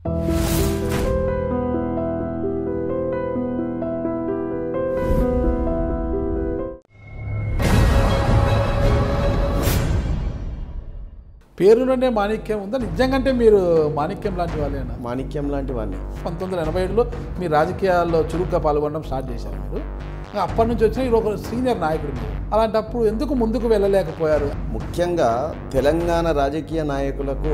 పేరులోనే మాణిక్యం ఉందా నిజంగానే మీరు మాణిక్యం లాంటి వాళ్ళేనా మాణిక్యం లాంటి వాడిని పంతొమ్మిది వందల ఎనభై ఏడులో మీ రాజకీయాల్లో చురుగ్గా పాల్గొనడం స్టార్ట్ చేశారు మీరు ఇంకా అప్పటి నుంచి వచ్చిన ఈరోజు ఒక సీనియర్ నాయకుడు మీరు అలాంటప్పుడు ఎందుకు ముందుకు వెళ్ళలేకపోయారు ముఖ్యంగా తెలంగాణ రాజకీయ నాయకులకు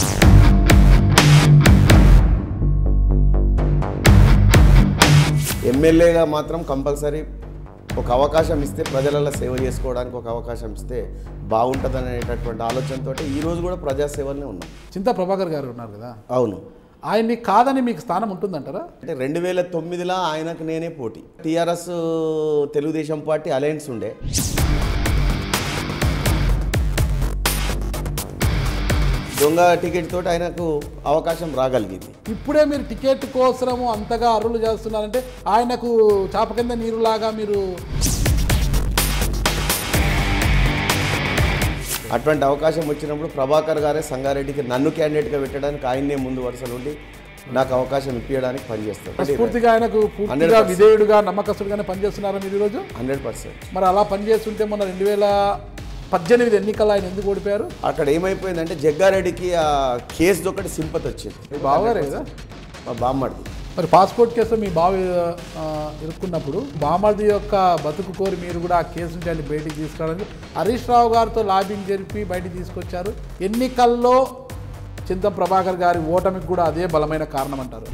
ఎమ్మెల్యేగా మాత్రం కంపల్సరీ ఒక అవకాశం ఇస్తే ప్రజలలో సేవ చేసుకోవడానికి ఒక అవకాశం ఇస్తే బాగుంటుంది అనేటటువంటి ఆలోచనతో ఈ రోజు కూడా ప్రజాసేవలనే ఉన్నాం చింతా ప్రభాకర్ గారు ఉన్నారు కదా అవును ఆయన్ని కాదని మీకు స్థానం ఉంటుందంటారా అంటే రెండు వేల తొమ్మిదిలో ఆయనకు నేనే పోటీ టీఆర్ఎస్ తెలుగుదేశం పార్టీ అలయన్స్ ఉండే దొంగ టికెట్ తోటి ఆయనకు అవకాశం రాగలిగింది ఇప్పుడే మీరు టికెట్ కోసము అంతగా అరులు చేస్తున్నారంటే ఆయనకు చాప కింద నీరులాగా మీరు అటువంటి అవకాశం వచ్చినప్పుడు ప్రభాకర్ గారే సంగారెడ్డికి నన్ను క్యాండిడేట్గా పెట్టడానికి ఆయన్నే ముందు వరుసలో ఉండి నాకు అవకాశం ఇప్పించడానికి పనిచేస్తాడు పూర్తిగా ఆయనకు పూర్తిగా 100%. విధేయుడుగా నమ్మకస్తుడుగానే పనిచేస్తున్నారా మీరు ఈరోజు హండ్రెడ్ పర్సెంట్ మరి అలా పనిచేస్తుంటే మొన్న రెండు వేల పద్దెనిమిది ఎన్నికల్లో ఆయన ఎందుకు ఓడిపోయారు అక్కడ ఏమైపోయిందంటే జగ్గారెడ్డికి ఆ కేసు ఒకటి సింపతి వచ్చింది బావగారే కదా మా బామ్మడిది మరి పాస్పోర్ట్ కేసులో మీ బావ ఆ, ఇరుక్కున్నప్పుడు బామర్ది యొక్క బతుకు కోరి మీరు కూడా ఆ కేసు నుంచి ఆయన బయటికి తీసుకురావడానికి హరీష్ రావు గారితో లాబింగ్ జరిపి బయటికి తీసుకొచ్చారు ఎన్నికల్లో చింతం ప్రభాకర్ గారి ఓటమికి కూడా అదే బలమైన కారణం అంటారు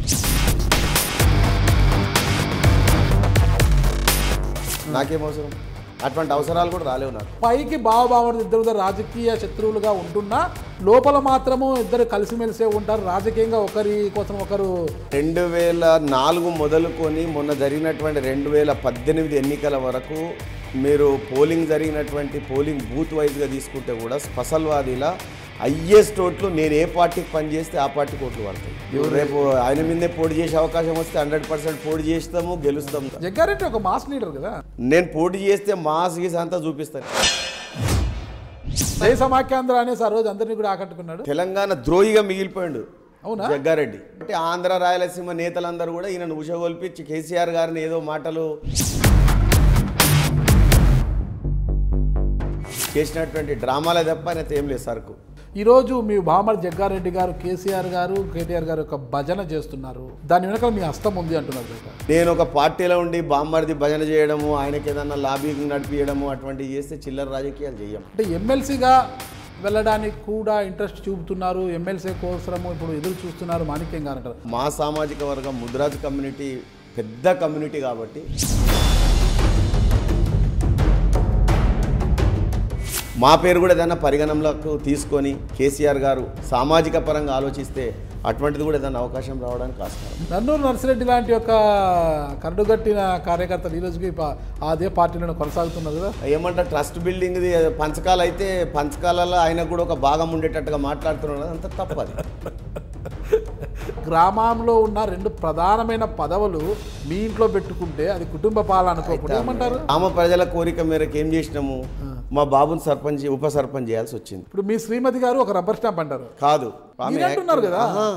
నాకేం అవసరం అటువంటి అవసరాలు కూడా రాలేవు నాకు పైకి బావ బామర్ది ఇద్దరు ఇద్దరు రాజకీయ శత్రువులుగా ఉంటున్నా లోపల మాత్రము ఇద్దరు కలిసిమెలిసే ఉంటారు రాజకీయంగా ఒకరి కోసం ఒకరు రెండు వేల నాలుగు మొదలుకొని మొన్న జరిగినటువంటి రెండు వేల పద్దెనిమిది ఎన్నికల వరకు మీరు పోలింగ్ జరిగినటువంటి పోలింగ్ బూత్ వైజ్గా తీసుకుంటే కూడా స్పసల్వాదీలా హయ్యెస్ట్ ఓట్లు నేను ఏ పార్టీకి పనిచేస్తే ఆ పార్టీకి ఓట్లు పడతాయి ఇప్పుడు రేపు ఆయన మీదే పోటీ చేసే అవకాశం వస్తే హండ్రెడ్ పర్సెంట్ పోటీ చేస్తాము గెలుస్తాము జగ్గారెడ్డి ఒక మాస్ లీడర్ కదా నేను పోటీ చేస్తే మాస్ గీస్ అంతా చూపిస్తాను జయ సమాఖ్యాంధ్ర అనేసి ఆ రోజు అందరినీ కూడా ఆకట్టుకున్నాడు తెలంగాణ ద్రోహిగా మిగిలిపోయాడు అవునా జగ్గారెడ్డి అంటే ఆంధ్ర రాయలసీమ నేతలందరూ కూడా ఈయనను ఉషగొల్పించి కేసీఆర్ గారిని ఏదో మాటలు చేసినటువంటి డ్రామాలే తప్ప ఆయన ఏం లేదు సరుకు ఈరోజు మీ బామర్ జగ్గారెడ్డి గారు కేసీఆర్ గారు కేటీఆర్ గారు ఒక భజన చేస్తున్నారు దాని వెనకాల మీ హస్తం ఉంది అంటున్నారు కదా నేను ఒక పార్టీలో ఉండి బామ్మర్ది భజన చేయడము ఆయనకి ఏదన్నా లాబింగ్ నడిపించడము అటువంటివి చేస్తే చిల్లర రాజకీయాలు చేయం అంటే ఎమ్మెల్సీగా వెళ్ళడానికి కూడా ఇంట్రెస్ట్ చూపుతున్నారు ఎమ్మెల్సీ కోసము ఇప్పుడు ఎదురు చూస్తున్నారు మాణిక్యం గారు అంటారు మా సామాజిక వర్గం ముద్రాజ్ కమ్యూనిటీ పెద్ద కమ్యూనిటీ కాబట్టి మా పేరు కూడా ఏదైనా పరిగణనలోకి తీసుకొని కేసీఆర్ గారు సామాజిక పరంగా ఆలోచిస్తే అటువంటిది కూడా ఏదైనా అవకాశం రావడానికి ఆస్కారం నన్నూరు నర్సిరెడ్డి లాంటి ఒక కరడుగట్టిన కార్యకర్తలు ఈ రోజుకి ప- అదే పార్టీలను కొనసాగుతున్నారు కదా ఏమంటారు ట్రస్ట్ బిల్డింగ్ది పంచకాలు అయితే పంచకాలలో ఆయనకు కూడా ఒక భాగం ఉండేటట్టుగా మాట్లాడుతున్నాడు అంత తప్పది గ్రామంలో ఉన్న రెండు ప్రధానమైన పదవులు మీ ఇంట్లో పెట్టుకుంటే అది కుటుంబ పాలన అనుకోకుండా ఏమంటారు గ్రామ ప్రజల కోరిక మేరకు ఏం చేసినాము మా బాబుని సర్పంచ్ ఉప సర్పంచ్ చేయాల్సి వచ్చింది ఇప్పుడు మీ శ్రీమతి గారు ఒక రబ్బర్ స్టాంప్ అంటారు కాదు ఆమె మీరు అంటున్నారు కదా. ఆహా.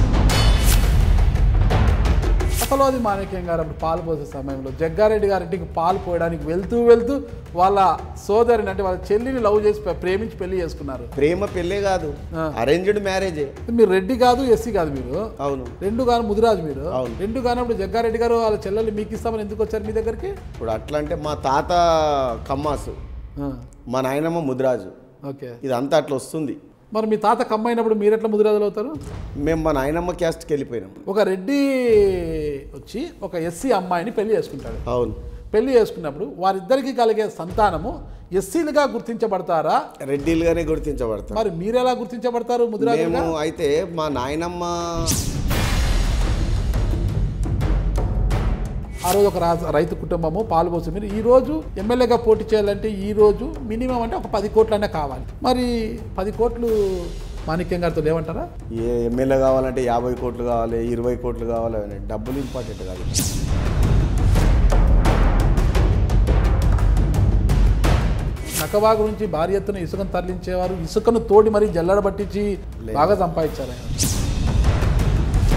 అసలు అది మాణిక్యం గారు అప్పుడు పాలు పోసే సమయంలో జగ్గారెడ్డి గారింటికి పాలు పోయడానికి వెళ్తూ వెళ్తూ వాళ్ళ సోదరిని అంటే వాళ్ళ చెల్లిని లవ్ చేసి ప్రే- ప్రేమించి పెళ్లి చేసుకున్నారు ప్రేమ పెళ్ళే కాదు ఆ. అరేంజ్డ్ మ్యారేజే మీరు రెడ్డి కాదు ఎస్సీ కాదు మీరు అవును రెండు కాదు ముదిరాజు మీరు అవును. రెండు కానప్పుడు జగ్గారెడ్డి గారు వాళ్ళ చెల్లెలు మీకు ఇస్తామని ఎందుకు వచ్చారు మీ దగ్గరికి ఇప్పుడు అట్లా అంటే మా తాత కమ్మాసు ఆ, మా నాయనమ్మ ముదిరాజు ఓకే ఇదంతా అట్లా వస్తుంది మరి మీ తాత కమ్మైనప్పుడు మీరు ఎట్లా ముదిరాజులు అవుతారు మేము మా నాయనమ్మ క్యాస్ట్కి వెళ్ళిపోయినాం ఒక రెడ్డి వచ్చి ఒక ఎస్సీ అమ్మాయిని పెళ్లి చేసుకుంటాడు అవును పెళ్లి చేసుకున్నప్పుడు వారిద్దరికి కలిగే సంతానము ఎస్సీలుగా గుర్తించబడతారా రెడ్డిలుగానే గుర్తించబడతాం మరి మీరు ఎలా గుర్తించబడతారు ముదిరాజులుగా మేము అయితే మా నాయనమ్మ ఆ రోజు ఒక రాజ- రైతు కుటుంబము పాలు పోసి మీరు ఈ రోజు ఎమ్మెల్యేగా పోటీ చేయాలంటే ఈ రోజు మినిమం అంటే ఒక పది కోట్లైనా కావాలి మరి పది కోట్లు మాణిక్యం గారితో లేవంటారా ఏ ఎమ్మెల్యే కావాలంటే యాభై కోట్లు కావాలి ఇరవై కోట్లు కావాలి అని డబ్బులు ఇంపార్టెంట్ కాదు నకవాగు నుంచి భారీ ఎత్తున ఇసుకను తరలించేవారు ఇసుకను తోడి మరీ జల్లడ పట్టించి బాగా సంపాదించారు ఆయన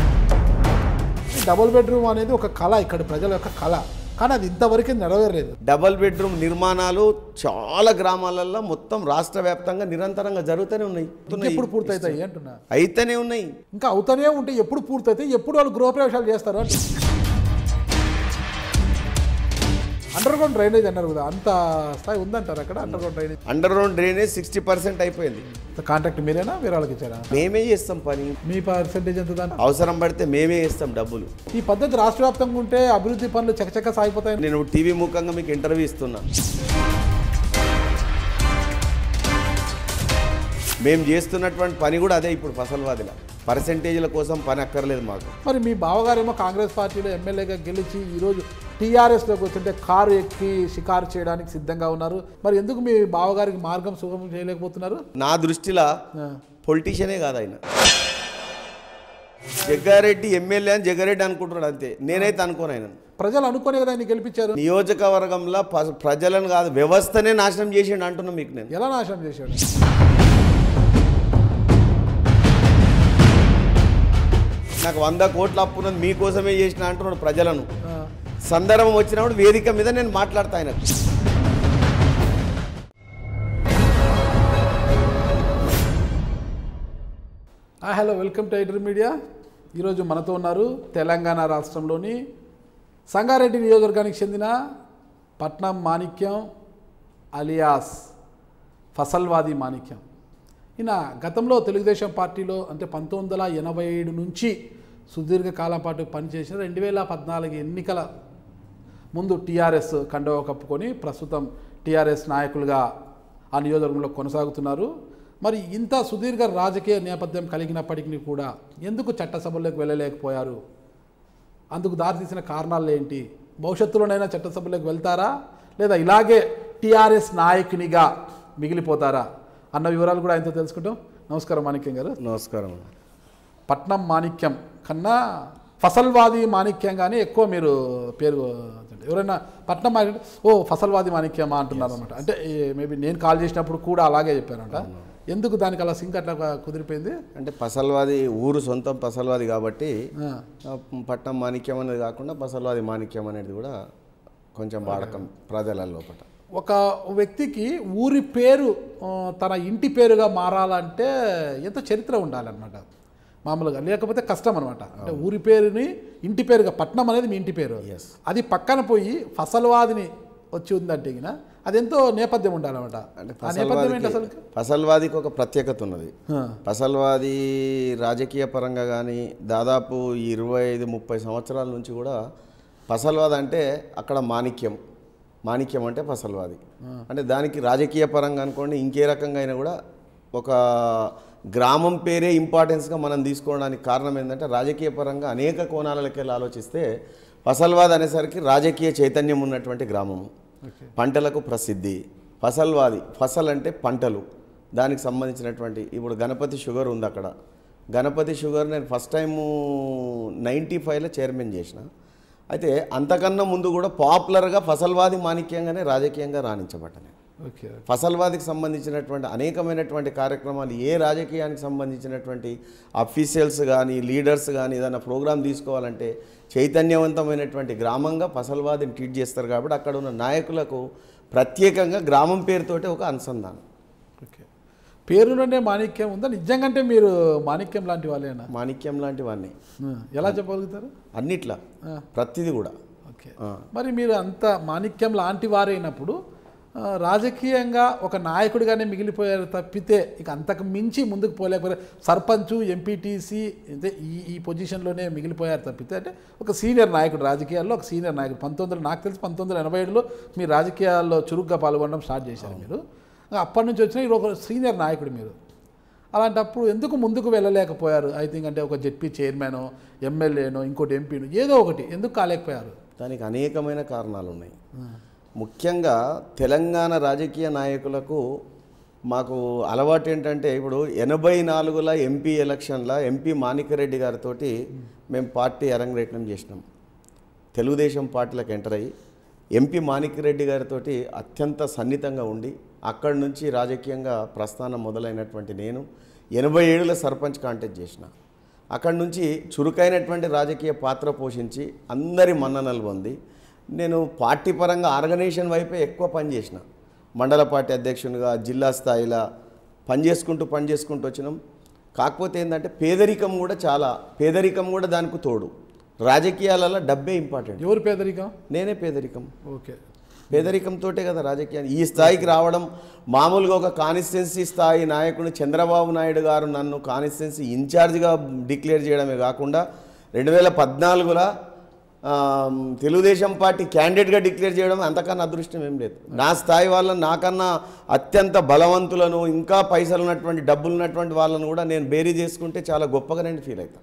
డబుల్ బెడ్రూమ్ అనేది ఒక కళ ఇక్కడ ప్రజల యొక్క కళ కానీ అది ఇంతవరకు నెరవేరలేదు డబల్ బెడ్రూమ్ నిర్మాణాలు చాలా గ్రామాలలో మొత్తం రాష్ట్ర వ్యాప్తంగా నిరంతరంగా జరుగుతూనే ఉన్నాయి ఎప్పుడు పూర్తవుతాయి అంటున్నా అయితేనే ఉన్నాయి ఇంకా అవుతూనే ఉంటే ఎప్పుడు పూర్తయితే ఎప్పుడు వాళ్ళు గృహప్రవేశాలు చేస్తారు అంటే అండర్ గ్రౌండ్ డ్రైనేజ్ అన్నారు కదా అంత స్థాయి ఉందంటారు అక్కడ underground drainage underground drainage sixty percent అయిపోయింది కాంట్రాక్ట్ మీరేనా వేరే వాళ్ళకి ఇచ్చారా మేమే చేస్తాం పని మీ పర్సెంటేజ్ ఎంత దాంట్లో అవసరం పడితే మేమే ఇస్తాం డబ్బులు ఈ పద్ధతి రాష్ట్ర వ్యాప్తంగా ఉంటే అభివృద్ధి పనులు చకచక సాగిపోతాయి నేను టీవీ ముఖంగా మీకు ఇంటర్వ్యూ ఇస్తున్నా మేము చేస్తున్నటువంటి పని కూడా అదే ఇప్పుడు ఫసల్వాదిల పర్సెంటేజ్ల కోసం పని అక్కర్లేదు మాకు మరి మీ బావగారేమో కాంగ్రెస్ పార్టీలో ఎమ్మెల్యేగా గెలిచి ఈరోజు టీఆర్ఎస్లోకి వచ్చింటే కారు ఎక్కి షికారు చేయడానికి సిద్ధంగా ఉన్నారు మరి ఎందుకు మీ బావగారికి మార్గం సుగమం చేయలేకపోతున్నారు నా దృష్టిలో ఆ, పొలిటీషియనే కాదు ఆయన జగ్గారెడ్డి ఎమ్మెల్యే అని జగ్గారెడ్డి అనుకుంటున్నాడు అంతే నేనైతే అనుకోను ఆయన ప్రజలు అనుకునే కదా ఆయన గెలిపించారు నియోజకవర్గంలో ప- ప్రజలను కాదు వ్యవస్థనే నాశనం చేసిండు అంటున్నా మీకు నేను ఎలా నాశనం చేశాడు నాకు వంద కోట్ల అప్పు ఉన్నది మీకోసమే చేసిన అంటున్నాడు ప్రజలను ఆ, సందర్భం వచ్చినప్పుడు వేదిక మీద నేను మాట్లాడతా ఆయనకు ఆ, hello welcome to iDream media ఈరోజు మనతో ఉన్నారు తెలంగాణ రాష్ట్రంలోని సంగారెడ్డి నియోజకవర్గానికి చెందిన పట్నం మాణిక్యం అలియాస్ ఫసల్వాది మాణిక్యం ఈయన గతంలో తెలుగుదేశం పార్టీలో అంటే పంతొమ్మిది వందల ఎనభై ఏడు నుంచి సుదీర్ఘ కాలం పాటు పనిచేసిన రెండు వేల పద్నాలుగు ఎన్నికల ముందు టీఆర్ఎస్ కండవ కప్పుకొని ప్రస్తుతం టీఆర్ఎస్ నాయకులుగా ఆ నియోజకవర్గంలో కొనసాగుతున్నారు మరి ఇంత సుదీర్ఘ రాజకీయ నేపథ్యం కలిగినప్పటికీ కూడా ఎందుకు చట్టసభల్లోకి వెళ్ళలేకపోయారు అందుకు దారితీసిన కారణాలు ఏంటి భవిష్యత్తులోనైనా చట్టసభలోకి వెళ్తారా లేదా ఇలాగే టీఆర్ఎస్ నాయకునిగా మిగిలిపోతారా అన్న వివరాలు కూడా ఆయనతో తెలుసుకుంటాం నమస్కారం మాణిక్యం గారు నమస్కారం పట్నం మాణిక్యం కన్నా ఫసల్వాది మాణిక్యంగానే ఎక్కువ మీరు పేరు ఎవరైనా పట్నం మాణిక్యం ఓ ఫసల్వాది మాణిక్యమా అంటున్నారు అనమాట అంటే మేబీ నేను కాల్ చేసినప్పుడు కూడా అలాగే చెప్పారంట ఎందుకు దానికి అలా సింక్ అట్లా కుదిరిపోయింది అంటే పసల్వాది ఊరు సొంతం పసల్వాది కాబట్టి ఆ, ఆ, పట్నం మాణిక్యం అనేది కాకుండా పసల్వాది మాణిక్యం అనేది కూడా కొంచెం వాడకం ప్రజల లోపల ఒక వ్యక్తికి ఊరి పేరు ఆ, తన ఇంటి పేరుగా మారాలంటే ఎంత చరిత్ర ఉండాలన్నమాట మామూలుగా లేకపోతే కష్టం అనమాట అంటే ఊరి పేరుని ఇంటి పేరుగా పట్నం అనేది మీ ఇంటి పేరు Yes. అది పక్కన పోయి ఫసల్వాదిని వచ్చి ఉందంటే గిన అది ఎంతో నేపథ్యం ఉండాలన్నమాట అంటే ఆ నేపథ్యం ఏంటి అసలు పసల్వాదికి పసల్వాదికి ఒక ప్రత్యేకత ఉన్నది ఆ, పసల్వాది రాజకీయ పరంగా కానీ దాదాపు ఇరవై ఐదు ముప్పై సంవత్సరాల నుంచి కూడా పసల్వాది అంటే అక్కడ మాణిక్యం మాణిక్యం అంటే పసల్వాది అంటే దానికి రాజకీయ పరంగా అనుకోండి ఇంకే రకంగా అయినా కూడా ఒక గ్రామం పేరే ఇంపార్టెన్స్గా మనం తీసుకోవడానికి కారణం ఏంటంటే రాజకీయ పరంగా అనేక కోణాలకి వెళ్ళి ఆలోచిస్తే పసల్వాది అనేసరికి రాజకీయ చైతన్యం ఉన్నటువంటి గ్రామము ఓకే పంటలకు ప్రసిద్ధి ఫసల్వాది ఫసల్ అంటే పంటలు దానికి సంబంధించినటువంటి ఇప్పుడు గణపతి షుగర్ ఉంది అక్కడ గణపతి షుగర్ నేను ఫస్ట్ టైము నైంటీ ఫైవ్లో చైర్మన్ చేసిన అయితే అంతకన్నా ముందు కూడా పాపులర్గా ఫసల్వాది మాణిక్యంగానే రాజకీయంగా రాణించబడ్డాను ఓకే ఫసల్వాదికి సంబంధించినటువంటి అనేకమైనటువంటి కార్యక్రమాలు ఏ రాజకీయానికి సంబంధించినటువంటి అఫీషియల్స్ కానీ లీడర్స్ కానీ ఏదైనా ప్రోగ్రామ్ తీసుకోవాలంటే చైతన్యవంతమైనటువంటి గ్రామంగా ఫసల్వాదిని ట్రీట్ చేస్తారు కాబట్టి అక్కడ ఉన్న నాయకులకు ప్రత్యేకంగా గ్రామం పేరుతోటే ఒక అనుసంధానం ఓకే పేరులోనే మాణిక్యం ఉందా నిజంగానే మీరు మాణిక్యం లాంటి వాళ్ళేనా మాణిక్యం లాంటివన్నీ ఆ, ఎలా చెప్పగలుగుతారు అన్నిట్లా ఆ. ప్రతిదీ కూడా ఓకే ఆ. మరి మీరు అంత మాణిక్యం లాంటి వారైనప్పుడు ఆ, రాజకీయంగా ఒక నాయకుడిగానే మిగిలిపోయారు తప్పితే ఇక అంతకు మించి ముందుకు పోలేకపోయారు సర్పంచ్ ఎంపీటీసీ అంటే ఈ ఈ పొజిషన్లోనే మిగిలిపోయారు తప్పితే అంటే ఒక సీనియర్ నాయకుడు రాజకీయాల్లో ఒక సీనియర్ నాయకుడు పంతొమ్మిది వందల నాకు తెలిసి పంతొమ్మిది వందల ఎనభై ఏడులో మీ రాజకీయాల్లో చురుగ్గా పాల్గొనడం స్టార్ట్ చేశారు మీరు ఇంకా అప్పటి నుంచి వచ్చిన ఇది ఒక సీనియర్ నాయకుడు మీరు అలాంటప్పుడు ఎందుకు ముందుకు వెళ్ళలేకపోయారు ఐ థింక్ అంటే ఒక జెడ్పీ చైర్మనో ఎమ్మెల్యేనో ఇంకోటి ఎంపీనో ఏదో ఒకటి ఎందుకు కాలేకపోయారు దానికి అనేకమైన కారణాలు ఉన్నాయి ముఖ్యంగా తెలంగాణ రాజకీయ నాయకులకు మాకు అలవాటు ఏంటంటే ఇప్పుడు ఎనభై నాలుగుల ఎంపీ ఎలక్షన్ల ఎంపీ మాణిక్యరెడ్డి గారితో మేము పార్టీ అరంగేట్నం చేసినాం తెలుగుదేశం పార్టీలకు ఎంటర్ అయ్యి ఎంపీ మాణిక్యరెడ్డి గారితో అత్యంత సన్నిహితంగా ఉండి అక్కడి నుంచి రాజకీయంగా ప్రస్థానం మొదలైనటువంటి నేను ఎనభై ఏడులో సర్పంచ్ కాంటాక్ట్ చేసిన అక్కడి నుంచి చురుకైనటువంటి రాజకీయ పాత్ర పోషించి అందరి మన్ననలు పొంది నేను పార్టీ పరంగా ఆర్గనైజేషన్ వైపే ఎక్కువ పనిచేసిన మండల పార్టీ అధ్యక్షునిగా జిల్లా స్థాయిలో పనిచేసుకుంటూ పనిచేసుకుంటూ వచ్చినాం కాకపోతే ఏంటంటే పేదరికం కూడా చాలా పేదరికం కూడా దానికి తోడు రాజకీయాలలో డబ్బే ఇంపార్టెంట్ ఎవరు పేదరికం నేనే పేదరికం ఓకే పేదరికంతోటే కదా రాజకీయాన్ని ఈ స్థాయికి రావడం మామూలుగా ఒక కాన్స్టిట్యున్సీ స్థాయి నాయకుడు చంద్రబాబు నాయుడు గారు నన్ను కాన్స్టిట్యున్సీ ఇన్ఛార్జ్గా డిక్లేర్ చేయడమే కాకుండా రెండు వేల పద్నాలుగులో ఆ, తెలుగుదేశం పార్టీ క్యాండిడేట్గా డిక్లేర్ చేయడం అంతకన్నా అదృష్టం ఏం లేదు నా స్థాయి వాళ్ళని నాకన్నా అత్యంత బలవంతులను ఇంకా పైసలు ఉన్నటువంటి డబ్బులు ఉన్నటువంటి వాళ్ళను కూడా నేను బేరీ చేసుకుంటే చాలా గొప్పగా నేను ఫీల్ అవుతాను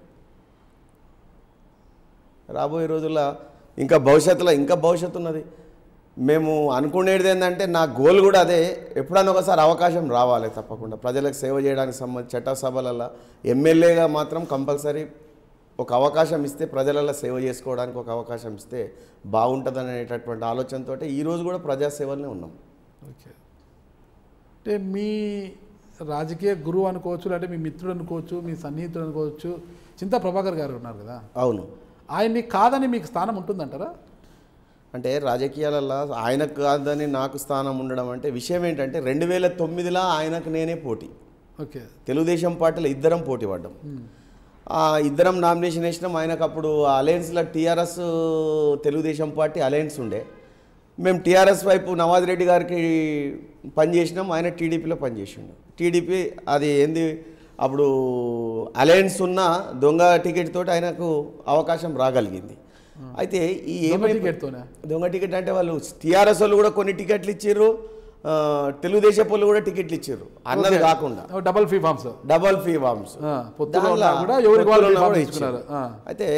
రాబోయే రోజుల్లో ఇంకా భవిష్యత్తులో ఇంకా భవిష్యత్తు ఉన్నది మేము అనుకునేది ఏంటంటే నా గోల్ కూడా అదే ఎప్పుడన్నా ఒకసారి అవకాశం రావాలి తప్పకుండా ప్రజలకు సేవ చేయడానికి సంబంధించి చట్టసభలలో ఎమ్మెల్యేగా మాత్రం కంపల్సరీ ఒక అవకాశం ఇస్తే ప్రజలలో సేవ చేసుకోవడానికి ఒక అవకాశం ఇస్తే బాగుంటుంది అనేటటువంటి ఆలోచనతో ఈరోజు కూడా ప్రజాసేవలనే ఉన్నాం ఓకే అంటే మీ రాజకీయ గురువు అనుకోవచ్చు లేదంటే మీ మిత్రుడు అనుకోవచ్చు మీ సన్నిహితుడు అనుకోవచ్చు చింతా ప్రభాకర్ గారు ఉన్నారు కదా అవును ఆయన్ని కాదని మీకు స్థానం ఉంటుందంటారా అంటే రాజకీయాలలో ఆయనకు కాదని నాకు స్థానం ఉండడం అంటే విషయం ఏంటంటే రెండు వేల తొమ్మిదిలో ఆయనకు నేనే పోటీ ఓకే తెలుగుదేశం పార్టీలో ఇద్దరం పోటీ పడ్డాం ఆ ఇద్దరం నామినేషన్ వేసినాం ఆయనకు అప్పుడు అలయన్స్లో టీఆర్ఎస్ తెలుగుదేశం పార్టీ అలయన్స్ ఉండే మేము టీఆర్ఎస్ వైపు నవాజ్ రెడ్డి గారికి పనిచేసినాం ఆయన టీడీపీలో పనిచేసిండు టీడీపీ అది ఏంది అప్పుడు అలయన్స్ ఉన్న దొంగ టికెట్ తోటి ఆయనకు అవకాశం రాగలిగింది అయితే ఈ దొంగ ఏమై టికెట్తోనే దొంగ టికెట్ అంటే వాళ్ళు టీఆర్ఎస్ వాళ్ళు కూడా కొన్ని టికెట్లు ఇచ్చారు తెలుగుదేశం వాళ్ళు కూడా టికెట్లు ఇచ్చారు అన్నది కాకుండా double B forms double B forms పొత్తులో ఉన్నా కూడా ఎవరికి వాళ్ళు పొత్తులో ఫీ ఫామ్ కూడా తీసుకున్నారు ఇచ్చారు. ఆ. అయితే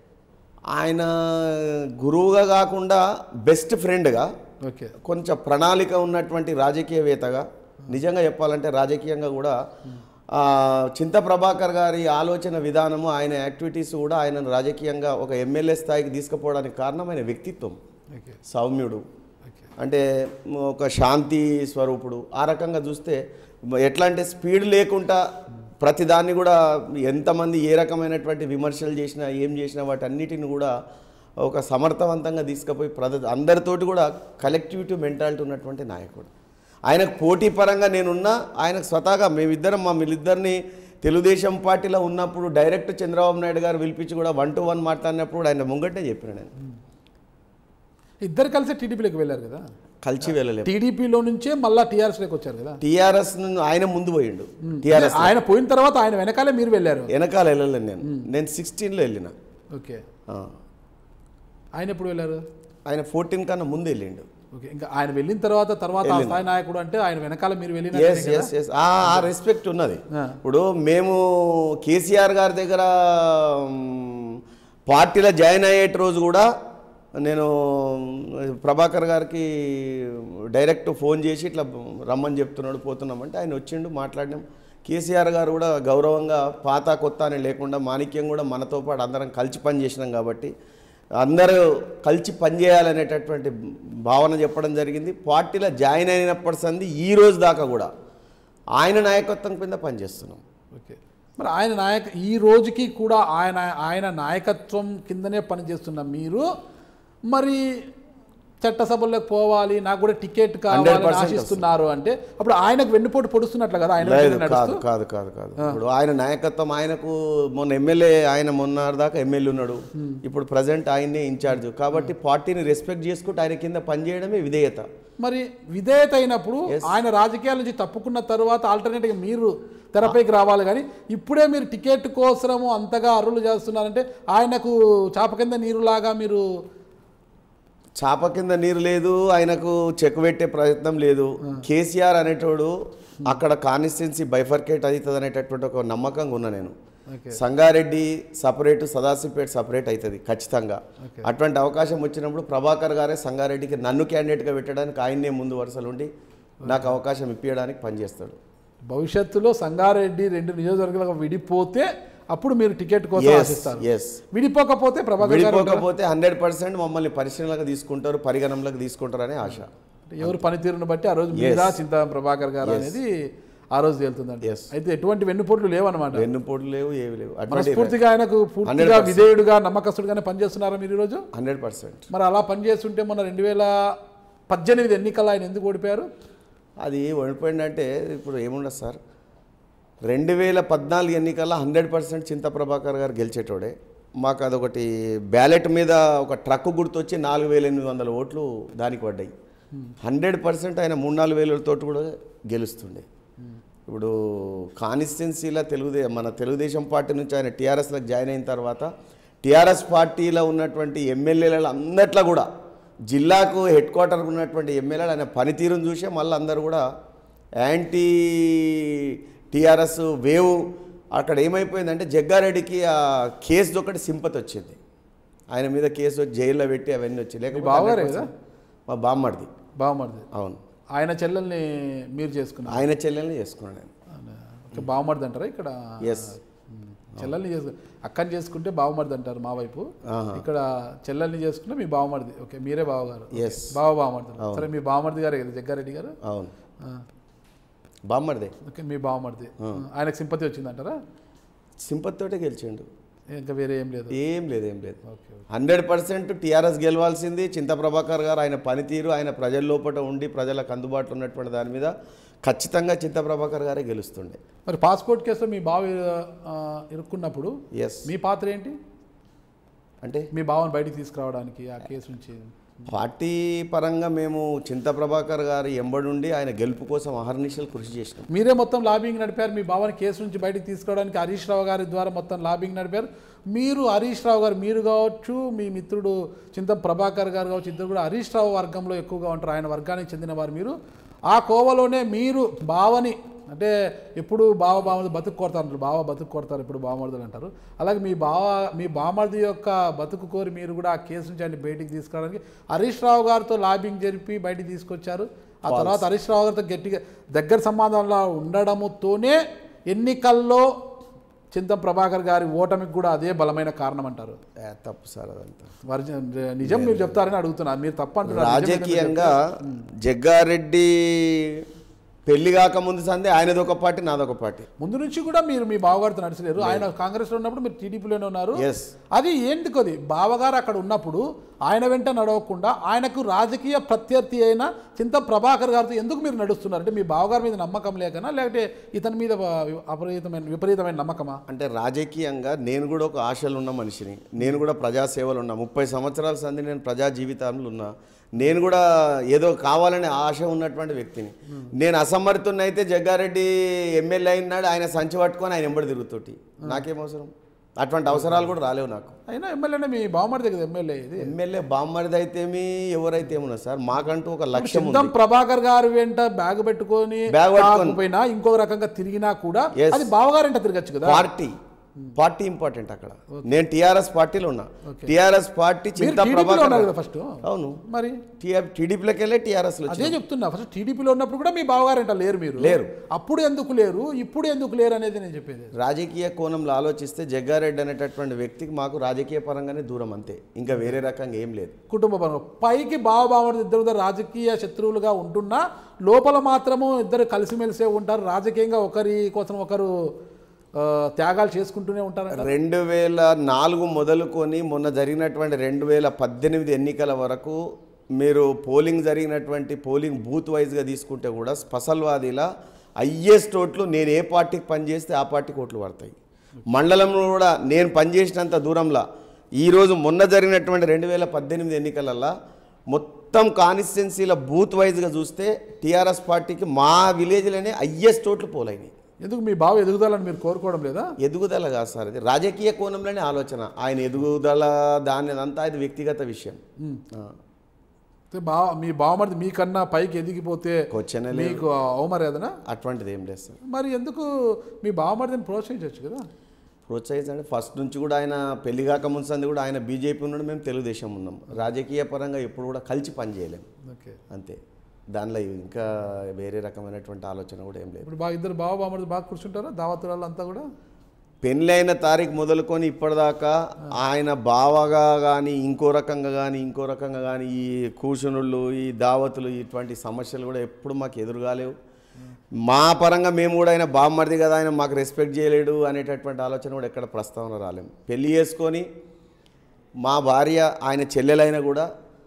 ఆయన గురువుగా కాకుండా బెస్ట్ ఫ్రెండ్గా ఓకే కొంచెం ప్రణాళిక ఉన్నటువంటి రాజకీయవేత్తగా నిజంగా చెప్పాలంటే రాజకీయంగా కూడా ఆ, చింత ప్రభాకర్ గారి ఆలోచన విధానము ఆయన యాక్టివిటీస్ కూడా ఆయన రాజకీయంగా ఒక ఎమ్మెల్యే స్థాయికి తీసుకుపోవడానికి కారణం ఆయన వ్యక్తిత్వం ఓకే సౌమ్యుడు ఓకే అంటే ఒక శాంతి స్వరూపుడు ఆ రకంగా చూస్తే ఎట్లా అంటే స్పీడ్ లేకుండా ప్రతిదాన్ని కూడా ఎంతమంది ఏ రకమైనటువంటి విమర్శలు చేసినా ఏం చేసినా వాటన్నిటిని కూడా ఒక సమర్థవంతంగా తీసుకుపోయి ప్రజ అందరితోటి కూడా కలెక్టివిటీ మెంటాలిటీ ఉన్నటువంటి నాయకుడు ఆయనకు పోటీ పరంగా నేనున్నా ఆయనకు స్వతహాగా మేమిద్దరం మా వీళ్ళిద్దరిని తెలుగుదేశం పార్టీలో ఉన్నప్పుడు డైరెక్ట్ చంద్రబాబు నాయుడు గారు పిలిపించి కూడా వన్ టు వన్ మాట్లాడినప్పుడు కూడా ఆయన ముంగటే చెప్పిన నేను ఇద్దరు కలిసి టీడీపీలోకి వెళ్ళారు కదా కలిసి వెళ్ళలేము టీడీపీలో నుంచే మళ్ళా టీఆర్ఎస్లోకి వచ్చారు కదా టీఆర్ఎస్ ఆయన ముందు పోయిండు టీఆర్ఎస్ ఆయన పోయిన తర్వాత ఆయన వెనకాలే మీరు వెళ్ళారు వెనకాల వెళ్ళలేను నేను నేను సిక్స్టీన్లో వెళ్ళిన ఓకే ఆ. ఆయన ఎప్పుడు వెళ్ళారు ఆయన ఫోర్టీన్ కన్నా ముందు వెళ్ళిండు ఓకే ఇంకా ఆయన వెళ్ళిన తర్వాత తర్వాత ఆ స్థాయి నాయకుడు అంటే ఆయన వెనకాల మీరు వెళ్ళిన ఎస్ ఎస్ ఎస్ ఆ రెస్పెక్ట్ ఉన్నది ఆ. ఇప్పుడు మేము కేసీఆర్ గారి దగ్గర మ్, పార్టీలో జాయిన్ అయ్యేట రోజు కూడా నేను ప్రభాకర్ గారికి డైరెక్ట్ ఫోన్ చేసి ఇట్లా రమ్మని చెప్తున్నాడు పోతున్నామంటే ఆయన వచ్చిండు మాట్లాడినాం కేసీఆర్ గారు కూడా గౌరవంగా పాత కొత్త అని లేకుండా మాణిక్యం కూడా మనతో పాటు అందరం కలిసి పని చేసినాం కాబట్టి అందరూ కలిసి పనిచేయాలనేటటువంటి భావన చెప్పడం జరిగింది పార్టీలో జాయిన్ అయినప్పటి సంది ఈ రోజు దాకా కూడా ఆయన నాయకత్వం కింద పనిచేస్తున్నాం ఓకే మరి ఆయన నాయక ఈ రోజుకి కూడా ఆయన ఆయన నాయకత్వం కిందనే పనిచేస్తున్న మీరు మరి చట్టసభల్లోకి పోవాలి నాకు కూడా టికెట్ కావాలని 100% ఆశిస్తున్నారు అంటే అప్పుడు ఆయనకు వెన్నుపోటు పొడుస్తున్నట్లు కదా ఆయన లేదు వెంటనే కాదు నడుస్తూ కాదు కాదు కాదు ఇప్పుడు ఆయన నాయకత్వం ఆయనకు మొన్న ఎమ్మెల్యే ఆయన మొన్న దాకా ఎమ్మెల్యే ఉన్నాడు ఇప్పుడు ప్రజెంట్ ఆయన్నే ఇన్ఛార్జ్ కాబట్టి పార్టీని రెస్పెక్ట్ చేసుకుంటూ ఆయన కింద పనిచేయడమే విధేయత మరి విధేయత అయినప్పుడు ఆయన రాజకీయాల నుంచి తప్పుకున్న తర్వాత ఆల్టర్నేట్గా మీరు తెరపైకి రావాలి కానీ ఇప్పుడే మీరు టికెట్ కోసము అంతగా అర్రులు చేస్తున్నారంటే ఆయనకు చాప కింద నీరులాగా మీరు చాప కింద నీరు లేదు ఆయనకు చెక్ పెట్టే ప్రయత్నం లేదు కేసీఆర్ అనేటోడు అక్కడ కాన్స్టిట్యున్సీ బైఫర్కేట్ అవుతుంది అనేటటువంటి ఒక నమ్మకంగా ఉన్నా నేను okay Sangareddy separate Sadasivpet separate అవుతుంది ఖచ్చితంగా Okay. అటువంటి అవకాశం వచ్చినప్పుడు ప్రభాకర్ గారే సంగారెడ్డికి నన్ను క్యాండిడేట్గా పెట్టడానికి ఆయన్నే ముందు వరుసలు ఉండి నాకు అవకాశం ఇప్పించడానికి పనిచేస్తాడు భవిష్యత్తులో సంగారెడ్డి రెండు నియోజకవర్గాలకు విడిపోతే అప్పుడు మీరు టికెట్ కోసం ఎస్ ఆశిస్తారు ఎస్ విడిపోకపోతే ప్రభాకర్ గారు విడిపోకపోతే హండ్రెడ్ పర్సెంట్ మమ్మల్ని పరిశీలనకు తీసుకుంటారు పరిగణనలోకి తీసుకుంటారు అనే ఆశ ఎవరు పనితీరును బట్టి ఆ రోజు మీద చింతా ప్రభాకర్ గారు అనేది ఆ రోజు తేలుతుందండి Yes. అయితే ఎటువంటి వెన్నుపోట్లు లేవన్నమాట వెన్నుపోట్లు లేవు ఏవి లేవు అటువంటి మనస్ఫూర్తిగా ఆయనకు పూర్తిగా విధేయుడుగా నమ్మకస్తుడుగానే పనిచేస్తున్నారా మీరు ఈరోజు హండ్రెడ్ పర్సెంట్ మరి అలా పనిచేస్తుంటే మొన్న రెండు వేల పద్దెనిమిది ఎన్నికల్లో ఆయన ఎందుకు ఓడిపోయారు అది ఓడిపోయిందంటే ఇప్పుడు ఏముండదు సార్ రెండు వేల పద్నాలుగు ఎన్నికల్లో హండ్రెడ్ పర్సెంట్ చింత ప్రభాకర్ గారు గెలిచేటోడే మాకు అదొకటి బ్యాలెట్ మీద ఒక ట్రక్ గుర్తొచ్చి నాలుగు వేల ఎనిమిది వందల ఓట్లు దానికి పడ్డాయి హండ్రెడ్ పర్సెంట్ ఆయన మూడు నాలుగు వేలతో కూడా గెలుస్తుండే ఇప్పుడు కాన్స్టిట్యున్సీలో తెలుగుదే మన తెలుగుదేశం పార్టీ నుంచి ఆయన టీఆర్ఎస్లోకి జాయిన్ అయిన తర్వాత టీఆర్ఎస్ పార్టీలో ఉన్నటువంటి ఎమ్మెల్యేల అందట్లో కూడా జిల్లాకు హెడ్ క్వార్టర్కు ఉన్నటువంటి ఎమ్మెల్యేలు ఆయన పనితీరును చూసే మళ్ళీ అందరూ కూడా యాంటీ టీఆర్ఎస్ వేవ్ అక్కడ ఏమైపోయిందంటే జగ్గారెడ్డికి ఆ కేసు ఒకటి సింపతి వచ్చింది ఆయన మీద కేసు వచ్చి జైల్లో పెట్టి అవన్నీ వచ్చి లేకపోతే బావగారే 100% కదా? మా బామ్మడిది బావమరిది అవును ఆయన చెల్లెల్ని మీరు చేసుకున్నారు ఆయన చెల్లెల్ని చేసుకున్నాను నేను ఓకే, బావమరిది అంటారా ఇక్కడ ఎస్ చెల్లెల్ని చేసుకు అక్కని చేసుకుంటే బావమరిది అంటారు మా వైపు ఆహా. ఇక్కడ చెల్లెల్ని చేసుకుంటే మీ బావమరిది ఓకే మీరే బావగారు Yes. బావ బావమరిది సరే మీ బావమరిది గారే కదా జగ్గారెడ్డి గారు అవును ఆ, బామ్మడిదే ఓకే మీ బావమరిది ఆయనకు సింపతి వచ్చిందంటారా సింపతితోటే గెలిచిండు ఇంకా వేరే ఏం లేదు ఏం లేదు ఏం లేదు ఓకే హండ్రెడ్ పర్సెంట్ టీఆర్ఎస్ గెలవాల్సింది చింత ప్రభాకర్ గారు ఆయన పనితీరు ఆయన ప్రజల లోపల ఉండి ప్రజలకు అందుబాటులో ఉన్నటువంటి దాని మీద ఖచ్చితంగా చింత ప్రభాకర్ గారే గెలుస్తుండే మరి పాస్పోర్ట్ కేసులో మీ బావ ఆ, ఇరుక్కున్నప్పుడు ఎస్ మీ పాత్ర ఏంటి అంటే మీ బావని బయటికి తీసుకురావడానికి ఆ కేసు నుంచి పార్టీ పరంగా మేము చింత ప్రభాకర్ గారు ఎంబడుండి ఆయన గెలుపు కోసం అహర్నిశలు కృషి చేసినాం మీరే మొత్తం లాబింగ్ నడిపారు మీ భావాన్ని కేసు నుంచి బయటకు తీసుకురావడానికి హరీష్ రావు గారి ద్వారా మొత్తం లాబింగ్ నడిపారు మీరు హరీష్ రావు గారు మీరు కావచ్చు మీ మిత్రుడు చింతం ప్రభాకర్ గారు కావచ్చు ఇద్దరు కూడా హరీష్ రావు వర్గంలో ఎక్కువగా ఉంటారు ఆయన వర్గానికి చెందిన వారు మీరు ఆ కోవలోనే మీరు బావని అంటే ఎప్పుడు బావ బామది బతుకు కొడతారు అంటారు బావ బతుకు కొడతారు ఇప్పుడు బామర్దులు అంటారు అలాగే మీ బావ మీ బామర్ది యొక్క బతుకు కోరి మీరు కూడా ఆ కేసు నుంచి ఆయన బయటికి తీసుకురావడానికి హరీష్ రావు గారితో లాబింగ్ జరిపి బయటికి తీసుకొచ్చారు ఆ తర్వాత హరీష్ రావు గారితో గట్టిగా దగ్గర సంబంధంలో ఉండడముతోనే ఎన్నికల్లో చింతం ప్రభాకర్ గారి ఓటమికి కూడా అదే బలమైన కారణం అంటారు ఏ, తప్పు సార్ అదంతా మరి నిజం మీరు చెప్తారని అడుగుతున్నారు మీరు తప్పు అంటున్నారు నిజం ఏంటో మీరు రాజకీయంగా జగ్గారెడ్డి పెళ్లి కాకముందు సందే ఆయనది ఒక పార్టీ నాదొక పార్టీ ముందు నుంచి కూడా మీరు మీ బావగారితో నడిచలేరు ఆయన కాంగ్రెస్లో ఉన్నప్పుడు మీరు టీడీపీలోనే ఉన్నారు ఎస్ అది ఏంటికి అది బావగారు అక్కడ ఉన్నప్పుడు ఆయన వెంట నడవకుండా ఆయనకు రాజకీయ ప్రత్యర్థి అయిన చింత ప్రభాకర్ గారితో ఎందుకు మీరు నడుస్తున్నారు అంటే మీ బావగారి మీద నమ్మకం లేకనా లేకపోతే ఇతని మీద అపరీతమైన విపరీతమైన నమ్మకమా అంటే రాజకీయంగా నేను కూడా ఒక ఆశలు ఉన్న మనిషిని నేను కూడా ప్రజాసేవలు ఉన్నా ముప్పై సంవత్సరాల సంది నేను ప్రజా జీవితంలో ఉన్నా నేను కూడా ఏదో కావాలనే ఆశ ఉన్నటువంటి వ్యక్తిని నేను అసమర్థున్నైతే జగ్గారెడ్డి ఎమ్మెల్యే అయినాడు ఆయన సంచి పట్టుకొని ఆయన ఎంబడి తిరుగుతోటి నాకేం అవసరం అటువంటి అవసరాలు కూడా రాలేవు నాకు అయినా ఎమ్మెల్యేనే మీ బావమరిది కదా ఎమ్మెల్యే ఇది ఎమ్మెల్యే బామ్మడిది అయితేమి ఎవరైతే ఏమన్నా సార్ మాకంటూ ఒక లక్ష్యం ఉంది చింతం ప్రభాకర్ గారు వెంట బ్యాగ్ పెట్టుకొని బ్యాగ్ పట్టుకొని. కాకపోయినా ఇంకో రకంగా తిరిగినా కూడా Yes. అది బావగారింట తిరగచ్చు కదా పార్టీ పార్టీ ఇంపార్టెంట్ అక్కడ నేను టిఆర్ఎస్ పార్టీలో ఉన్నా టిఆర్ఎస్ పార్టీ మీరు చింత టీడీపీలో ప్రభాకర్ ఉన్నారు కదా ఫస్ట్ అవును మరి టీడీపీలోకి వెళ్ళే టీఆర్ఎస్ లో అదే చెప్తున్నా ఫస్ట్ టీడీపీలో ఉన్నప్పుడు కూడా మీ బావగారంట లేరు మీరు లేరు. అప్పుడు ఎందుకు లేరు ఇప్పుడు ఎందుకు లేరు అనేది నేను చెప్పేది రాజకీయ కోణంలో ఆలోచిస్తే జగ్గారెడ్డి అనేటటువంటి వ్యక్తికి మాకు రాజకీయ పరంగానే దూరం అంతే ఇంకా వేరే రకంగా ఏం లేదు కుటుంబ పరంగా పైకి బావ బావమరిది ఇద్దరు ఇద్దరు రాజకీయ శత్రువులుగా ఉంటున్నా లోపల మాత్రము ఇద్దరు కలిసిమెలిసే ఉంటారు రాజకీయంగా ఒకరి కోసం ఒకరు ఆ, త్యాగాలు చేసుకుంటూనే ఉంటారు రెండు వేల నాలుగు మొదలుకొని మొన్న జరిగినటువంటి రెండు వేల పద్దెనిమిది ఎన్నికల వరకు మీరు పోలింగ్ జరిగినటువంటి పోలింగ్ బూత్ వైజ్గా తీసుకుంటే కూడా స్పసల్వాదీల హయ్యెస్ట్ ఓట్లు నేను ఏ పార్టీకి పనిచేస్తే ఆ పార్టీకి ఓట్లు పడతాయి మండలంలో కూడా నేను పనిచేసినంత దూరంలో ఈరోజు మొన్న జరిగినటువంటి రెండు వేల పద్దెనిమిది ఎన్నికలల్లో మొత్తం కాన్స్టిట్యున్సీల బూత్ వైజ్గా చూస్తే టీఆర్ఎస్ పార్టీకి మా విలేజ్లోనే హయ్యెస్ట్ ఓట్లు పోలైనాయి ఎందుకు మీ బావ ఎదుగుదలని మీరు కోరుకోవడం లేదా ఎదుగుదల కాదు సార్ ఇది రాజకీయ కోణంలోనే ఆలోచన ఆయన ఎదుగుదల దాని అదంతా ఇది వ్యక్తిగత విషయం ఆ. అయితే బావ మీ బావమరిది మీకన్నా పైకి ఎదిగిపోతే క్వశ్చన్ మీకు అవమర్యాదనా అటువంటిది ఏం లేదు సార్ మరి ఎందుకు మీ బావమరిదిని ప్రోత్సహించవచ్చు కదా ప్రోత్సహించండి ఫస్ట్ నుంచి కూడా ఆయన పెళ్లి కాక ముందు కూడా ఆయన బీజేపీ ఉన్నాడు మేము తెలుగుదేశం ఉన్నాం రాజకీయ పరంగా ఎప్పుడు కూడా కలిసి పనిచేయలేం ఓకే అంతే దానిలో ఇంకా వేరే రకమైనటువంటి ఆలోచన కూడా ఏం లేదు ఇప్పుడు బాగా ఇద్దరు బావ బావమరిది బాగా కూర్చుంటారా దావతురాలు అంతా కూడా పెళ్ళైన తారీఖు మొదలుకొని ఇప్పటిదాకా ఆయన బావగా కానీ ఇంకో రకంగా కానీ ఇంకో రకంగా కానీ ఈ కూర్చునుళ్ళు ఈ దావతులు ఇటువంటి సమస్యలు కూడా ఎప్పుడు మాకు ఎదురుగాలేవు మా పరంగా మేము కూడా ఆయన బామ్మర్ది కదా ఆయన మాకు రెస్పెక్ట్ చేయలేడు అనేటటువంటి ఆలోచన కూడా ఎక్కడ ప్రస్తావన రాలేము పెళ్లి చేసుకొని మా భార్య ఆయన చెల్లెలైనా కూడా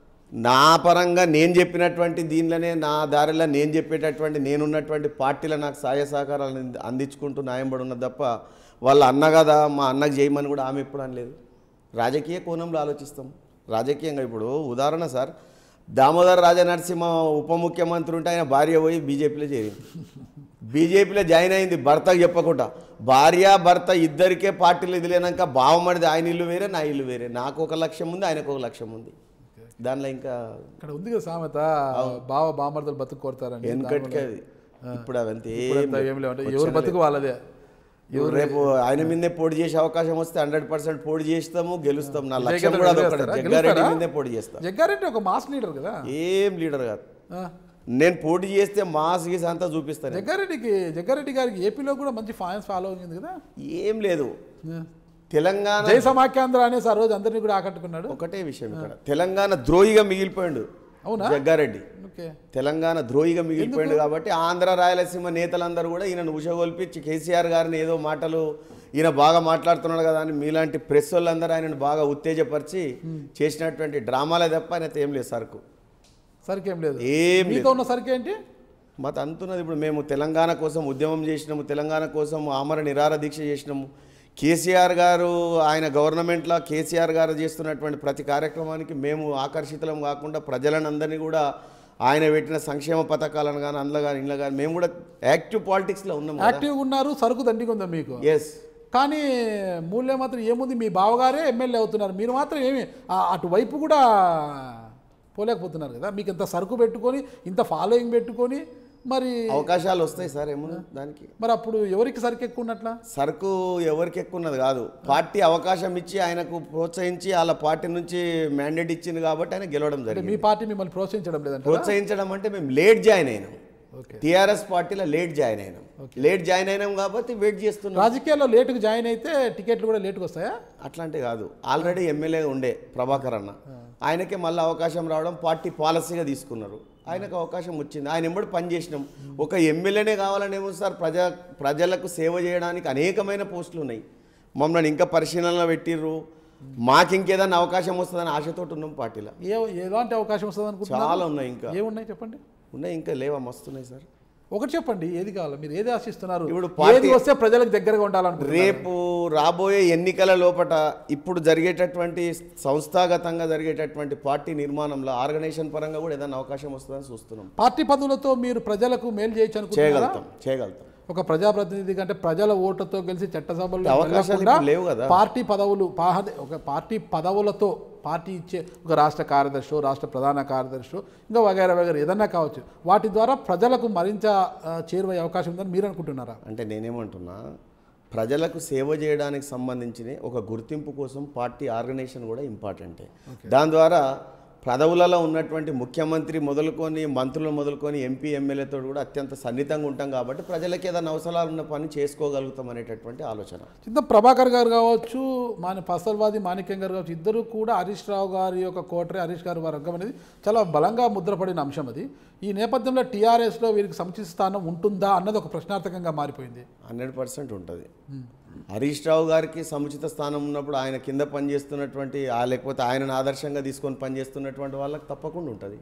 నా పరంగా నేను చెప్పినటువంటి దీనిలోనే నా దారిలో నేను చెప్పేటటువంటి నేనున్నటువంటి పార్టీలో నాకు సహాయ సహకారాలు అంది- అందించుకుంటూ న్యాయంబడి ఉన్నది తప్ప వాళ్ళ అన్న కదా మా అన్నకు చేయమని కూడా ఆమె ఎప్పుడు అనలేదు రాజకీయ కోణంలో ఆలోచిస్తాం రాజకీయంగా ఇప్పుడు ఉదాహరణ సార్ దామోదర్ రాజనరసింహ ఉప ముఖ్యమంత్రి ఉంటే ఆయన భార్య పోయి బీజేపీలో చేరింది బీజేపీలో జాయిన్ అయింది భర్తకు చెప్పకుండా భార్య భర్త ఇద్దరికే పార్టీలు ఎదిలేనాక బావమడిది ఆయన ఇల్లు వేరే నా ఇల్లు వేరే నాకు ఒక లక్ష్యం ఉంది ఆయనకు ఒక లక్ష్యం ఉంది దానిలో ఇంకా ఇక్కడ ఉంది కదా సామెత బావ బామర్దలు బతుకు కోరుతారని వెనుకటికి అది ఇప్పుడు అవంతా ఏం ఇప్పుడంతా ఏం లేవు అంటే ఎవరు బతుకు వాళ్ళదే ఎవరు రేపు ఆయన మీదే పోటీ చేసే అవకాశం వస్తే హండ్రెడ్ పర్సెంట్ పోటీ చేస్తాము గెలుస్తాం నా లక్ష్యం కూడా అదొకటి గెలుస్తారా? జగ్గారెడ్డి గెలుస్తారా? మీదే పోటీ చేస్తాం జగ్గారెడ్డి ఒక మాస్ లీడర్ కదా ఏం లీడర్ కాదు ఆ. నేను పోటీ చేస్తే మాస్ గీస్ అంతా చూపిస్తాను జగ్గారెడ్డికి జగ్గారెడ్డి గారికి ఏపీలో కూడా మంచి ఫ్యాన్స్ ఫాలో ఉంది కదా ఏం లేదు ఆ. తెలంగాణ జై సమాఖ్యాంధ్ర అనేసి ఆ రోజు అందరినీ కూడా ఆకట్టుకున్నాడు ఒకటే విషయం ఇక్కడ తెలంగాణ ద్రోహిగా మిగిలిపోయాడు అవునా? జగ్గారెడ్డి ఓకే తెలంగాణ ద్రోహిగా మిగిలిపోయాడు కాబట్టి ఆంధ్ర రాయలసీమ నేతలందరూ కూడా ఈయనను ఉషగొల్పించి కేసీఆర్ గారిని ఏదో మాటలు ఈయన బాగా మాట్లాడుతున్నాడు కదా అని మీలాంటి ప్రెస్ వాళ్ళందరూ ఆయనను బాగా ఉత్తేజపరిచి చేసినటువంటి డ్రామాలే తప్ప ఆయన ఏం లేదు సరుకు సరికేం లేదు ఏం మీతో ఉన్న సరికి ఏంటి మాకు అంతున్నది ఇప్పుడు మేము తెలంగాణ కోసం ఉద్యమం చేసినాము తెలంగాణ కోసం ఆమర నిరార దీక్ష చేసినాము కేసీఆర్ గారు ఆయన గవర్నమెంట్లో కేసీఆర్ గారు చేస్తున్నటువంటి ప్రతి కార్యక్రమానికి మేము ఆకర్షితులం కాకుండా ప్రజలను అందరినీ కూడా ఆయన పెట్టిన సంక్షేమ పథకాలను కానీ అందులో కానీ ఇంట్లో కానీ మేము కూడా యాక్టివ్ పాలిటిక్స్లో ఉన్నాము యాక్టివ్గా ఉన్నారు సరుకు దండిగా ఉందా మీకు ఎస్ కానీ మూల్యం మాత్రం ఏముంది మీ బావగారే ఎమ్మెల్యే అవుతున్నారు మీరు మాత్రం ఏమి ఆ- అటువైపు కూడా పోలేకపోతున్నారు కదా మీకు ఇంత సరుకు పెట్టుకొని ఇంత ఫాలోయింగ్ పెట్టుకొని మరి అవకాశాలు వస్తాయి సార్ ఏమన్నా దానికి మరి అప్పుడు ఎవరికి సరుకు ఎక్కువ ఉన్నట్లా సరుకు ఎవరికి ఎక్కువ ఉన్నది కాదు పార్టీ అవకాశం ఇచ్చి ఆయనకు ప్రోత్సహించి వాళ్ళ పార్టీ నుంచి మ్యాండేట్ ఇచ్చింది కాబట్టి ఆయన గెలవడం అంటే జరిగింది మీ పార్టీ మిమ్మల్ని ప్రోత్సహించడం లేదంట ప్రోత్సహించడం అంటే మేము లేట్ జాయిన్ అయినాం ఓకే టీఆర్ఎస్ పార్టీలో లేట్ జాయిన్ అయినాం లేట్ జాయిన్ అయినాం కాబట్టి వెయిట్ చేస్తున్నాం రాజకీయాల్లో లేటుగా జాయిన్ అయితే టికెట్లు కూడా లేటుగా వస్తాయా అట్లాంటి కాదు ఆల్రెడీ ఎమ్మెల్యే ఉండే ప్రభాకర్ అన్న ఆయనకే మళ్ళీ అవకాశం రావడం పార్టీ పాలసీగా తీసుకున్నారు ఆయనకు అవకాశం వచ్చింది ఆయన ఎంబడి పని చేసినాం ఒక ఎమ్మెల్యేనే కావాలని ఏమో సార్ ప్రజా ప్రజలకు సేవ చేయడానికి అనేకమైన పోస్టులు ఉన్నాయి మమ్మల్ని ఇంకా పరిశీలనలో పెట్టిర్రు మాకు ఇంకేదన్నా అవకాశం వస్తుందని ఆశతోటి ఉన్నాం పార్టీలో ఏ ఎలాంటి అవకాశం వస్తుంది అనుకుంటున్నారు చాలా ఉన్నాయి ఇంకా ఏమున్నాయి చెప్పండి ఉన్నాయి ఇంకా లేవా మస్తున్నాయి సార్ ఒకటి చెప్పండి ఏది కావాలి మీరు ఏది ఆశిస్తున్నారు ఇప్పుడు పార్టీ- ఏది వస్తే ప్రజలకు దగ్గరగా ఉండాలనుకుంటున్నారు రేపు రాబోయే ఎన్నికల లోపట ఇప్పుడు జరిగేటటువంటి సంస్థాగతంగా జరిగేటటువంటి పార్టీ నిర్మాణంలో ఆర్గనైజేషన్ పరంగా కూడా ఏదైనా అవకాశం వస్తుందని చూస్తున్నాం పార్టీ పదవులతో మీరు ప్రజలకు మేలు చేయొచ్చు అనుకుంటున్నారా చేయగలుగుతాం చేయగలుగుతాం ఒక ప్రజాప్రతినిధి కంటే ప్రజల ఓటుతో గెలిచి చట్టసభలో అవకాశాలు వెళ్ళకుండా ఇప్పుడు లేవు కదా. పార్టీ పదవులు పాహ- ఒక పార్టీ పదవులతో పార్టీ ఇచ్చే ఒక రాష్ట్ర కార్యదర్శి రాష్ట్ర ప్రధాన కార్యదర్శి ఇంకా వగైరా వగైరా ఏదన్నా కావచ్చు వాటి ద్వారా ప్రజలకు మరింత ఆ, చేరువయ్యే అవకాశం ఉందని మీరు అనుకుంటున్నారా అంటే నేనేమంటున్నా ప్రజలకు సేవ చేయడానికి సంబంధించిన ఒక గుర్తింపు కోసం పార్టీ ఆర్గనైజేషన్ కూడా ఇంపార్టెంటే దాని ద్వారా పదవులలో ఉన్నటువంటి ముఖ్యమంత్రి మొదలుకొని మంత్రులు మొదలుకొని ఎంపీ ఎమ్మెల్యేతో కూడా అత్యంత సన్నిహితంగా ఉంటాం కాబట్టి ప్రజలకు ఏదైనా అవసరాలు ఉన్న పని చేసుకోగలుగుతాం అనేటటువంటి ఆలోచన చింత ప్రభాకర్ గారు కావచ్చు మాని ఫసల్వాది మాణిక్యం గారు కావచ్చు ఇద్దరు కూడా హరీష్ రావు గారి యొక్క కోటరే హరీష్ గారి వర్గం అనేది చాలా బలంగా ముద్రపడిన అంశం అది ఈ నేపథ్యంలో టీఆర్ఎస్లో వీరికి సముచిత స్థానం ఉంటుందా అన్నది ఒక ప్రశ్నార్థకంగా మారిపోయింది హండ్రెడ్ పర్సెంట్ ఉంటుంది హరీష్ రావు గారికి సముచిత స్థానం ఉన్నప్పుడు ఆయన కింద పనిచేస్తున్నటువంటి ఆ లేకపోతే ఆయనను ఆదర్శంగా తీసుకొని పనిచేస్తున్నటువంటి వాళ్ళకి తప్పకుండా ఉంటుంది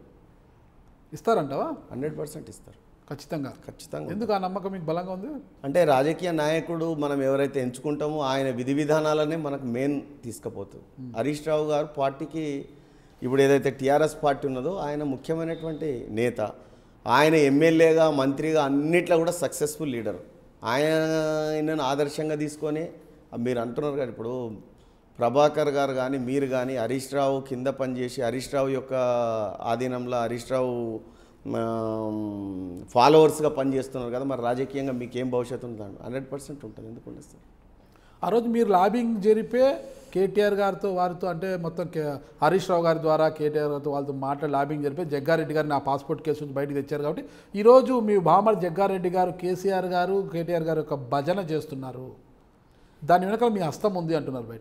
ఇస్తారంటావా హండ్రెడ్ పర్సెంట్ ఇస్తారు ఖచ్చితంగా ఖచ్చితంగా ఎందుకు ఆ నమ్మకం మీకు బలంగా ఉంది అంటే రాజకీయ నాయకుడు మనం ఎవరైతే ఎంచుకుంటామో ఆయన విధి విధానాలనే మనకు మెయిన్ తీసుకుపోతుంది హరీష్ రావు గారు పార్టీకి ఇప్పుడు ఏదైతే టీఆర్ఎస్ పార్టీ ఉన్నదో ఆయన ముఖ్యమైనటువంటి నేత ఆయన ఎమ్మెల్యేగా మంత్రిగా అన్నిట్లో కూడా సక్సెస్ఫుల్ లీడర్ ఆయనను ఆదర్శంగా తీసుకొని మీరు అంటున్నారు కదా ఇప్పుడు ప్రభాకర్ గారు కానీ మీరు కానీ హరీష్ రావు కింద పనిచేసి హరీష్ రావు యొక్క ఆధీనంలో హరీష్ రావు ఫాలోవర్స్గా పనిచేస్తున్నారు కదా మరి రాజకీయంగా మీకు ఏం భవిష్యత్తు ఉంటుంది హండ్రెడ్ పర్సెంట్ ఉంటుంది ఎందుకు ఉండదు సార్ ఆ రోజు మీరు లాబింగ్ జరిపే కేటీఆర్ గారితో వారితో అంటే మొత్తం కే హరీష్ రావు గారి ద్వారా కేటీఆర్ గారితో వాళ్ళతో మాట్లాడి లాబింగ్ జరిపే జగ్గారెడ్డి గారు నా పాస్పోర్ట్ కేసు నుంచి బయటకు తెచ్చారు కాబట్టి ఈరోజు మీ బామర్ జగ్గారెడ్డి గారు కేసీఆర్ గారు కేటీఆర్ గారు యొక్క భజన చేస్తున్నారు దాని వెనకాల మీ హస్తం ఉంది అంటున్నారు బయట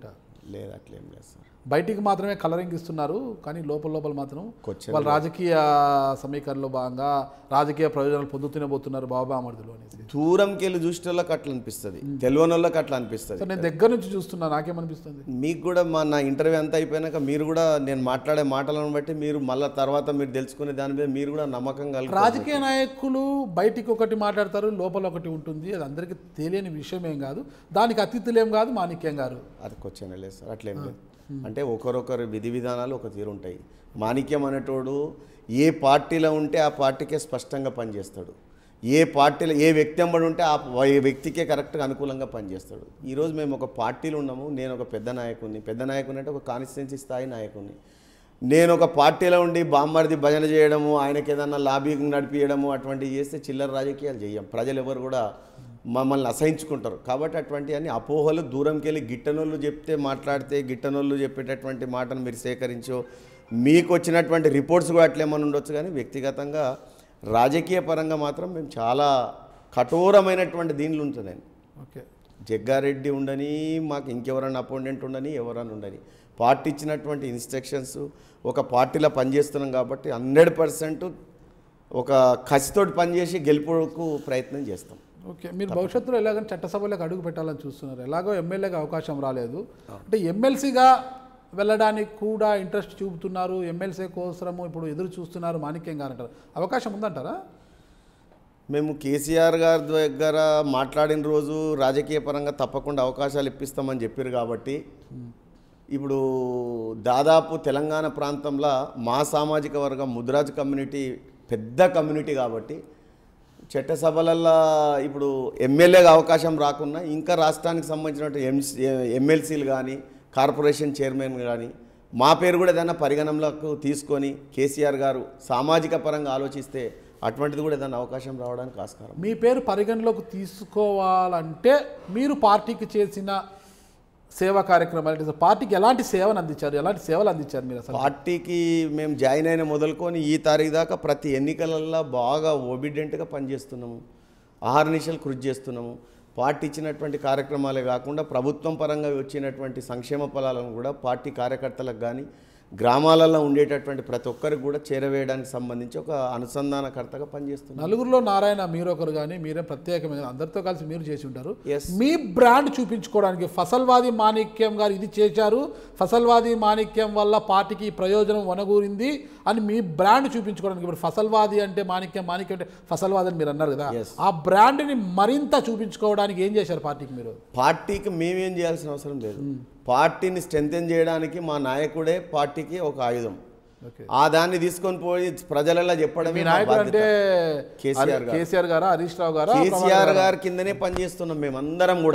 లేదు అట్లేం లేదు సార్ బయటికి మాత్రమే కలరింగ్ ఇస్తున్నారు కానీ లోపల లోపల మాత్రం Question వాళ్ళ రాజకీయ సమీకరణలో భాగంగా రాజకీయ ప్రయోజనాలు పొందుతూనే పోతున్నారు బాబా అమర్దులు అనేసి దూరంకి వెళ్ళి చూసిన వాళ్ళకి అట్లా అనిపిస్తుంది తెలియని వాళ్ళకి అట్లా అనిపిస్తుంది సో నేను దగ్గర నుంచి చూస్తున్నా నాకేమనిపిస్తుంది మీకు కూడా మా నా ఇంటర్వ్యూ అంతా అయిపోయినాక మీరు కూడా నేను మాట్లాడే మాటలను బట్టి మీరు మళ్ళీ తర్వాత మీరు తెలుసుకునే దాని మీద మీరు కూడా నమ్మకం కలిగి రాజకీయ నాయకులు బయటికి ఒకటి మాట్లాడతారు లోపల ఒకటి ఉంటుంది అది అందరికీ తెలియని విషయం ఏం కాదు దానికి అతిథులేం కాదు మాణిక్యం గారు అది క్వశ్చన్ లేదు సార్ అట్లేం లేదు అంటే ఒకరొకరు విధి విధానాలు ఒక తీరు ఉంటాయి మాణిక్యం అనేటోడు ఏ పార్టీలో ఉంటే ఆ పార్టీకే స్పష్టంగా పనిచేస్తాడు ఏ పార్టీలో ఏ వ్యక్తి ఎంబడి ఉంటే ఆ వ- ఏ వ్యక్తికే కరెక్ట్గా అనుకూలంగా పనిచేస్తాడు ఈరోజు మేము ఒక పార్టీలో ఉన్నాము నేను ఒక పెద్ద నాయకుడిని పెద్ద నాయకుని అంటే ఒక కాన్స్టిట్యున్సీ స్థాయి నాయకుడిని నేను ఒక పార్టీలో ఉండి బామ్మర్ది భజన చేయడము ఆయనకి ఏదన్నా లాబీ నడిపించడము అటువంటివి చేస్తే చిల్లర రాజకీయాలు చేయం ప్రజలు ఎవరు కూడా మమ్మల్ని అసహించుకుంటారు కాబట్టి అటువంటి అన్ని అపోహలు దూరంకి వెళ్ళి గిట్టనోళ్ళు చెప్తే మాట్లాడితే గిట్టనోళ్ళు చెప్పేటటువంటి మాటను మీరు సేకరించో మీకు వచ్చినటువంటి రిపోర్ట్స్ కూడా అట్లేమని ఉండొచ్చు కానీ వ్యక్తిగతంగా రాజకీయ పరంగా మాత్రం మేము చాలా కఠోరమైనటువంటి దీనిలో ఉంటున్నాను ఓకే జగ్గారెడ్డి ఉండని మాకు ఇంకెవరన్నా అపాయింటెంట్ ఉండని ఎవరన్నా ఉండని పార్టీ ఇచ్చినటువంటి ఇన్స్ట్రక్షన్స్ ఒక పార్టీలో పనిచేస్తున్నాం కాబట్టి హండ్రెడ్ పర్సెంట్ ఒక కసితోటి పనిచేసి గెలుపుకు ప్రయత్నం చేస్తాం ఓకే మీరు భవిష్యత్తులో ఎలాగైనా చట్టసభలోకి అడుగు పెట్టాలని చూస్తున్నారు ఎలాగో ఎమ్మెల్యేగా అవకాశం రాలేదు అంటే ఎమ్మెల్సీగా వెళ్ళడానికి కూడా ఇంట్రెస్ట్ చూపుతున్నారు ఎమ్మెల్సీ కోసము ఇప్పుడు ఎదురు చూస్తున్నారు మాణిక్యం గారు అంటారు అవకాశం ఉందంటారా మేము కేసీఆర్ గారి దగ్గర మాట్లాడిన రోజు రాజకీయ పరంగా తప్పకుండా అవకాశాలు ఇప్పిస్తామని చెప్పారు కాబట్టి ఇప్పుడు దాదాపు తెలంగాణ ప్రాంతంలో మా సామాజిక వర్గం ముద్రాజ్ కమ్యూనిటీ పెద్ద కమ్యూనిటీ కాబట్టి చట్టసభలల్లో ఇప్పుడు ఎమ్మెల్యేగా అవకాశం రాకున్నా ఇంకా రాష్ట్రానికి సంబంధించిన ఎంసీ ఎమ్మెల్సీలు కానీ కార్పొరేషన్ చైర్మన్ కానీ మా పేరు కూడా ఏదైనా పరిగణనలోకి తీసుకొని కేసీఆర్ గారు సామాజిక పరంగా ఆలోచిస్తే అటువంటిది కూడా ఏదైనా అవకాశం రావడానికి ఆస్కారం మీ పేరు పరిగణలోకి తీసుకోవాలంటే మీరు పార్టీకి చేసిన సేవా కార్యక్రమాలు అంటే పార్టీకి ఎలాంటి సేవను అందించారు ఎలాంటి సేవలు అందించారు మీరు అసలు పార్టీకి మేము జాయిన్ అయిన మొదలుకొని ఈ తారీఖు దాకా ప్రతి ఎన్నికలలో బాగా ఒబిడెంట్గా పనిచేస్తున్నాము ఆహర్నిశలు కృషి చేస్తున్నాము పార్టీ ఇచ్చినటువంటి కార్యక్రమాలే కాకుండా ప్రభుత్వం పరంగా వచ్చినటువంటి సంక్షేమ ఫలాలను కూడా పార్టీ కార్యకర్తలకు కానీ గ్రామాలలో ఉండేటటువంటి ప్రతి ఒక్కరికి కూడా చేరవేయడానికి సంబంధించి ఒక అనుసంధానకర్తగా పనిచేస్తున్నాం నలుగురిలో నారాయణ మీరు ఒకరు కానీ మీరే ప్రత్యేకమైన అందరితో కలిసి మీరు చేసి ఉంటారు Yes. మీ బ్రాండ్ చూపించుకోవడానికి ఫసల్వాది మాణిక్యం గారు ఇది చేశారు ఫసల్వాది మాణిక్యం వల్ల పార్టీకి ఈ ప్రయోజనం వనగూరింది అని మీ బ్రాండ్ చూపించుకోవడానికి ఇప్పుడు ఫసల్వాది అంటే మాణిక్యం మాణిక్యం అంటే ఫసల్వాది అని మీరు అన్నారు కదా Yes. ఆ బ్రాండ్ని మరింత చూపించుకోవడానికి ఏం చేశారు పార్టీకి మీరు పార్టీకి మేమేం చేయాల్సిన అవసరం లేదు పార్టీని స్ట్రెంథెన్ చేయడానికి మా నాయకుడే పార్టీకి ఒక ఆయుధం ఓకే ఆ దాన్ని తీసుకొని పోయి ప్రజలలో చెప్పడమే మీ మా నాయకుడు బాధ్యత. అంటే కేసీఆర్ గారు. కేసీఆర్ గారా హరీష్ రావు గారా కేసీఆర్ గారి కిందనే పనిచేస్తున్నాం మేమందరం కూడా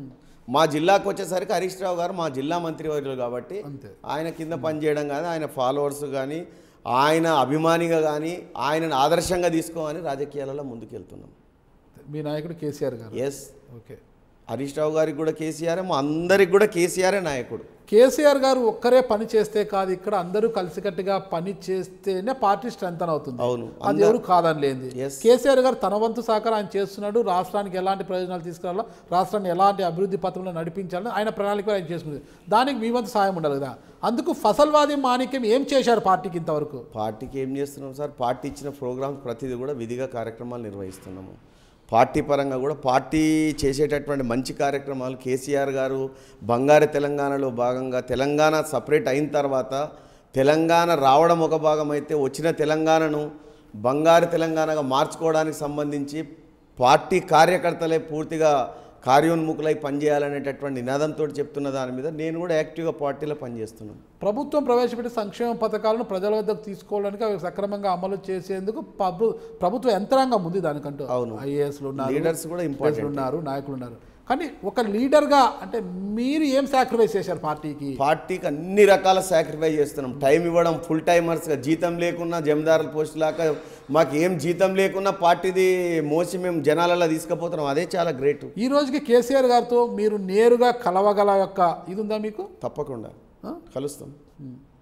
మా జిల్లాకు వచ్చేసరికి హరీష్ రావు గారు మా జిల్లా మంత్రివర్యులు కాబట్టి అంతే. ఆయన కింద పనిచేయడం కానీ ఆయన ఫాలోవర్స్ కానీ ఆయన అభిమానిగా కానీ ఆయనను ఆదర్శంగా తీసుకోమని రాజకీయాలలో ముందుకెళ్తున్నాం మీ నాయకుడు కేసీఆర్ గారు ఎస్ ఓకే హరీష్ రావు గారికి కూడా కేసీఆర్ మా అందరికి కూడా కేసీఆరే నాయకుడు కేసీఆర్ గారు ఒక్కరే పని చేస్తే కాదు ఇక్కడ అందరూ కలిసికట్టుగా పని చేస్తేనే పార్టీ స్ట్రెంగ్ అవుతుంది అవును. అది ఎవరు కాదని లేనిది Yes. కేసీఆర్ గారు తన వంతు సహకారం ఆయన చేస్తున్నాడు రాష్ట్రానికి ఎలాంటి ప్రయోజనాలు తీసుకురావాలో రాష్ట్రాన్ని ఎలాంటి అభివృద్ధి పథంలో నడిపించాలని ఆయన ప్రణాళిక ఆయన చేసుకుంది దానికి మీ వంతు సాయం ఉండాలి కదా అందుకు ఫసల్వాది మాణిక్యం ఏం చేశారు పార్టీకి ఇంతవరకు పార్టీకి ఏం చేస్తున్నాం సార్ పార్టీ ఇచ్చిన ప్రోగ్రామ్స్ ప్రతిదీ కూడా విధిగా కార్యక్రమాలు నిర్వహిస్తున్నాము పార్టీ పరంగా కూడా పార్టీ చేసేటటువంటి మంచి కార్యక్రమాలు కేసీఆర్ గారు బంగారు తెలంగాణలో భాగంగా తెలంగాణ సపరేట్ అయిన తర్వాత తెలంగాణ రావడం ఒక భాగం అయితే వచ్చిన తెలంగాణను బంగారు తెలంగాణగా మార్చుకోవడానికి సంబంధించి పార్టీ కార్యకర్తలే పూర్తిగా కార్యోన్ముఖులై పనిచేయాలనేటటువంటి నినాదంతో చెప్తున్న దాని మీద నేను కూడా యాక్టివ్గా పార్టీలో పనిచేస్తున్నాను ప్రభుత్వం ప్రవేశపెట్టే సంక్షేమ పథకాలను ప్రజల వద్దకు తీసుకోవడానికి అవి సక్రమంగా అమలు చేసేందుకు ప్రభు ప్రభుత్వ యంత్రాంగం ఉంది దానికంటూ అవును. ఐఏఎస్లు ఉన్నారు లీడర్స్ కూడా లీడర్స్ ఇంపార్టెంట్ ఉన్నారు నాయకులు ఉన్నారు కానీ ఒక లీడర్గా అంటే మీరు ఏం సాక్రిఫైస్ చేశారు పార్టీకి పార్టీకి అన్ని రకాల సాక్రిఫైస్ చేస్తున్నాం టైం ఇవ్వడం ఫుల్ టైమర్స్గా జీతం లేకున్నా జమీదారుల పోస్ట్ లాగా మాకు ఏం జీతం లేకున్నా పార్టీది మోసి మేము జనాలలో తీసుకుపోతున్నాం అదే చాలా గ్రేట్ ఈ రోజుకి కేసీఆర్ గారితో మీరు నేరుగా కలవగల యొక్క ఇది ఉందా మీకు తప్పకుండా ఆ? కలుస్తాం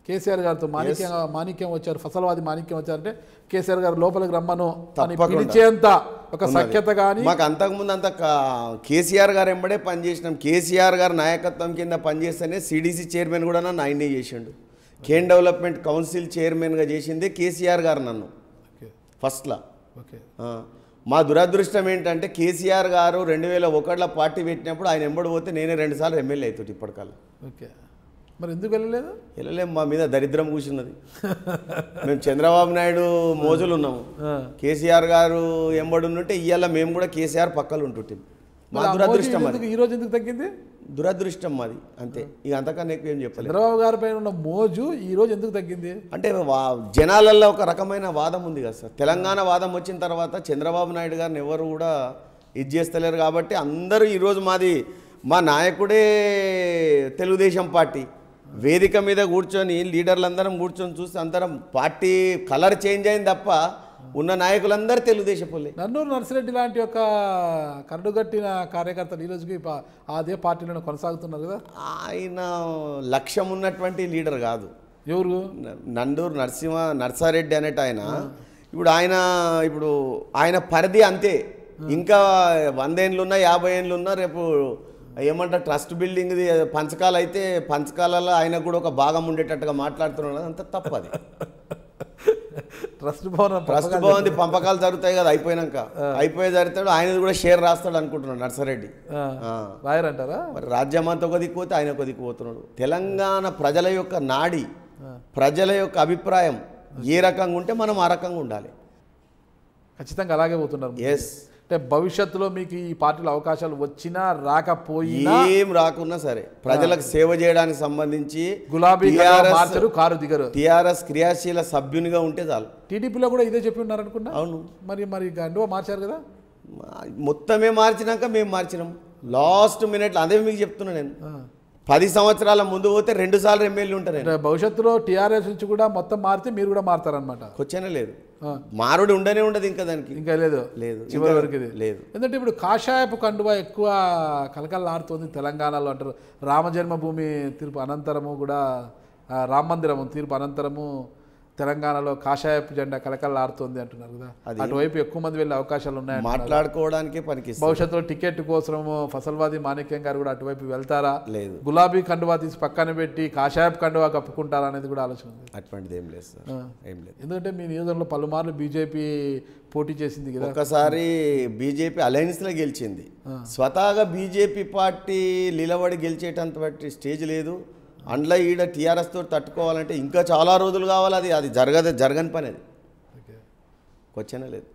కేసీఆర్ గారితో మాణిక్యం మాణిక్యం వచ్చారు ఫసల్వాది మాణిక్యం వచ్చారంటే కేసీఆర్ గారు లోపలికి రమ్మను అని తప్పకుండా. పిలిచేంత ఒక సఖ్యత కానీ మాకు అంతకుముందు అంత కా- కేసీఆర్ గారు ఎంబడే పనిచేసినాం కేసీఆర్ గారు నాయకత్వం కింద పనిచేస్తేనే సిడిసి చైర్మన్ కూడా నన్ను ఆయనే చేసిండు కేన్ డెవలప్మెంట్ కౌన్సిల్ చైర్మన్గా చేసిందే కేసీఆర్ గారు నన్ను ఓకే ఫస్ట్లో ఓకే ఆ, మా దురదృష్టం ఏంటంటే కేసీఆర్ గారు రెండు వేల ఒకటిలో పార్టీ పెట్టినప్పుడు ఆయన ఎంబడి పోతే నేనే రెండుసార్లు ఎమ్మెల్యే అవుతుంది ఇప్పటికల్లా ఓకే మరి ఎందుకు వెళ్ళలేదు వెళ్ళలేం మా మీద దరిద్రం కూర్చున్నది మేము చంద్రబాబు నాయుడు మోజులు ఉన్నాము ఆ. కేసీఆర్ గారు ఎంబడి ఉంటే ఇవాళ మేము కూడా కేసీఆర్ పక్కలు ఉంటుంటాం మా మరి ఆ దురదృష్టం మోజు అది ఎందుకు ఈ రోజు ఎందుకు తగ్గింది దురదృష్టం మాది అంతే ఇక అంతకన్నా ఎక్కువ ఏం చెప్పలేదు చంద్రబాబు గారి పైన ఉన్న మోజు ఈ రోజు ఎందుకు తగ్గింది అంటే వా జనాలల్లో ఒక రకమైన వాదం ఉంది కదా సార్ తెలంగాణ వాదం వచ్చిన తర్వాత చంద్రబాబు నాయుడు గారిని ఎవరు కూడా ఇది చేస్తలేరు కాబట్టి అందరూ ఈరోజు మాది మా నాయకుడే తెలుగుదేశం పార్టీ వేదిక మీద కూర్చొని లీడర్లందరం కూర్చొని చూస్తే అందరం పార్టీ కలర్ చేంజ్ అయింది తప్ప ఉన్న నాయకులందరూ తెలుగుదేశపులే నన్నూరు నర్సిరెడ్డి లాంటి ఒక కరడుగట్టిన కార్యకర్తలు ఈ రోజుకి పా- అదే పార్టీలో కొనసాగుతున్నారు కదా ఆయన లక్ష్యం ఉన్నటువంటి లీడర్ కాదు ఎవరు న- నందూరు నరసింహ నర్సారెడ్డి అనేట ఆయన ఇప్పుడు ఆయన ఇప్పుడు ఆయన పరిధి అంతే ఇంకా వంద ఏండ్లు ఉన్నా యాభై ఏండ్లు ఉన్నా రేపు ఏమంటారు ట్రస్ట్ బిల్డింగ్ది పంచకాలు అయితే పంచకాలలో ఆయన కూడా ఒక భాగం ఉండేటట్టుగా మాట్లాడుతున్నాడు అంత తప్పది ట్రస్ట్ భవనం ట్రస్ట్ భవన్ పంపకాలు జరుగుతాయి కదా అయిపోయినాక అయిపోయే జరుగుతాడు ఆయన కూడా షేర్ రాస్తాడు అనుకుంటున్నాడు నర్సారెడ్డి ఆ, ఆ. రాయరంటారా మరి రాజ్యం అంతా ఒక దిక్కు పోతే ఆయన ఒక దిక్కు పోతున్నాడు తెలంగాణ ప్రజల యొక్క నాడి ప్రజల యొక్క అభిప్రాయం ఏ రకంగా ఉంటే మనం ఆ రకంగా ఉండాలి ఖచ్చితంగా అలాగే పోతున్నారు ఎస్ అంటే భవిష్యత్తులో మీకు ఈ పార్టీలో అవకాశాలు వచ్చినా రాకపోయినా ఏం రాకున్నా సరే ప్రజలకు సేవ చేయడానికి సంబంధించి గులాబీ కలర్ మార్చరు కారు దిగరు టిఆర్ఎస్ క్రియాశీల సభ్యునిగా ఉంటే చాలు టీడీపీలో కూడా ఇదే చెప్పి ఉన్నారు అనుకున్నా అవును మరి మరి గండువా మార్చారు కదా మా- మొత్తమే మార్చినాక మేము మార్చినాం లాస్ట్ మినిట్లో అదే మీకు చెప్తున్నా నేను ఆ. పది సంవత్సరాల ముందు పోతే రెండు సార్లు ఎమ్మెల్యే ఉంటాను నేను అంటే భవిష్యత్తులో టీఆర్ఎస్ నుంచి కూడా మొత్తం మారితే మీరు కూడా మారుతారనమాట వచ్చేనే లేదు ఆ. మారుడు ఉండనే ఉండదు ఇంకా దానికి ఇంకా లేదు లేదు చివరి ఇంకా వరకు ఇది లేదు ఎందుకంటే ఇప్పుడు కాషాయపు కండువా ఎక్కువ కలకలలాడుతోంది తెలంగాణలో అంటారు రామజన్మభూమి తీర్పు అనంతరము కూడా ఆ, రామ మందిరము తీర్పు అనంతరము తెలంగాణలో కాషాయపు జెండా కలకలలాడుతోంది అంటున్నారు కదా అటువైపు ఎక్కువ మంది వెళ్ళే అవకాశాలు ఉన్నాయి మాట్లాడుకోవడానికే పనికిస్తుంది భవిష్యత్తులో టికెట్ కోసం ఫసల్వాది మాణిక్యం గారు కూడా అటువైపు వెళ్తారా లేదు గులాబీ కండువా తీసి పక్కన పెట్టి కాషాయపు కండువా కప్పుకుంటారా అనేది కూడా ఆలోచన ఉంది అటువంటిది ఏం లేదు సార్ ఆ. ఏం లేదు ఎందుకంటే మీ నియోజకవర్గంలో పలుమార్లు బీజేపీ పోటీ చేసింది కదా ఒకసారి బీజేపీ అలయన్స్లో గెలిచింది స్వతహాగా బీజేపీ పార్టీ నిలబడి గెలిచేటంత స్టేజ్ లేదు అందులో ఈడ టీఆర్ఎస్ తోటి తట్టుకోవాలంటే ఇంకా చాలా రోజులు కావాలి అది అది జరగదు జరగని పని అది ఓకే వచ్చేనే లేదు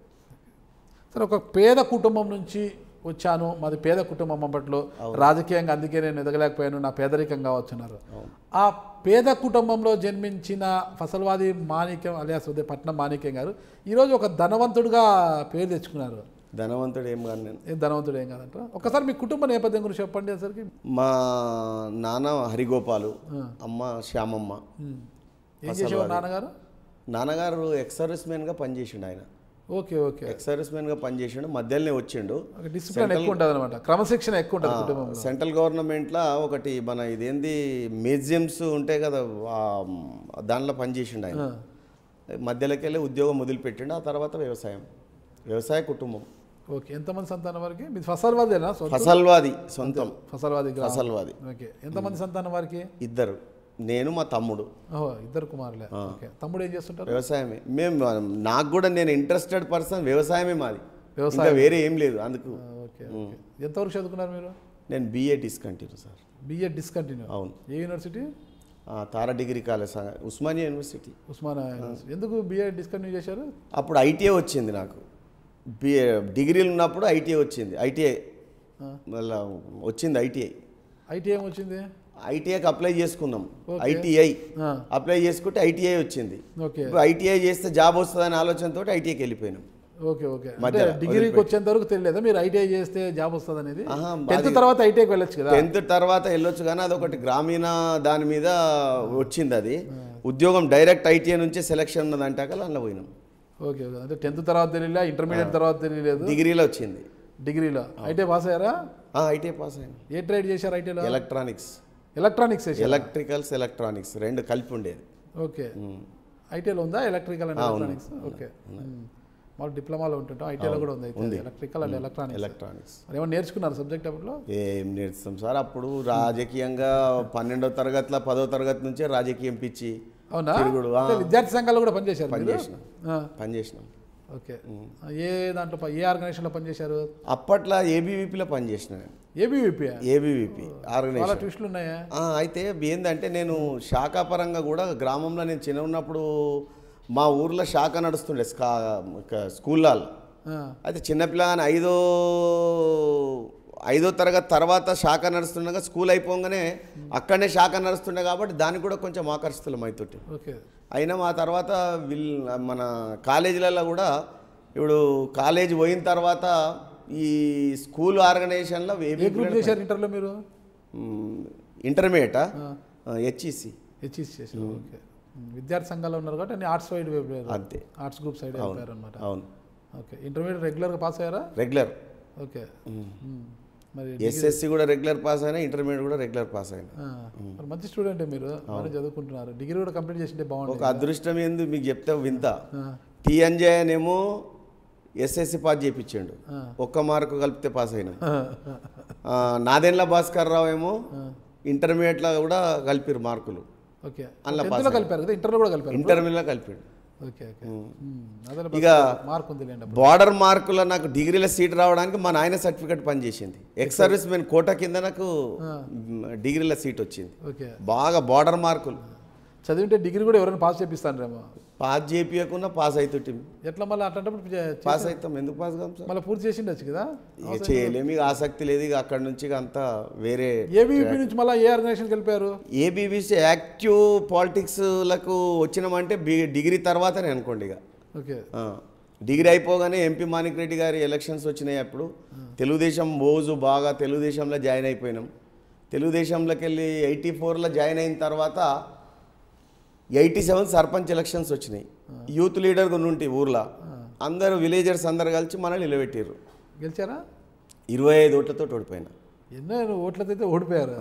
సరే ఒక పేద కుటుంబం నుంచి వచ్చాను మాది పేద కుటుంబం అప్పట్లో రాజకీయంగా అందుకే నేను ఎదగలేకపోయాను నా పేదరికం కావచ్చున్నారు ఆ పేద కుటుంబంలో జన్మించిన ఫసల్వాది మాణిక్యం అలియాస్ ఉదయ పట్నం మాణిక్యం గారు ఈరోజు ఒక ధనవంతుడిగా పేరు తెచ్చుకున్నారు ధనవంతుడు ఏం కాదు నేను ఏం ధనవంతుడు ఏం కాదంట ఒకసారి మీ కుటుంబ నేపథ్యం గురించి చెప్పండి అసలుకి మా నాన్న హరిగోపాలు అమ్మ శ్యామమ్మ ఉమ్. ఏం చేసేవారు నాన్నగారు నాన్నగారు ఎక్స్ సర్వీస్ మ్యాన్గా పనిచేసిండు ఆయన ఓకే ఓకే ఎక్స్ సర్వీస్ మ్యాన్గా పనిచేసిండు మధ్యలోనే వచ్చిండు ఒక డిసిప్లిన్ ఎక్కువ ఉంటుంది అనమాట క్రమశిక్షణ ఎక్కువ ఉంటుంది కుటుంబంలో సెంట్రల్ గవర్నమెంట్లో ఒకటి మన ఇదేంది మ్యూజియంస్ ఉంటాయి కదా ఆ, దాంట్లో పనిచేసిండు ఆయన మధ్యలోకి వెళ్ళి ఉద్యోగం మొదలుపెట్టిండు ఆ తర్వాత వ్యవసాయం వ్యవసాయ కుటుంబం ఓకే ఎంతమంది సంతానం వారికి మీది ఫసల్వాదేనా సొంత ఫసల్వాది సొంతం ఫసల్వాది గ్రామం ఫసల్వాది ఓకే ఎంతమంది సంతానం వారికి ఇద్దరు నేను మా తమ్ముడు ఓహో ఇద్దరు కుమారులే ఓకే తమ్ముడు ఏం చేస్తుంటారు వ్యవసాయమే మేము నాకు కూడా నేను ఇంట్రెస్టెడ్ పర్సన్ వ్యవసాయమే మాది వ్యవసాయం. ఇంకా వేరే ఏం లేదు అందుకు ఆ, ఓకే ఓకే ఎంతవరకు చదువుకున్నారు మీరు నేను BA discontinue sir BA discontinue అవును ఏ యూనివర్సిటీ ఆ, తారా డిగ్రీ కాలేజ్ ఆ, ఉస్మానియా యూనివర్సిటీ ఉస్మానియా యూనివర్సిటీ ఎందుకు బిఏ డిస్కంటిన్యూ చేశారు అప్పుడు ఐటీఐ వచ్చింది నాకు బిఏ డిగ్రీలు ఉన్నప్పుడు ఐటీఐ వచ్చింది ఐటీఐ ఆ. మళ్ళా వచ్చింది ఐటీఐ ఐటీ ఏం వచ్చింది ఐటీఐకి అప్లై చేసుకున్నాం ఓకే. ఐటీఐ ఆ, అప్లై చేసుకుంటే ఐటీఐ వచ్చింది ఓకే ఇప్పుడు ఐటీఐ చేస్తే జాబ్ వస్తుందనే ఆలోచనతో ఐటీఐకి వెళ్ళిపోయినాం ఓకే ఓకే అంటే మధ్యలో డిగ్రీకి వచ్చేంత వరకు తెలియదా మీరు ఐటీఐ చేస్తే జాబ్ వస్తుంది అనేది ఆహా, టెన్త్ తర్వాత ఐటీఐకి వెళ్ళొచ్చు కదా టెన్త్ తర్వాత వెళ్ళొచ్చు కానీ అదొకటి గ్రామీణ దాని మీద వచ్చింది అది ఉద్యోగం డైరెక్ట్ ఐటీఐ నుంచే సెలక్షన్ ఉన్నది అంటాక అందులో పోయినాం ఓకే ఓకే అంటే టెన్త్ తర్వాత తెలియలే ఇంటర్మీడియట్ తర్వాత తెలియలేదు డిగ్రీలో వచ్చింది డిగ్రీలో ఐటీఐ పాస్ అయ్యారా ఐటీఐ పాస్ అయినా ఏ ట్రేడ్ చేశారు ఐటీలో ఎలక్ట్రానిక్స్ ఎలక్ట్రానిక్స్ చేశారు ఎలక్ట్రికల్స్ ఎలక్ట్రానిక్స్ రెండు కలిపి ఉండేది ఓకే ఐటీలో ఉందా ఎలక్ట్రికల్ అండ్ ఎలక్ట్రానిక్స్ ఓకే మాకు డిప్లొమాలో ఉంటుంటాం ఐటీలో కూడా ఉంది అయితే ఎలక్ట్రికల్ అండ్ ఎలక్ట్రానిక్స్ ఎలక్ట్రానిక్స్ మరి ఏమన్నా నేర్చుకున్నారు సబ్జెక్ట్ అప్పట్లో ఏం నేర్చుతాం సార్ అప్పుడు రాజకీయంగా పన్నెండో తరగతిలో పదో తరగతి నుంచే రాజకీయం పిచ్చి అవునా తిరుగుడు, ఆ. అంటే విద్యార్థి సంఘాలు కూడా పనిచేశారు మీరు పనిచేసిన ఆ, పనిచేసినాం ఓకే ఏ దాంట్లో ప- ఏ ఆర్గనైజేషన్లో పనిచేశారు అప్పట్లో ఏబీవీపీలో పనిచేసిన నేను ఏబీవీపీ ఏబీవీపీ చాలా ఆర్గనైజేషన్ ట్విస్టులు ఉన్నాయా ఆ, అయితే ఏంటంటే నేను శాఖాపరంగా కూడా గ్రామంలో నేను చిన్న ఉన్నప్పుడు మా ఊర్లో శాఖ నడుస్తుండే స్కా స్కూల్లో ఆ, అయితే చిన్నపిల్లగాని ఐదో ఐదో తరగతి తర్వాత శాఖ నడుస్తుండగా స్కూల్ అయిపోగానే అక్కడనే శాఖ నడుస్తుండే కాబట్టి దానికి కూడా కొంచెం ఆకర్షితులం అవుతుంటే ఓకే అయినా మా తర్వాత విల్ మన కాలేజీలలో కూడా ఇప్పుడు కాలేజ్ పోయిన తర్వాత ఈ స్కూల్ ఆర్గనైజేషన్లో ఏ గ్రూప్ చేశారు ఇంటర్లో మీరు ఇంటర్మీడియటా హెచ్ఈసి హెచ్ఈసి చేశారు ఓకే విద్యార్థి సంఘాల్లో ఉన్నారు కాబట్టి అన్ని ఆర్ట్స్ సైడ్ వెళ్ళారు అంతే ఆర్ట్స్ గ్రూప్ సైడ్ వెళ్ళారు అనమాట అవును ఓకే ఇంటర్మీడియట్ రెగ్యులర్గా పాస్ అయ్యారా రెగ్యులర్ ఓకే మ్మ్. మరి ఎస్ఎస్సి కూడా రెగ్యులర్ పాస్ అయినా ఇంటర్మీడియట్ కూడా రెగ్యులర్ పాస్ అయినా ఆ, మరి మంచి స్టూడెంట్ మీరు బాగా చదువుకుంటున్నారు డిగ్రీ కూడా కంప్లీట్ చేసింటే ఒక బాగుంటుంది అదృష్టం ఏంది మీకు చెప్తే వింత ఆ, టీఎన్జే అనేమో ఎస్ఎస్సి పాస్ చేయించాడు ఆ. ఒక్క మార్కు కలిపితే పాస్ అయినాం ఆ, ఆ, నాదెండ్ల భాస్కర్ రావు ఏమో ఇంటర్మీడియట్లో కూడా కలిపిరు మార్కులు ఓకే అందులో టెన్త్లో కలిపారు కదా ఇంటర్లో కూడా కలిపారు ఇంటర్మీడియట్లో కలిపాడు ఓకే ఓకే మ్మ్. అదే ఇక మార్క్ ఉంది లేండి అప్పుడు. బార్డర్ మార్కులో నాకు డిగ్రీలో సీట్ రావడానికి మా నాయన సర్టిఫికేట్ పనిచేసింది ఎక్స్ సర్వీస్ మెన్ కోటా కింద నాకు మ్, డిగ్రీలో సీట్ వచ్చింది ఓకే బాగా బార్డర్ మార్కులు చదివింటే డిగ్రీ కూడా ఎవరైనా పాస్ చేపిస్తారేమో పాస్ చేపియకుండా పాస్ అవుతుంటే ఎట్లా మళ్ళీ అట్లాంటప్పుడు చే- పాస్ అవుతాం ఎందుకు పాస్ కాం సార్ మళ్ళీ పూర్తి చేసిండొచ్చు కదా ఇక చేయలేము ఇక ఆసక్తి లేదు ఇక అక్కడ నుంచి ఇక అంతా వేరే ఏబీవీపీ నుంచి మళ్ళీ ఏ ఆర్గనైజేషన్కి వెళ్ళిపోయారు ఏబీబీసీ యాక్టివ్ పాలిటిక్స్లకు వచ్చినామంటే బి డిగ్రీ తర్వాతనే అనుకోండి ఇక ఓకే ఆ, డిగ్రీ అయిపోగానే ఎంపీ మాణిక్ రెడ్డి గారి ఎలక్షన్స్ వచ్చినాయి అప్పుడు తెలుగుదేశం మోజు బాగా తెలుగుదేశంలో జాయిన్ అయిపోయినాం తెలుగుదేశంలోకి వెళ్ళి ఎయిటీ ఫోర్లో జాయిన్ అయిన తర్వాత ఎయిటీ సెవెన్ సర్పంచ్ ఎలక్షన్స్ వచ్చినాయి యూత్ లీడర్ కొన్ని ఉంటే ఊర్లో అందరూ విలేజర్స్ అందరు కలిసి మనల్ని నిలబెట్టారు గెలిచారా ఇరవై ఐదు ఓట్లతో ఓడిపోయినా ఎన్నో ఓట్లతో అయితే ఓడిపోయారు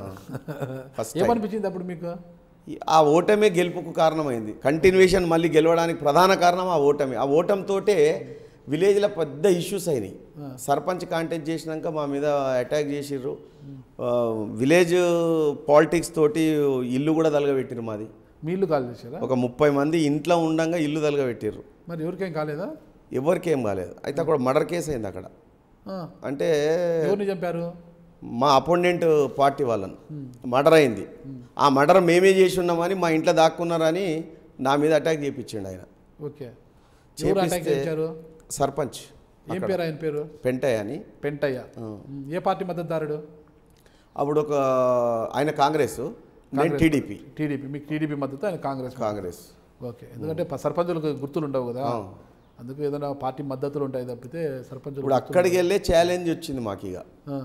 First ఏమనిపించింది అప్పుడు మీకు ఈ- ఆ ఓటమే గెలుపుకు కారణమైంది కంటిన్యూషన్ మళ్ళీ గెలవడానికి ప్రధాన కారణం ఆ ఓటమి ఆ ఓటమితోటే విలేజ్లో పెద్ద ఇష్యూస్ అయినాయి సర్పంచ్ కాంటాక్ట్ చేసినాక మా మీద అటాక్ చేసిర్రు ఆ, విలేజ్ పాలిటిక్స్ తోటి ఇల్లు కూడా తలగబెట్టిరు మాది మీ ఇల్లు కాల్ చేశారా ఒక ముప్పై మంది ఇంట్లో ఉండంగా ఇల్లు తలగబెట్టిర్రు మరి ఎవరికేం కాలేదా ఎవరికి ఏం కాలేదు అయితే అక్కడ మర్డర్ కేసు అయింది అక్కడ ఆ, అంటే ఎవరిని చంపారు మా అపోనెంట్ పార్టీ వాళ్ళని మర్డర్ అయింది ఆ మర్డర్ మేమే చేసి ఉన్నామని మా ఇంట్లో దాక్కున్నారని నా మీద అటాక్ చేయించిండు ఆయన ఓకే ఎవరు అటాక్ చేపిస్తే చేశారు సర్పంచ్ ఏం పేరు ఆయన పేరు పెంటయ్య అని పెంటయ్య ఉమ్, ఏ పార్టీ మద్దతుదారుడు అప్పుడు ఒక ఆయన కాంగ్రెస్ నేను టీడీపీ టీడీపీ మీకు టీడీపీ మద్దతు ఆయన కాంగ్రెస్ కాంగ్రెస్ ఓకే ఎందుకంటే ప- సర్పంచులకు గుర్తులు ఉండవు కదా అందుకు ఏదైనా పార్టీ మద్దతులు ఉంటాయి తప్పితే సర్పంచులు ఇప్పుడు అక్కడికి వెళ్ళే ఛాలెంజ్ వచ్చింది మాకు ఇక ఆ,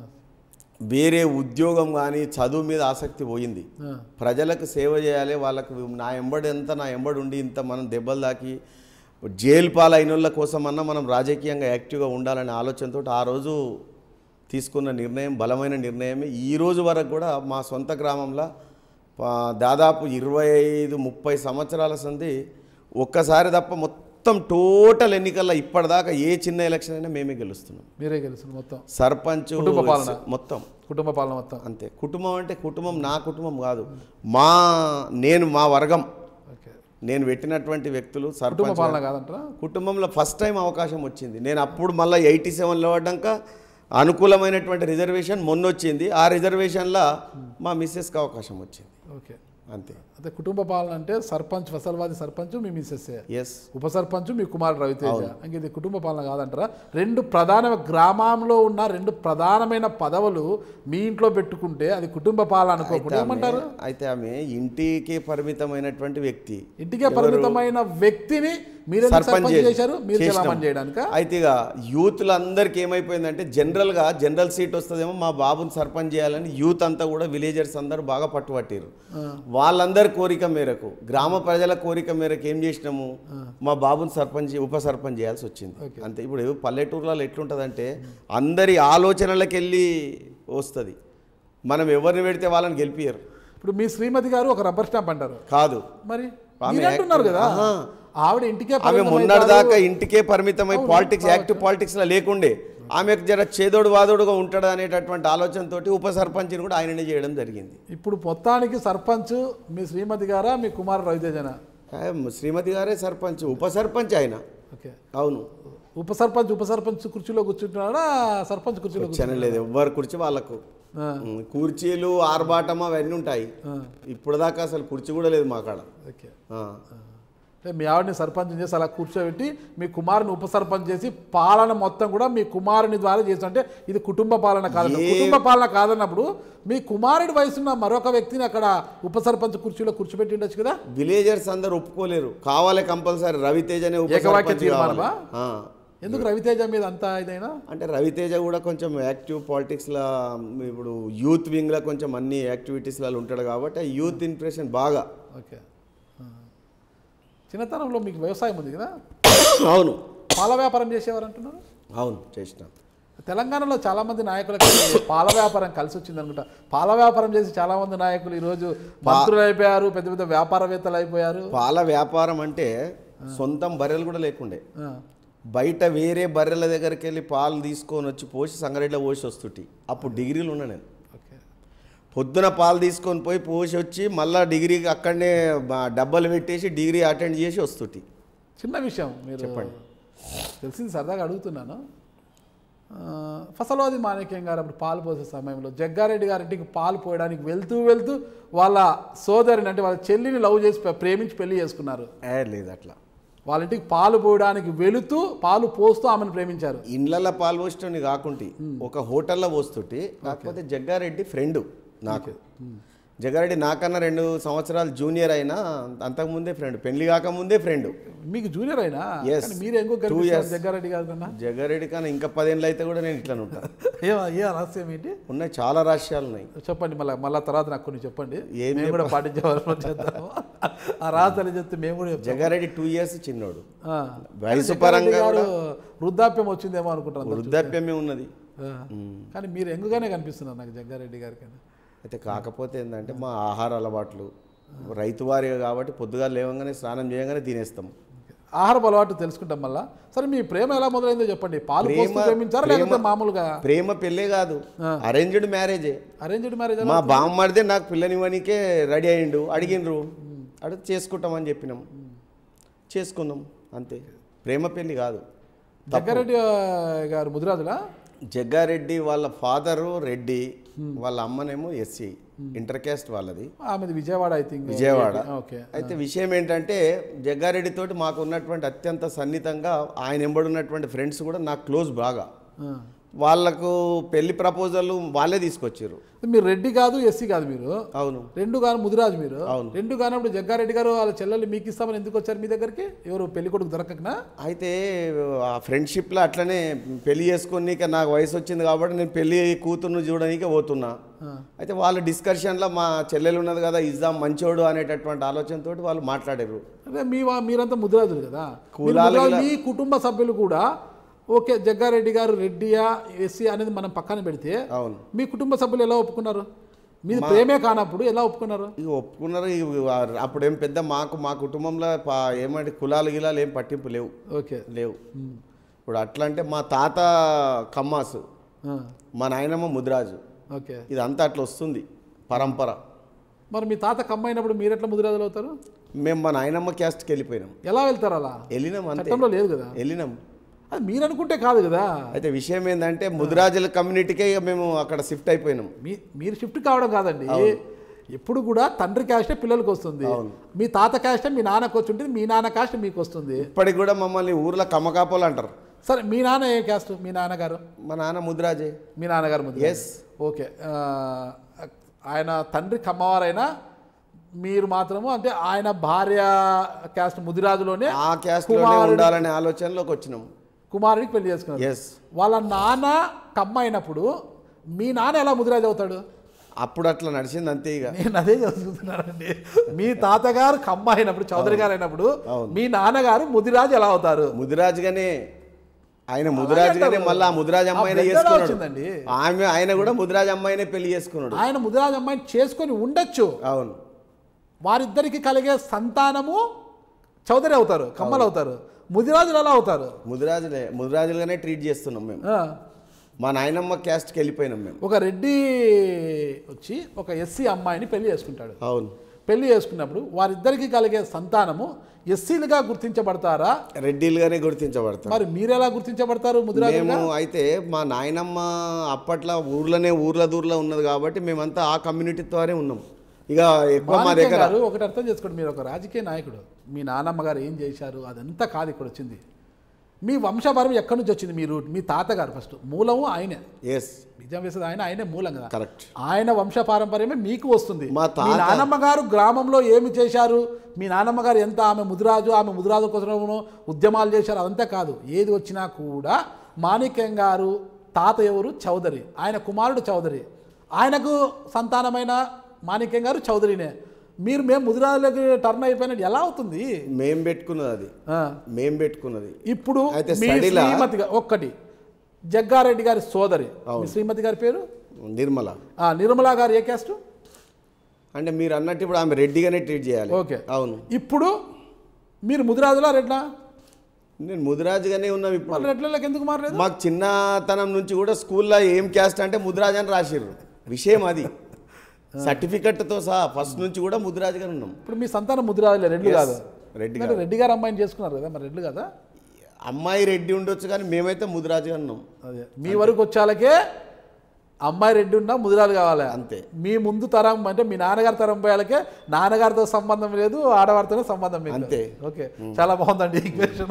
వేరే ఉద్యోగం కానీ చదువు మీద ఆసక్తి పోయింది ఆ, ప్రజలకు సేవ చేయాలి వాళ్ళకు నా ఎంబడి ఎంత నా ఎంబడి ఉండి ఇంత మనం దెబ్బలు దాకి జైలు పాలైన వాళ్ళ కోసమన్నా మనం రాజకీయంగా యాక్టివ్గా ఉండాలనే ఆలోచనతో ఆ రోజు తీసుకున్న నిర్ణయం బలమైన నిర్ణయమే ఈ రోజు వరకు కూడా మా సొంత గ్రామంలో ఆ, దాదాపు ఇరవై ఐదు ముప్పై సంవత్సరాల సంది ఒక్కసారి తప్ప మొత్తం టోటల్ ఎన్నికల్లో ఇప్పటిదాకా ఏ చిన్న ఎలక్షన్ అయినా మేమే గెలుస్తున్నాం మీరే గెలుస్తుంది మొత్తం సర్పంచ్ కుటుంబ పాలన. మొత్తం కుటుంబ పాలన మొత్తం అంతే కుటుంబం అంటే కుటుంబం నా కుటుంబం కాదు మా నేను మా వర్గం ఓకే నేను పెట్టినటువంటి వ్యక్తులు కుటుంబ సర్పంచ్ పాలన కాదంటారా కుటుంబంలో ఫస్ట్ టైం అవకాశం వచ్చింది నేను అప్పుడు మళ్ళీ ఎయిటీ సెవెన్లో పడ్డాక అనుకూలమైనటువంటి రిజర్వేషన్ మొన్న వచ్చింది ఆ రిజర్వేషన్లో మా మిస్సెస్కి అవకాశం వచ్చింది ఓకే అంతే అదే కుటుంబ పాలన అంటే సర్పంచ్ ఫసల్వాది సర్పంచ్ మీ మిస్సెస్ ఎస్ ఉప సర్పంచ్ మీ కుమారుడు రవితేజ ఇంక ఇది కుటుంబ పాలన కాదంటారా రెండు ప్రధాన గ్రామంలో ఉన్న రెండు ప్రధానమైన పదవులు మీ ఇంట్లో పెట్టుకుంటే అది కుటుంబ పాలన అనుకోకుండా ఏమంటారు అయితే ఆమె ఇంటికి పరిమితమైనటువంటి వ్యక్తి ఇంటికే పరిమితమైన వ్యక్తిని మీరు సర్పంచ్ సర్పంచ్ చేసి- చేశారు మీరు చేసినాం. చలామణి చేయడానిక అయితే ఇక యూత్లందరికీ ఏమైపోయిందంటే జనరల్గా జనరల్ సీట్ వస్తుందేమో మా బాబుని సర్పంచ్ చేయాలని యూత్ అంతా కూడా విలేజర్స్ అందరూ బాగా పట్టుబట్టారు వాళ్ళందరి కోరిక మేరకు గ్రామ ప్రజల కోరిక మేరకు ఏం చేసినాము మా బాబుని సర్పంచ్ ఉప సర్పంచ్ చేయాల్సి వచ్చింది అంతే ఇప్పుడు పల్లెటూర్లలో ఎట్లుంటుందంటే అందరి ఆలోచనలకు వెళ్ళి వస్తుంది మనం ఎవరిని పెడితే వాళ్ళని గెలిపియరు ఇప్పుడు మీ శ్రీమతి గారు ఒక రబ్బర్ స్టాంప్ అంటారు కాదు మరి ఆమె మీరు అంటున్నారు కదా ఆహా. ఆవిడ ఇంటికే ఆమె పరిమితం మొన్నటి అవుతారు. దాకా ఇంటికే పరిమితమై పాలిటిక్స్ యాక్టివ్ పాలిటిక్స్ లో లేకుండే ఆమెకు జర చేదోడు వాదోడుగా ఉంటాడు అనేటటువంటి ఆలోచనతోటి ఉప సర్పంచ్ని కూడా ఆయననే చేయడం జరిగింది ఇప్పుడు మొత్తానికి సర్పంచ్ మీ శ్రీమతి గారా మీ కుమారు రవితేజనా ఆ, శ్రీమతి గారే సర్పంచ్ ఉప సర్పంచ్ ఆయన ఓకే అవును ఉప సర్పంచ్ ఉప సర్పంచ్ కుర్చీలో కూర్చుంటున్నాడా సర్పంచ్ కుర్చీలో కూర్చుంటున్నాడా? లేదు ఎవ్వరు కుర్చీ వాళ్ళకు ఆ, ఉమ్, కుర్చీలు ఆర్భాటం అవన్నీ ఉంటాయి ఆ, ఇప్పుడు దాకా అసలు కుర్చీ కూడా లేదు మా కాడ ఓకే ఆ. అంటే మీ ఆవిడని సర్పంచ్ చేసి అలా కూర్చోబెట్టి మీ కుమారుని ఉప సర్పంచ్ చేసి పాలన మొత్తం కూడా మీ కుమారుని ద్వారా చేసి అంటే ఇది కుటుంబ పాలన కాదు ఏ- కుటుంబ పాలన కాదన్నప్పుడు మీ కుమారుడి వయసున్న మరొక వ్యక్తిని అక్కడ ఉప సర్పంచ్ కుర్చీలో కూర్చోబెట్టి ఉండొచ్చు కదా విలేజర్స్ అందరు ఒప్పుకోలేరు కావాలి కంపల్సరీ రవితేజనే ఉప ఏకవాక్య సర్పంచ్ కావాలి. తీర్మానమా? ఆ. ఎందుకు రవితేజ మీద అంత ఇదైనా అంటే రవితేజ కూడా కొంచెం యాక్టివ్ పాలిటిక్స్లో ఇప్పుడు యూత్ వింగ్లో కొంచెం అన్ని యాక్టివిటీస్లలో ఉంటాడు కాబట్టి ఆ యూత్ ఇంప్రెషన్ బాగా ఓకే ఆ. చిన్నతనంలో మీకు వ్యవసాయం ఉంది కదా అవును పాల వ్యాపారం చేసేవారు అంటున్నారు అవును చేసిన తెలంగాణలో చాలా మంది నాయకులకి పాల వ్యాపారం కలిసి వచ్చింది అనుకుంటా పాల వ్యాపారం చేసి చాలా మంది నాయకులు ఈరోజు మంత్రులు అయిపోయారు పెద్ద పెద్ద వ్యాపారవేత్తలు అయిపోయారు పాల వ్యాపారం అంటే సొంతం బర్రెలు కూడా లేకుండే ఆ, బయట వేరే బర్రెల దగ్గరికి వెళ్ళి పాలు తీసుకొని వచ్చి పోసి సంగారెడ్డిలో పోసి వస్తుంటి అప్పుడు డిగ్రీలు ఉన్నా నేను ఓకే పొద్దున పాలు తీసుకొని పోయి పోసి వచ్చి మళ్ళీ డిగ్రీకి అక్కడనే బ- డబ్బాలు పెట్టేసి డిగ్రీ అటెండ్ చేసి వస్తుంటి చిన్న విషయం మీరు చెప్పండి. తెలిసింది సరదాగా అడుగుతున్నాను ఆ, ఫసలవాది మాణిక్యం గారు అప్పుడు పాలు పోసే సమయంలో జగ్గారెడ్డి గారింటికి పాలు పోయడానికి వెళ్తూ వెళ్తూ వాళ్ళ సోదరిని అంటే వాళ్ళ చెల్లిని లవ్ చేసి ప్రే- ప్రేమించి పెళ్లి చేసుకున్నారు ఏ లేదు అట్లా వాళ్ళ ఇంటికి పాలు పోయడానికి వెళుతూ పాలు పోస్తూ ఆమెను ప్రేమించారు ఇండ్లలో పాలు పోసేటోని కాకుంటి ఒక హోటల్లో పోస్తుంటి కాకపోతే జగ్గారెడ్డి ఫ్రెండ్ నాకు జగ్గారెడ్డి నాకన్నా రెండు సంవత్సరాలు జూనియర్ అయినా అంతకుముందే ఫ్రెండ్ పెళ్లి కాకముందే ఫ్రెండ్ మీకు జూనియర్ అయినా Yes. కానీ మీరు ఎంకో Two కనిపిస్తారు years. జగ్గారెడ్డి గారు కన్నా జగ్గారెడ్డి కన్నా ఇంకా పదేళ్ళు అయితే కూడా నేను ఇట్లా ఉంటాను ఏ ఏ రహస్యం ఏంటి ఉన్నాయి చాలా రహస్యాలు ఉన్నాయి చెప్పండి మళ్ళీ మళ్ళీ తర్వాత నాకు కొన్ని చెప్పండి ఏం మేము కూడా పాటించే వాళ్ళు చేద్దాము ఆ రహస్యాలు చెప్తే మేము కూడా చెప్తాం జగ్గారెడ్డి టూ ఇయర్స్ చిన్నోడు ఆ. వయసు జగ్గారెడ్డి పరంగా గారు వృద్ధాప్యం వచ్చిందేమో అనుకుంటాను వృద్ధాప్యమే ఉన్నది ఆ. కానీ మీరు ఎంగుగానే కనిపిస్తున్నారు నాకు జగ్గారెడ్డి గారి కన్నా అయితే కాకపోతే ఏంటంటే మా ఆహార అలవాట్లు రైతువారిగా కాబట్టి పొద్దుగా లేవగానే స్నానం చేయగానే తినేస్తాం ఆహారపు అలవాటు తెలుసుకుంటాం మళ్ళా సరే మీ ప్రేమ ఎలా మొదలైందో చెప్పండి పాలు ప్రేమ- పోస్తూ ప్రేమించారా ప్రేమ- లేకపోతే మామూలుగా ప్రేమ పెళ్ళే కాదు అరేంజ్డ్ మ్యారేజే అరేంజ్డ్ మ్యారేజ్ మా బామ్మడిదే నాకు పిల్లనివ్వనికే రెడీ అయ్యిండు అడిగిండ్రు అడిగి చేసుకుంటామని చెప్పినాం చేసుకున్నాం అంతే ప్రేమ పెళ్ళి కాదు జగ్గారెడ్డి ఆ, గారు ముదిరాజులా జగ్గారెడ్డి వాళ్ళ ఫాదరు రెడ్డి వాళ్ళ అమ్మనేమో ఎస్సీ ఇంటర్ క్యాస్ట్ వాళ్ళది ఆమెది Vijayawada I think Vijayawada okay అయితే విషయం ఏంటంటే జగ్గారెడ్డి తోటి మాకు ఉన్నటువంటి అత్యంత సన్నిహితంగా ఆయన ఎంబడున్నటువంటి ఫ్రెండ్స్ కూడా నాకు క్లోజ్ బాగా ఆ. వాళ్ళకు పెళ్లి ప్రపోజల్ వాళ్ళే తీసుకొచ్చారు మీరు రెడ్డి కాదు ఎస్సీ కాదు మీరు అవును రెండు కాను ముదిరాజు మీరు అవును. రెండు కానప్పుడు జగ్గారెడ్డి గారు వాళ్ళ చెల్లెలు మీకు ఇస్తామని ఎందుకు వచ్చారు మీ దగ్గరికి ఎవరు పెళ్లి కొడుకు దొరకకనా అయితే ఆ ఫ్రెండ్షిప్లో అట్లనే పెళ్లి చేసుకొని నాకు వయసు వచ్చింది కాబట్టి నేను పెళ్లి కూతుర్ను చూడడానికి పోతున్నా ఆ. అయితే వాళ్ళ డిస్కషన్లో మా చెల్లెలు ఉన్నది కదా ఇద్దాం మంచోడు అనేటటువంటి ఆలోచనతో వాళ్ళు మాట్లాడారు అదే మీ వా- మీరంతా ముదిరాజులు కదా మీరు కులాలు ముదిరాజులు, ఇలా- మీ కుటుంబ సభ్యులు కూడా ఓకే జగ్గారెడ్డి గారు రెడ్డియా ఎస్సీ అనేది మనం పక్కన పెడితే అవును మీ కుటుంబ సభ్యులు ఎలా ఒప్పుకున్నారు మీది ప్రేమే కానప్పుడు ఎలా ఒప్పుకున్నారు ఇక ఒప్పుకున్నారు ఇక అప్పుడేం పెద్ద మాకు మా కుటుంబంలో పా- ఏమంటే కులాలు గిలాలు ఏం పట్టింపు లేవు ఓకే లేవు ఇప్పుడు అట్లా అంటే మా తాత కమ్మాసు ఆ, మా నాయనమ్మ ముదిరాజు ఓకే ఇదంతా అట్లా వస్తుంది పరంపర మరి మీ తాత కమ్మైనప్పుడు మీరు ఎట్లా ముదిరాజులు అవుతారు మేము మా నాయనమ్మ క్యాస్ట్కి వెళ్ళిపోయినాం ఎలా వెళ్తారు అలా వెళ్ళినాం అంతే చట్టంలో లేదు కదా వెళ్ళినాం అది మీరు అనుకుంటే కాదు కదా అయితే విషయం ఏంటంటే ముదిరాజుల కమ్యూనిటీకే ఇక మేము అక్కడ షిఫ్ట్ అయిపోయినాం మీ మీరు షిఫ్ట్ కావడం కాదండి ఎప్పుడు కూడా తండ్రి క్యాస్టే పిల్లలకు వస్తుంది అవును. మీ తాత క్యాస్టే మీ నాన్నకు వచ్చి ఉంటుంది మీ నాన్న క్యాస్ట్ మీకు వస్తుంది ఇప్పటికి కూడా మమ్మల్ని ఊర్లో కమ్మకాపోలు అంటారు సరే మీ నాన్న ఏ క్యాస్ట్ మీ నాన్నగారు మా నాన్న ముదిరాజే మీ నాన్నగారు ముద్ర ఎస్ ఓకే ఆ, ఆయన తండ్రి కమ్మవారైనా మీరు మాత్రము అంటే ఆయన భార్య క్యాస్ట్ ముదిరాజులోనే ఆ క్యాస్ట్లోనే కుమారుడు- ఉండాలనే ఆలోచనలోకి వచ్చినాం కుమారుడికి పెళ్లి చేసుకున్నారు ఎస్ వాళ్ళ నాన్న కమ్మ అయినప్పుడు మీ నాన్న ఎలా ముదిరాజు అవుతాడు అప్పుడు అట్లా నడిచింది అంతే ఇక నేను అదే చదువుతున్నానండి మీ తాతగారు కమ్మ అయినప్పుడు చౌదరి గారు అయినప్పుడు అవును. మీ నాన్నగారు ముదిరాజు ఎలా అవుతారు ముదిరాజుగానే ఆయన ముదిరాజుగానే అంటారు. మళ్ళీ ఆ ముదిరాజు ఆ అమ్మాయినే బ్లడ్ ఎలా చేసుకున్నాడు వచ్చిందండి? ఆమె ఆయన కూడా ముదిరాజు అమ్మాయినే పెళ్లి చేసుకున్నాడు ఆయన ముదిరాజు అమ్మాయిని చేసుకొని ఉండొచ్చు అవును వారిద్దరికి కలిగే సంతానము చౌదరి అవుతారు కమ్మలు అవుతారు ముదిరాజులు ఎలా అవుతారు ముదిరాజులే ముదిరాజులుగానే ట్రీట్ చేస్తున్నాం మేము ఆ, మా నాయనమ్మ క్యాస్ట్కి వెళ్ళిపోయినాం మేము ఒక రెడ్డి వచ్చి ఒక ఎస్సీ అమ్మాయిని పెళ్లి చేసుకుంటాడు అవును పెళ్లి చేసుకున్నప్పుడు వారిద్దరికి కలిగే సంతానము ఎస్సీలుగా గుర్తించబడతారా రెడ్డిలుగానే గుర్తించబడతాం మరి మీరెలా గుర్తించబడతారు ముదిరాజులుగా మేము అయితే మా నాయనమ్మ అప్పట్లో ఊర్లోనే ఊర్ల దూర్లో ఉన్నది కాబట్టి మేమంతా ఆ కమ్యూనిటీ ద్వారే ఉన్నాం ఇక ఎక్కువ మా మాణిక్యం దగ్గర గారు ఒకటి అర్థం చేసుకోండి మీరు ఒక రాజకీయ నాయకుడు మీ నాన్నమ్మ గారు ఏం చేశారు అదంతా కాదు ఇక్కడ వచ్చింది మీ వంశపరం ఎక్కడి నుంచి వచ్చింది మీరు మీ తాతగారు ఫస్ట్ మూలము ఆయనే ఎస్ నిజం వేసేది ఆయన ఆయనే మూలం కదా కరెక్ట్ ఆయన వంశ పారంపర్యమే మీకు వస్తుంది మా మీ తాత- నానమ్మ గారు గ్రామంలో ఏమి చేశారు మీ నానమ్మ గారు ఎంత ఆమె ముదిరాజు ఆమె ముదిరాజు కోసం ఉద్యమాలు చేశారు అదంతా కాదు ఏది వచ్చినా కూడా మాణిక్యం గారు తాత ఎవరు చౌదరి ఆయన కుమారుడు చౌదరి ఆయనకు సంతానమైన మాణిక్యం గారు చౌదరినే మీరు మేము ముదిరాజులకి టర్న్ అయిపోయినట్టు ఎలా అవుతుంది మేం పెట్టుకున్నది అది ఆ, మేం పెట్టుకున్నది ఇప్పుడు అయితే మీ స్టడీలా- శ్రీమతి గా- ఒక్కటి జగ్గారెడ్డి గారి సోదరి మీ శ్రీమతి గారి పేరు నిర్మల ఆ, నిర్మలా గారు ఏ క్యాస్ట్ అంటే మీరు అన్నట్టు ఇప్పుడు ఆమె రెడ్డిగానే ట్రీట్ చేయాలి ఓకే. అవును ఇప్పుడు మీరు ముదిరాజులా రెడ్లా నేను ముదిరాజుగానే ఉన్నాం ఇప్పుడు మళ్ళీ రెడ్లకి ఎందుకు మారలేదు మాకు చిన్నతనం నుంచి కూడా స్కూల్లో ఏం క్యాస్ట్ అంటే ముదిరాజ్ అని రాసిర్రు విషయం అది సర్టిఫికెట్తో సహా ఫస్ట్ నుంచి కూడా ముదిరాజుగానే ఉన్నాం ఇప్పుడు మీ సంతానం ముదిరాజులే రెడ్లు Yes, కాదు రెడ్డి మరి రెడ్డి గారు అమ్మాయిని చేసుకున్నారు కదా మరి రెడ్లు కదా అమ్మాయి రెడ్డి ఉండొచ్చు కానీ మేమైతే ముదిరాజుగా ఉన్నాం అదే మీ వరకు వచ్చాలకే అమ్మాయి రెడ్డి ఉన్నా ముదిరాలు కావాలి అంతే. మీ ముందు తరం అంటే మీ నాన్నగారి తరం పోయాలకే నాన్నగారితో సంబంధం లేదు ఆడవారితోనే సంబంధం మీకు అంతే. ఓకే చాలా బాగుందండి ఈ క్వశ్చన్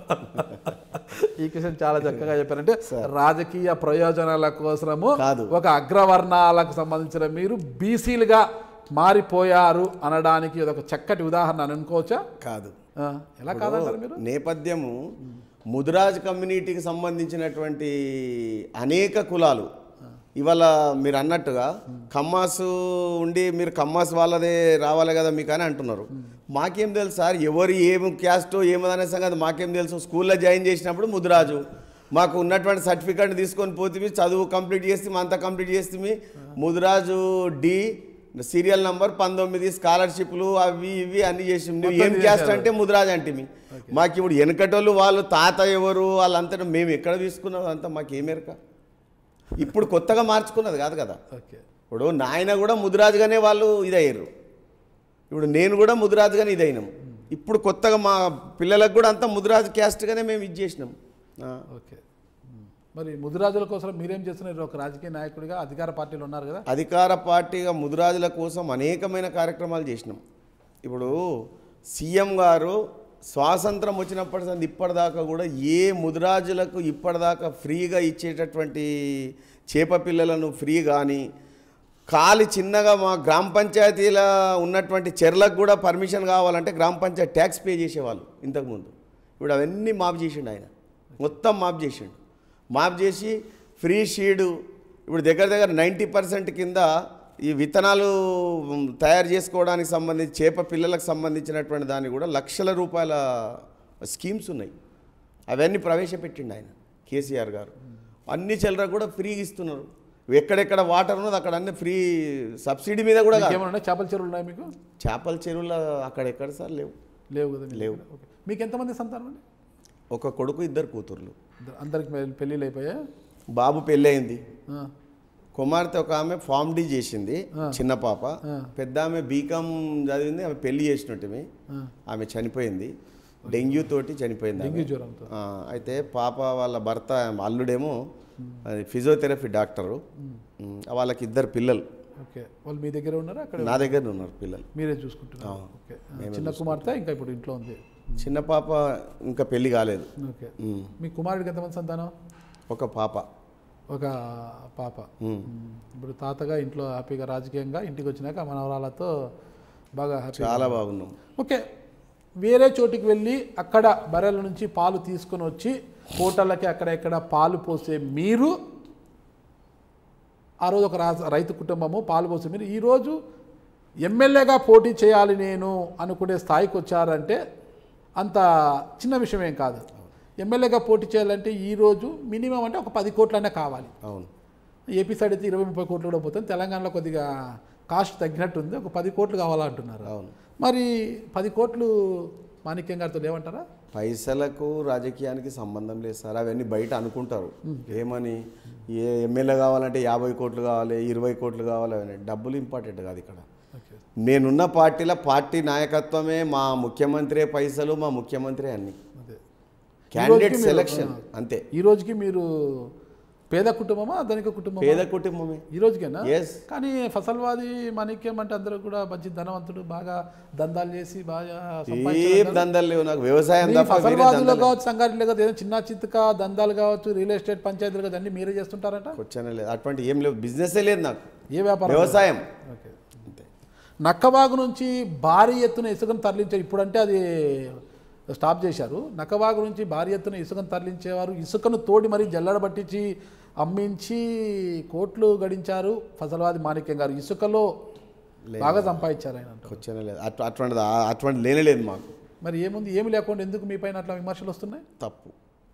ఈ క్వశ్చన్ చాలా చక్కగా చెప్పారంటే రాజకీయ ప్రయోజనాల కోసము కాదు. ఒక అగ్రవర్ణాలకు సంబంధించిన మీరు బీసీలుగా మారిపోయారు అనడానికి ఇది ఒక చక్కటి ఉదాహరణ అని అనుకోవచ్చా కాదు ఆ, ఎలా కాదంటారు మీరు నేపథ్యము ముదిరాజ్ కమ్యూనిటీకి సంబంధించినటువంటి అనేక కులాలు ఇవాళ మీరు అన్నట్టుగా కమ్మాసు ఉండి మీరు కమ్మాస్ వాళ్ళదే రావాలి కదా మీకు అని అంటున్నారు మాకేం తెలుసు సార్ ఎవరు ఏం క్యాస్టో ఏమదనే సంగతి మాకేం తెలుసు స్కూల్లో జాయిన్ చేసినప్పుడు ముదిరాజు మాకు ఉన్నటువంటి సర్టిఫికెట్ తీసుకొని పోతే చదువు కంప్లీట్ చేస్తే అంతా కంప్లీట్ చేస్తే ముదిరాజు డి సీరియల్ నంబర్ పంతొమ్మిది స్కాలర్షిప్లు అవి ఇవి అన్ని చేసి నువ్వు ఏం క్యాస్ట్ అంటే ముదిరాజ్ అంటే మీ మాకు ఇప్పుడు వెనకటోళ్ళు వాళ్ళు తాత ఎవరు వాళ్ళంతా మేము ఎక్కడ తీసుకున్నాం అంతా మాకు ఏమేరక ఇప్పుడు కొత్తగా మార్చుకున్నది కాదు కదా ఓకే ఇప్పుడు నాయన కూడా ముదిరాజుగానే వాళ్ళు ఇదయ్యారు ఇప్పుడు నేను కూడా ముదిరాజుగానే ఇదైనాం ఇప్పుడు కొత్తగా మా పిల్లలకు కూడా అంతా ముదిరాజు క్యాస్ట్గానే మేము ఇది చేసినాం ఆ. Okay um. మరి ముదిరాజుల కోసం మీరేం చేస్తున్నారు ఒక రాజకీయ నాయకుడిగా అధికార పార్టీలు ఉన్నారు కదా అధికార పార్టీగా ముదిరాజుల కోసం అనేకమైన కార్యక్రమాలు చేసినాం ఇప్పుడు సీఎం గారు స్వాతంత్రం వచ్చినప్పటి సంది ఇప్పటిదాకా కూడా ఏ ముదిరాజులకు ఇప్పటిదాకా ఫ్రీగా ఇచ్చేటటువంటి చేప పిల్లలను ఫ్రీ కానీ కాలి చిన్నగా మా గ్రామ పంచాయతీల ఉన్నటువంటి చెర్లకు కూడా పర్మిషన్ కావాలంటే గ్రామ పంచాయతీ ట్యాక్స్ పే చేసేవాళ్ళు ఇంతకుముందు ఇప్పుడు అవన్నీ మాఫ్ చేసిండు ఆయన మొత్తం మాఫ్ చేసిండు మాఫ్ చేసి ఫ్రీ షీడు ఇప్పుడు దగ్గర దగ్గర నైంటీ పర్సెంట్ కింద ఈ విత్తనాలు మ్, తయారు చేసుకోవడానికి సంబంధించి చేప పిల్లలకు సంబంధించినటువంటి దాన్ని కూడా లక్షల రూపాయల స్కీమ్స్ ఉన్నాయి అవన్నీ ప్రవేశపెట్టిండు ఆయన కేసీఆర్ గారు అన్ని చిల్లర కూడా ఫ్రీగా ఇస్తున్నారు ఎక్కడెక్కడ వాటర్ ఉన్నది అక్కడ అన్ని ఫ్రీ సబ్సిడీ మీద కూడా కాదు. ఏమైనా ఉన్నాయి చేపల చెరువులు ఉన్నాయి మీకు చేపల చెరువుల అక్కడెక్కడ సార్ లేవు లేవు కదా మీకు లేవు. ఓకే మీకు ఎంతమంది సంతానం అండి ఒక కొడుకు ఇద్దరు కూతుర్లు ఇద్దరు- అందరికి పె- పెళ్ళిళ్ళు అయిపోయా బాబు పెళ్ళయింది కుమార్తె ఒక ఆమె ఫామ్ డి చేసింది చిన్న పాప పెద్ద ఆమె బీకామ్ చదివింది ఆమె పెళ్లి చేసినట్టుమే ఆమె చనిపోయింది డెంగ్యూ తోటి చనిపోయింది ఆమె. డెంగ్యూ జ్వరంతో ఆ, అయితే పాప వాళ్ళ భర్త అల్లుడేమో అది ఫిజియోథెరపీ డాక్టరు ఉమ్, వాళ్ళకి ఇద్దరు పిల్లలు ఓకే వాళ్ళు మీ దగ్గర ఉన్నారా అక్కడ నా దగ్గర ఉన్నారు పిల్లలు మీరే చూసుకుంటున్నారు ఓకే ఆ, చిన్న కుమార్తె ఇంకా ఇప్పుడు ఇంట్లో ఉంది చిన్న పాప ఇంకా పెళ్లి కాలేదు ఓకే ఉమ్, మీ కుమారుడికి ఎంతమంది సంతానం ఒక పాప ఒక పాప ఉమ్. ఉమ్. ఇప్పుడు తాతగా ఇంట్లో హ్యాపీగా రాజకీయంగా ఇంటికి వచ్చినాక మనవరాలతో బాగా హ్యాపీ చాలా బాగున్నాం ఓకే వేరే చోటికి వెళ్ళి అక్కడ బర్రెల నుంచి పాలు తీసుకొని వచ్చి హోటళ్ళకి అక్కడ ఇక్కడ పాలు పోసే మీరు ఆ రోజు ఒక రా- రైతు కుటుంబము పాలు పోసే మీరు ఈరోజు ఎమ్మెల్యేగా పోటీ చేయాలి నేను అనుకునే స్థాయికి వచ్చారంటే అంత చిన్న విషయం ఏం కాదు ఎమ్మెల్యేగా పోటీ చేయాలంటే ఈరోజు మినిమం అంటే ఒక పది కోట్లనే కావాలి అవును ఏపీ సైడ్ అయితే ఇరవై ముప్పై కోట్లు కూడా పోతుంది తెలంగాణలో కొద్దిగా కాస్ట్ తగ్గినట్టుంది ఒక పది కోట్లు కావాలంటున్నారు అవును మరి పది కోట్లు మాణిక్యం గారితో లేవంటారా పైసలకు రాజకీయానికి సంబంధం లేదు సార్ అవన్నీ బయట అనుకుంటారు ఏమని ఏ ఎమ్మెల్యే కావాలంటే యాభై కోట్లు కావాలి ఇరవై కోట్లు కావాలి అవన్నీ డబ్బులు ఇంపార్టెంట్ కాదు ఇక్కడ ఓకే నేనున్న పార్టీలో పార్టీ నాయకత్వమే మా ముఖ్యమంత్రి పైసలు మా ముఖ్యమంత్రి అన్ని అదే క్యాండిడేట్ మీరు- సెలక్షన్ అంతే ఈ రోజుకి మీరు పేద కుటుంబమా ధనిక కుటుంబమా పేద కుటుంబమే ఈ రోజుకేనా ఎస్ కానీ ఫసల్వాది మాణిక్యం అంటే అందరూ కూడా మంచి ధనవంతుడు బాగా దందాలు చేసి బాగా ఏం దందాలు లేవు నాకు వ్యవసాయం మీ తప్ప వేరే ఫసల్వాదులో దందాలు కావచ్చు సంగారెడ్డిలో కావచ్చు ఏదైనా చిన్న చిత్తక దందాలు కావచ్చు రియల్ ఎస్టేట్ పంచాయతీలు కావచ్చు అన్ని మీరే చేస్తుంటారట వచ్చానే లేదు అటువంటి ఏం లేవు బిజినెసే లేదు నాకు ఏ వ్యాపారం వ్యవసాయం ఓకే అంతే నక్కబాగు నుంచి భారీ ఎత్తున ఇసుకను తరలించారు ఇప్పుడంటే అది స్టాప్ చేశారు నక్కబాగు నుంచి భారీ ఎత్తున ఇసుకను తరలించేవారు ఇసుకను తోడి మరీ జల్లడ పట్టించి అమ్మించి కోట్లు గడించారు ఫసల్వాది మాణిక్యం గారు ఇసుకలో బాగా సంపాదించారు ఆయన అంటారు వచ్చానే లేదు అటు అటువంటిది ఆ- అటువంటి లేనే లేదు మాకు మరి ఏముంది ఏమి లేకుండా ఎందుకు మీ పైన అట్లా విమర్శలు వస్తున్నాయి తప్పు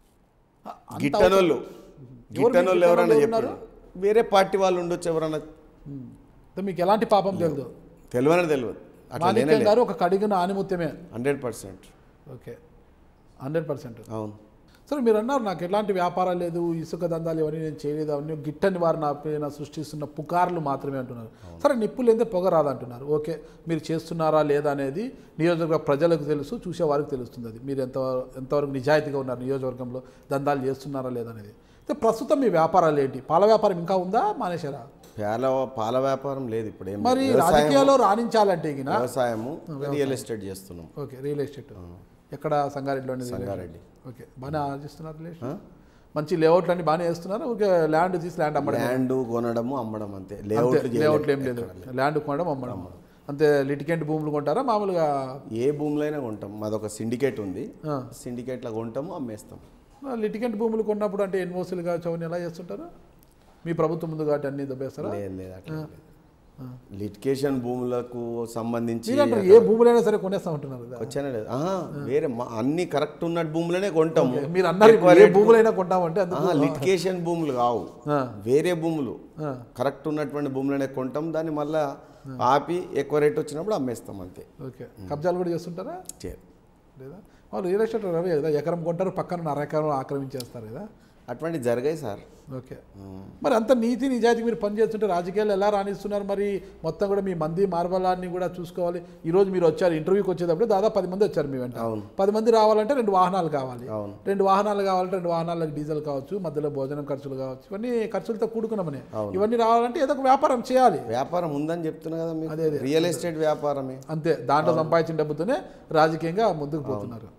అంత గిట్టనోళ్ళు ఎవరు గిట్టనోళ్ళు మీకు ఎవరన్నా గిట్టనోళ్ళు చెప్పారు వేరే పార్టీ వాళ్ళు ఉండొచ్చు ఎవరన్నా ఉమ్. అంటే మీకు ఎలాంటి పాపం తెలియదు తెలియని తెలియదు అట్లా లేనే మాణిక్యం లేదు గారు ఒక కడిగిన ఆనిముత్యమే hundred percent okay hundred percent అవును సరే మీరు అన్నారు నాకు ఎలాంటి వ్యాపారం లేదు ఇసుక దందాలు ఇవన్నీ నేను చేయలేదు అవన్నీ గిట్టని వారు నా పైన సృష్టిస్తున్న పుకార్లు మాత్రమే అంటున్నారు సరే నిప్పు లేదే పొగ రాదంటున్నారు ఓకే మీరు చేస్తున్నారా లేదా అనేది నియోజకవర్గ ప్రజలకు తెలుసు చూసే వారికి తెలుస్తుంది అది మీరు ఎంత ఎంతవరకు నిజాయితీగా ఉన్నారు నియోజకవర్గంలో దందాలు చేస్తున్నారా లేదా అనేది అయితే ప్రస్తుతం మీ వ్యాపారాలు ఏంటి పాల వ్యాపారం ఇంకా ఉందా మానేశారా పాల పాల వ్యాపారం లేదు ఇప్పుడు ఏం మరి వ్యవసాయం రాజకీయాల్లో రాణించాలంటే గిన వ్యవసాయము రియల్ ఎస్టేట్ చేస్తున్నాం ఓకే రియల్ ఎస్టేట్ ఎక్కడ సంగారెడ్డిలో సంగారెడ్డి ఓకే బాగానే ఆలోచిస్తున్నారు రియల్ ఎస్టేట్ మంచి లేఅవుట్లు అన్ని బాగానే వేస్తున్నారు ఓకే ల్యాండ్ తీసి ల్యాండ్ అమ్మడం ల్యాండ్ కొనడము అమ్మడం అంతే అంతే లేఅవుట్లు లేఅవుట్లు ఏం లేదు ల్యాండ్ కొనడం అమ్మడం అంతే లిటికెంట్ భూములు కొంటారా మామూలుగా ఏ భూములైనా కొంటాం మాదొక సిండికేట్ ఉంది ఆ. సిండికేట్లో కొంటాము అమ్మేస్తాం లిటికెంట్ భూములు కొన్నప్పుడు అంటే ఎన్ఓసీలు కావచ్చు అవన్నీ ఎలా చేస్తుంటారు మీ ప్రభుత్వం ముందు కాబట్టి అన్ని దొబ్బేస్తారా లేదు లేదు అట్లా లేదు. లిటికేషన్ భూములకు సంబంధించి మీరు అంటారు ఏ భూములైనా సరే కొనేస్తా ఉంటున్నారు కదా వచ్చానే లేదు ఆహా, వేరే మా- అన్ని కరెక్ట్ ఉన్న భూములనే కొంటాము మీరు అన్నారు ఇప్పుడు ఏ భూములైనా కొంటామంటే అందుకు లిటికేషన్ భూములు కావు ఆ, వేరే భూములు ఆ. కరెక్ట్ ఉన్నటువంటి భూములనే కొంటాం దాన్ని మళ్ళా ఆపి ఎక్కువ రేట్ వచ్చినప్పుడు అమ్మేస్తాం అంతే ఓకే కబ్జాలు కూడా చేస్తుంటారా చే- లేదా వాళ్ళు రియల్ ఎస్టేట్ రవే కదా ఎకరం కొంటారు పక్కన అర ఎకరం ఆక్రమించేస్తారు కదా అటువంటి జరిగాయి సార్ ఓకే మరి అంత నీతి నిజాయితీ మీరు పనిచేస్తుంటే రాజకీయాలు ఎలా రాణిస్తున్నారు మరి మొత్తం కూడా మీ మంది మార్బలాన్ని కూడా చూసుకోవాలి ఈ రోజు మీరు వచ్చారు ఇంటర్వ్యూకి వచ్చేటప్పుడు దాదాపు పది మంది వచ్చారు మీ వెంట అవును పది మంది రావాలంటే రెండు వాహనాలు కావాలి అవును రెండు వాహనాలు కావాలంటే రెండు వాహనాలకు డీజిల్ కావచ్చు మధ్యలో భోజనం ఖర్చులు కావచ్చు ఇవన్నీ ఖర్చులతో కూడుకున్నామని అవును. ఇవన్నీ రావాలంటే ఏదో ఒక వ్యాపారం చేయాలి వ్యాపారం ఉందని చెప్తున్నా కదా అదే, మీకు అదే. రియల్ ఎస్టేట్ వ్యాపారమే అంతే దాంట్లో సంపాదించిన డబ్బుతోనే రాజకీయంగా ముందుకు పోతున్నారు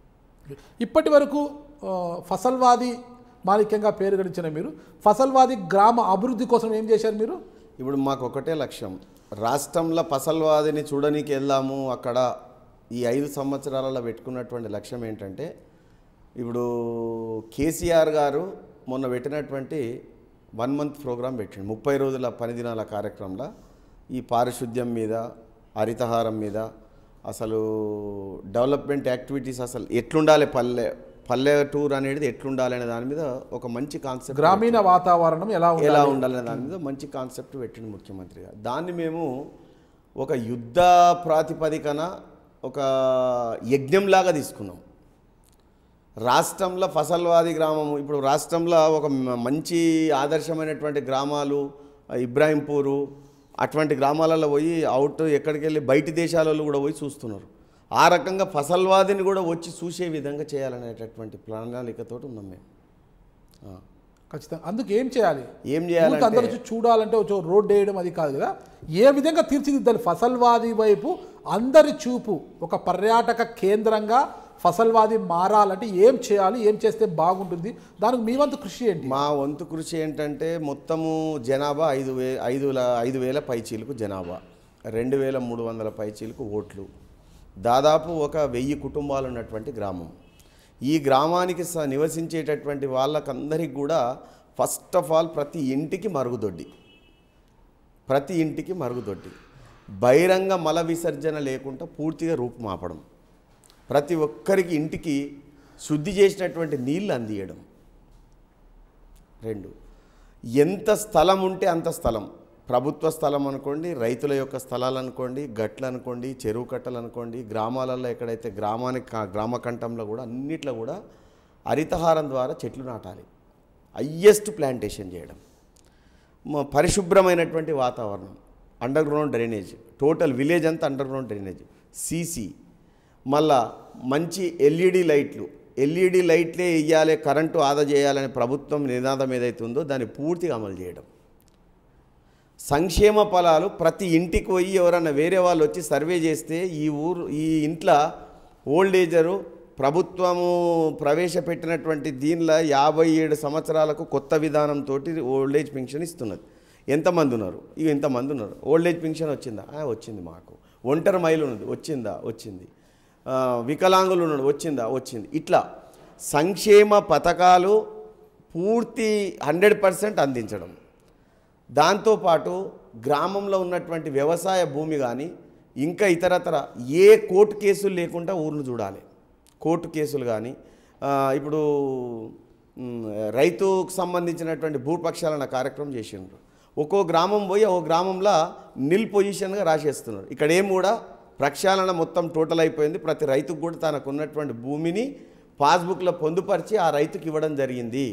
ఇప్పటి వరకు ఆ, ఫసల్వాది మాలిక్యంగా పేరు గడించిన మీరు ఫసల్వాది గ్రామ అభివృద్ధి కోసం ఏం చేశారు మీరు ఇప్పుడు మాకు ఒకటే లక్ష్యం రాష్ట్రంలో పసల్వాదిని చూడనీకి వెళ్దాము అక్కడ ఈ ఐదు సంవత్సరాలలో పెట్టుకున్నటువంటి లక్ష్యం ఏంటంటే ఇప్పుడు కేసీఆర్ గారు మొన్న పెట్టినటువంటి వన్ మంత్ ప్రోగ్రాం పెట్టిండు ముప్పై రోజుల పని దినాల కార్యక్రమంలో ఈ పారిశుద్ధ్యం మీద హరితహారం మీద అసలు డెవలప్మెంట్ యాక్టివిటీస్ అసలు ఎట్లుండాలి పల్లె పల్లె టూర్ అనేది ఎట్లుండాలి అనే దాని మీద ఒక మంచి కాన్సెప్ట్ గ్రామీణ వాతావరణం ఎలా ఉంది ఎలా ఉండాలనే దాని మీద మంచి కాన్సెప్ట్ పెట్టింది ముఖ్యమంత్రి గారు దాన్ని మేము ఒక యుద్ధ ప్రాతిపదికన ఒక యజ్ఞంలాగా తీసుకున్నాం రాష్ట్రంలో ఫసల్వాది గ్రామము ఇప్పుడు రాష్ట్రంలో ఒక మ- మంచి ఆదర్శమైనటువంటి గ్రామాలు ఇబ్రాహింపూరు అటువంటి గ్రామాలలో పోయి అవుట్ ఎక్కడికి వెళ్ళి బయటి దేశాలలో కూడా పోయి చూస్తున్నారు ఆ రకంగా ఫసల్వాదిని కూడా వచ్చి చూసే విధంగా చేయాలనేటటువంటి ప్రణాళికతో ఉన్నాం మేము ఆ. ఖచ్చితంగా అందుకు ఏం చేయాలి ఏం ఊరికి చేయాలంటే అందరూ వచ్చి చూడాలంటే ఒక రోడ్డు వేయడం అది కాదు కదా ఏ విధంగా తీర్చిదిద్దాలి ఫసల్వాది వైపు అందరి చూపు ఒక పర్యాటక కేంద్రంగా ఫసల్వాది మారాలంటే ఏం చేయాలి ఏం చేస్తే బాగుంటుంది దానికి మీ వంతు కృషి ఏంటి మా వంతు కృషి ఏంటంటే మొత్తము జనాభా ఐదు వే ఐదు ల- ఐదు వేల పైచీలకు జనాభా రెండు వేల మూడు వందల పైచీలకు ఓట్లు దాదాపు ఒక వెయ్యి కుటుంబాలు ఉన్నటువంటి గ్రామం ఈ గ్రామానికి స నివసించేటటువంటి వాళ్ళకందరికి కూడా ఫస్ట్ ఆఫ్ ఆల్ ప్రతి ఇంటికి మరుగుదొడ్డి ప్రతి ఇంటికి మరుగుదొడ్డి బహిరంగ మల విసర్జన లేకుండా పూర్తిగా రూపుమాపడం ప్రతి ఒక్కరికి ఇంటికి శుద్ధి చేసినటువంటి నీళ్ళు అందియడం రెండు ఎంత స్థలం ఉంటే అంత స్థలం ప్రభుత్వ స్థలం అనుకోండి రైతుల యొక్క స్థలాలు అనుకోండి గట్లు అనుకోండి చెరువు కట్టలు అనుకోండి గ్రామాలలో ఎక్కడైతే గ్రామానికి కా- గ్రామ కంఠంలో కూడా అన్నిట్లో కూడా హరితహారం ద్వారా చెట్లు నాటాలి హయ్యెస్ట్ ప్లాంటేషన్ చేయడం మ- పరిశుభ్రమైనటువంటి వాతావరణం underground drainage total village అంతా అండర్ గ్రౌండ్ డ్రైనేజ్ సీసీ మళ్ళా మంచి ఎల్ఈడి లైట్లు ఎల్ఈడి లైట్లే ఇవ్వాలి కరెంటు ఆదా చేయాలనే ప్రభుత్వం నినాదం ఏదైతే ఉందో దాన్ని పూర్తిగా అమలు చేయడం సంక్షేమ ఫలాలు ప్రతి ఇంటికి పోయి ఎవరన్నా వేరే వాళ్ళు వచ్చి సర్వే చేస్తే ఈ ఊరు ఈ ఇంట్లో ఓల్డ్ ఏజరు ప్రభుత్వము ప్రవేశపెట్టినటువంటి దీనిలో యాభై ఏడు సంవత్సరాలకు కొత్త విధానంతో ఓల్డ్ ఏజ్ పెన్షన్ ఇస్తున్నది ఎంతమంది ఉన్నారు ఇక ఎంతమంది ఉన్నారు ఓల్డ్ ఏజ్ పెన్షన్ వచ్చిందా ఆ, వచ్చింది మాకు ఒంటరి మైలు ఉన్నది వచ్చిందా వచ్చింది ఆ, వికలాంగులు ఉన్నాడు వచ్చిందా వచ్చింది ఇట్లా సంక్షేమ పథకాలు పూర్తి హండ్రెడ్ పర్సెంట్ అందించడం దాంతోపాటు గ్రామంలో ఉన్నటువంటి వ్యవసాయ భూమి కానీ ఇంకా ఇతరతర ఏ కోర్టు కేసులు లేకుండా ఊర్లు చూడాలి కోర్టు కేసులు కానీ ఆ, ఇప్పుడు మ్, రైతుకు సంబంధించినటువంటి భూపక్షాలన్న కార్యక్రమం చేసిండ్రు ఒక్కో గ్రామం పోయి ఓ గ్రామంలో నిల్ పొజిషన్గా రాసేస్తున్నారు ఇక్కడ ఏం కూడా ప్రక్షాళన మొత్తం టోటల్ అయిపోయింది ప్రతి రైతుకు కూడా తనకు ఉన్నటువంటి భూమిని పాస్బుక్లో పొందుపరిచి ఆ రైతుకి ఇవ్వడం జరిగింది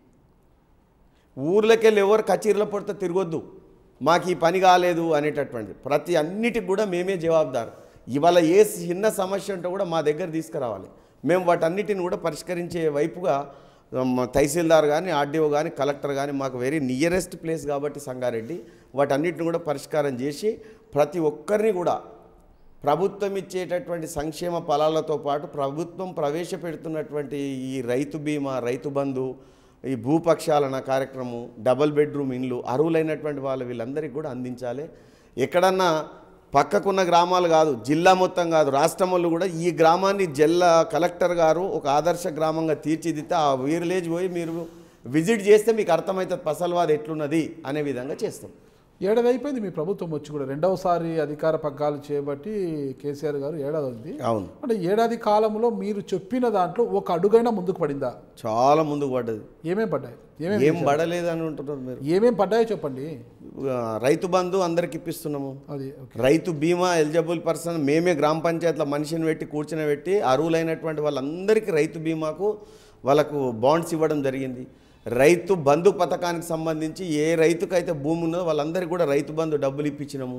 ఊర్లకెళ్ళి ఎవరు కచీరల పొడితే తిరగొద్దు మాకు ఈ పని కాలేదు అనేటటువంటి ప్రతి అన్నిటికి కూడా మేమే జవాబుదారు ఇవాళ ఏ చిన్న సమస్య ఉంటే కూడా మా దగ్గర తీసుకురావాలి మేము వాటన్నిటిని కూడా పరిష్కరించే వైపుగా మా తహసీల్దార్ కానీ ఆర్డీఓ కానీ కలెక్టర్ కానీ మాకు వెరీ నియరెస్ట్ ప్లేస్ కాబట్టి సంగారెడ్డి వాటన్నిటిని కూడా పరిష్కారం చేసి ప్రతి ఒక్కరిని కూడా ప్రభుత్వం ఇచ్చేటటువంటి సంక్షేమ ఫలాలతో పాటు ప్రభుత్వం ప్రవేశపెడుతున్నటువంటి ఈ రైతు బీమా రైతు బంధు ఈ భూపక్షాలన కార్యక్రమం డబల్ బెడ్రూమ్ ఇండ్లు అర్హులైనటువంటి వాళ్ళు వీళ్ళందరికీ కూడా అందించాలి ఎక్కడన్నా పక్కకున్న గ్రామాలు కాదు జిల్లా మొత్తం కాదు రాష్ట్రం వాళ్ళు కూడా ఈ గ్రామాన్ని జిల్లా కలెక్టర్ గారు ఒక ఆదర్శ గ్రామంగా తీర్చిదిద్దితే ఆ విలేజ్ పోయి మీరు విజిట్ చేస్తే మీకు అర్థమవుతుంది పసల్వాద్ ఎట్లున్నది అనే విధంగా చేస్తాం ఏడాది అయిపోయింది మీ ప్రభుత్వం వచ్చి కూడా రెండవసారి అధికార పగ్గాలు చేపట్టి కేసీఆర్ గారు ఏడాది ఉంది అవును అంటే ఏడాది కాలంలో మీరు చెప్పిన దాంట్లో ఒక అడుగైనా ముందుకు పడిందా చాలా ముందుకు పడ్డది ఏమేం పడ్డాయి ఏమేం ఏం పడలేదు అని ఉంటున్నారు మీరు ఏమేం పడ్డాయో చెప్పండి ఆ, రైతు బంధు అందరికి ఇప్పిస్తున్నాము అది ఓకే రైతు బీమా ఎలిజిబుల్ పర్సన్ మేమే గ్రామ పంచాయతీలో మనిషిని పెట్టి కూర్చుని పెట్టి అర్హులైనటువంటి వాళ్ళందరికీ రైతు బీమాకు వాళ్ళకు బాండ్స్ ఇవ్వడం జరిగింది రైతు బంధు పథకానికి సంబంధించి ఏ రైతుకైతే భూమి ఉన్నదో వాళ్ళందరికీ కూడా రైతు బంధు డబ్బులు ఇప్పించినాము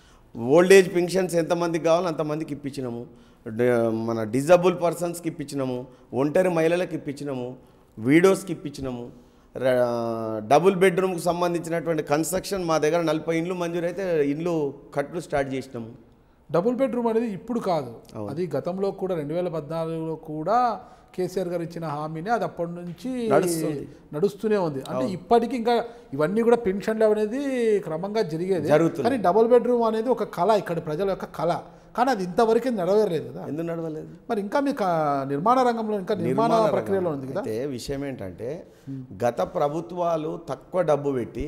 ఓల్డ్ ఏజ్ పెన్షన్స్ ఎంతమందికి కావాలో అంతమందికి ఇప్పించినాము డ- మన డిజబుల్ పర్సన్స్కి ఇప్పించినాము ఒంటరి మహిళలకు ఇప్పించినాము వీడోస్కి ఇప్పించినాము ర- డబుల్ బెడ్రూమ్కి సంబంధించినటువంటి కన్స్ట్రక్షన్ మా దగ్గర నలభై ఇండ్లు మంజూరైతే ఇండ్లు కట్లు స్టార్ట్ చేసినాము డబుల్ బెడ్రూమ్ అనేది ఇప్పుడు కాదు అది గతంలో కూడా రెండు వేల పద్నాలుగులో కూడా కేసీఆర్ గారు ఇచ్చిన హామీని అది అప్పటి నుంచి నడుస్తుంది. నడుస్తూనే ఉంది అంటే ఇప్పటికీ ఇంకా ఇవన్నీ కూడా పెన్షన్లు అనేది క్రమంగా జరిగేది జరుగుతుంది. కానీ డబుల్ బెడ్రూమ్ అనేది ఒక కళ ఇక్కడ ప్రజల యొక్క కళ కానీ అది ఇంతవరకు నెరవేరలేదు కదా ఎందుకు నడవలేదు మరి ఇంకా మీకు ఆ నిర్మాణ రంగంలో ఇంకా నిర్మాణ నిర్మాణ ప్రక్రియలో ఉంది కదా అయితే విషయం ఏంటంటే గత ప్రభుత్వాలు తక్కువ డబ్బు పెట్టి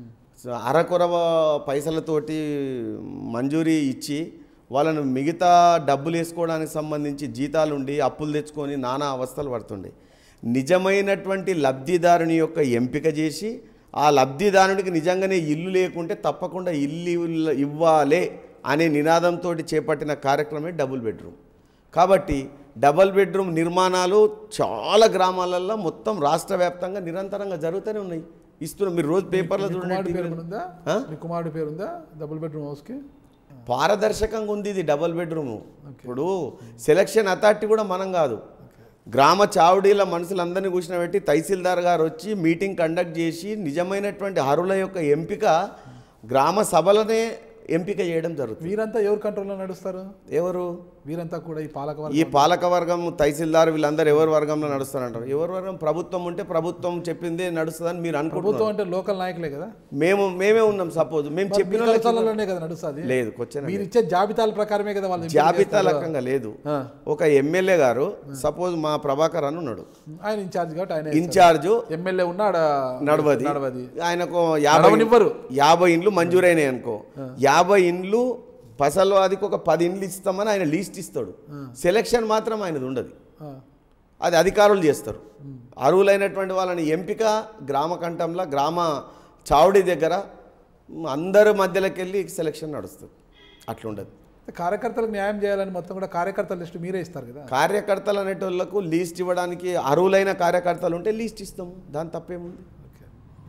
అరకొరవ పైసలతోటి మంజూరీ ఇచ్చి వాళ్ళను మిగతా డబ్బులు వేసుకోవడానికి సంబంధించి జీతాలు ఉండి అప్పులు తెచ్చుకొని నానా అవస్థలు పడుతుండే నిజమైనటువంటి లబ్ధిదారుని యొక్క ఎంపిక చేసి ఆ లబ్ధిదారునికి నిజంగానే ఇల్లు లేకుంటే తప్పకుండా ఇల్లు ఇవ్వ- ఇవ్వాలే అనే నినాదంతో చేపట్టిన కార్యక్రమే డబుల్ బెడ్రూమ్ కాబట్టి డబల్ బెడ్రూమ్ నిర్మాణాలు చాలా గ్రామాలలో మొత్తం రాష్ట్ర వ్యాప్తంగా నిరంతరంగా జరుగుతూనే ఉన్నాయి ఇస్తున్నాం మీరు రోజు పేపర్లో మీ కుమారుడి పేరు చూడండి ఉందా ఆ? మీ కుమారుడి పేరు ఉందా డబుల్ బెడ్రూమ్ హౌస్కి పారదర్శకంగా ఉంది ఇది డబల్ బెడ్రూమ్ ఇప్పుడు సెలక్షన్ అథారిటీ కూడా మనం కాదు గ్రామ చావడీల మనుషులందరినీ కూర్చుని తహసీల్దార్ గారు వచ్చి మీటింగ్ కండక్ట్ చేసి నిజమైనటువంటి అర్హుల యొక్క ఎంపిక గ్రామ సభలనే ఎంపిక చేయడం జరుగుతుంది వీరంతా ఎవరు కంట్రోల్లో నడుస్తారు ఎవరు వీరంతా కూడా ఈ పాలక ఈ పాలక వర్గం తహసీల్దార్ వీళ్ళందరూ ఎవరి వర్గంలో నడుస్తారంటారు ఎవరి వర్గం ప్రభుత్వం ఉంటే ప్రభుత్వం చెప్పిందే నడుస్తుందని మీరు అనుకుంటున్నారు ప్రభుత్వం అంటే లోకల్ నాయకులే కదా మేము మేమే ఉన్నాం సపోజ్ మేము మీ చెప్పిన వాళ్ళకి కలసాలలోనే కదా నడుస్తుంది లేదు క్వశ్చన్ మీరు ఇచ్చే జాబితాల ప్రకారమే కదా వాళ్ళు జాబితా లక్కంగా లేదు ఆ. ఒక ఎమ్మెల్యే గారు సపోజ్ మా ప్రభాకర్ అని ఉన్నాడు ఆయన ఇన్ఛార్జ్ కాబట్టి ఆయన ఇన్ఛార్జు ఎమ్మెల్యే ఉన్నాడు నడవది నడవది ఆయనకు యాభై నడవనివ్వరు. యాభై ఇండ్లు మంజూరైనాయి అనుకో యాభై ఇండ్లు పసల్వాదికి ఒక పది ఇండ్లు ఇస్తామని ఆయన లీస్ట్ ఇస్తాడు సెలక్షన్ మాత్రం ఆయనది ఉండదు ఆ. అది అధికారులు చేస్తారు అర్హులైనటువంటి వాళ్ళని ఎంపిక గ్రామ కంఠంలో గ్రామ చావుడి దగ్గర అందరి మధ్యలోకి వెళ్ళి సెలక్షన్ నడుస్తుంది అట్లుండదు కార్యకర్తలకు న్యాయం చేయాలని మొత్తం కూడా కార్యకర్తల లిస్టు మీరే ఇస్తారు కదా కార్యకర్తలు అనేటోళ్ళకు లీస్ట్ ఇవ్వడానికి అర్హులైన కార్యకర్తలు ఉంటే లీస్ట్ ఇస్తాము దాని తప్పేముంది ఓకే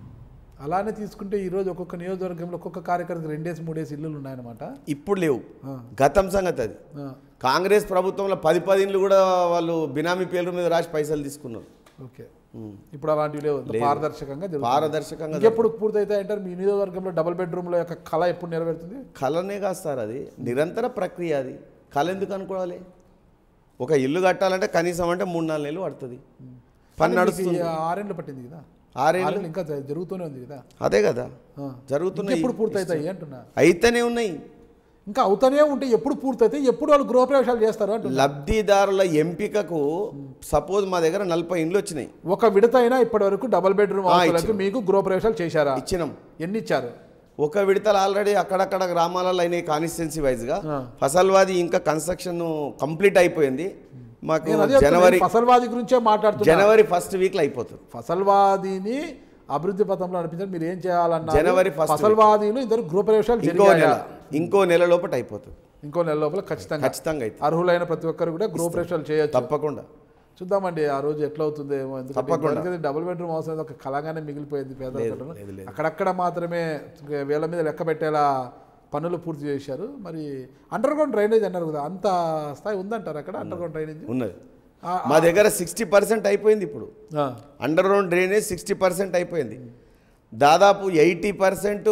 అలానే తీసుకుంటే ఈరోజు ఒక్కొక్క నియోజకవర్గంలో ఒక్కొక్క కార్యకర్తకు రెండేసి మూడేసి ఇల్లులు ఉన్నాయన్నమాట ఇప్పుడు లేవు ఆ, గతం సంగతి అది ఆ, కాంగ్రెస్ ప్రభుత్వంలో పది పది ఇండ్లు కూడా వాళ్ళు బినామీ పేర్ల మీద రాసి పైసలు తీసుకున్నారు ఓకే ఉమ్. ఇప్పుడు అలాంటివి లేవు అంత పారదర్శకంగా జరుగుతుంది. పారదర్శకంగా ఎప్పుడు పూర్తయితే అంటారు మీ నియోజకవర్గంలో డబుల్ బెడ్రూమ్ల యొక్క కళ ఎప్పుడు నెరవేరుతుంది కళనే కాదు సార్ అది నిరంతర ప్రక్రియ అది కళ ఎందుకు అనుకోవాలి ఒక ఇల్లు కట్టాలంటే కనీసం అంటే మూడు నాలుగు నెలలు పడుతుంది పని మీకు నడుస్తుంది ఈ ఆరేళ్ళు పట్టింది కదా ఆరేళ్ళు ఆరేళ్ళు ఇంకా జ- జరుగుతూనే ఉంది కదా అదే కదా ఆ. జరుగుతున్నాయి ఎప్పుడు పూర్తవుతాయి అంటున్నా అయితేనే ఉన్నాయి ఇంకా అవుతానే ఉంటే ఎప్పుడు పూర్తయితే ఎప్పుడు వాళ్ళు గృహప్రవేశాలు చేస్తారు అంటున్నా లబ్ధిదారుల ఎంపికకు సపోజ్ మా దగ్గర నలభై ఇండ్లు వచ్చినాయి ఒక విడత అయినా ఇప్పటి వరకు డబుల్ బెడ్రూమ్ ఆ, హౌస్లకు మీకు గృహప్రవేశాలు చేశారా ఇచ్చినాం ఎన్ని ఇచ్చారు ఒక విడతలు ఆల్రెడీ అక్కడక్కడ గ్రామాలలో అయినాయి కాన్స్టిట్యున్సీ వైజ్గా ఆ. ఫసల్వాది ఇంకా కన్స్ట్రక్షన్ కంప్లీట్ అయిపోయింది మాకు నేను అదే జనవరి చెప్తున్నా, ఫసల్వాది గురించే మాట్లాడుతున్నా జనవరి ఫస్ట్ వీక్లో అయిపోతుంది ఫసల్వాదిని అభివృద్ధి పథంలో నడిపించారు మీరు ఏం చేయాలన్నారు జనవరి first week. ఫసల్వాదీలు ఇద్దరు గృహప్రవేశాలు ఇంకో నెల జరిగాయా ఇంకో నెల లోపల అయిపోతుంది ఇంకో నెల లోపల ఖచ్చితంగా ఖచ్చితంగా అయితే అర్హులైన ప్రతి ఒక్కరు కూడా గృహప్రవేశాలు చేయొచ్చు తప్పకుండా చూద్దామండి ఆ రోజు ఎట్లా అవుతుందేమో తప్పకుండా. ఎందుకంటే డబుల్ బెడ్రూమ్ హౌస్ అనేది ఒక కళగానే మిగిలిపోయింది పేద లేదు, ప్రజలు. లేదు, లేదు. అక్కడక్కడ మాత్రమే వేల మీద లెక్క పెట్టేలా పనులు పూర్తి చేశారు మరి అండర్ గ్రౌండ్ డ్రైనేజ్ అన్నారు కదా అంత స్థాయి ఉందంటారు అక్కడ అండర్ గ్రౌండ్ డ్రైనేజ్ ఉన్నది ఆ- మా దగ్గర సిక్స్టీ పర్సెంట్ అయిపోయింది ఇప్పుడు ఆ, underground drainage sixty percent అయిపోయింది దాదాపు ఎయిటీ పర్సెంట్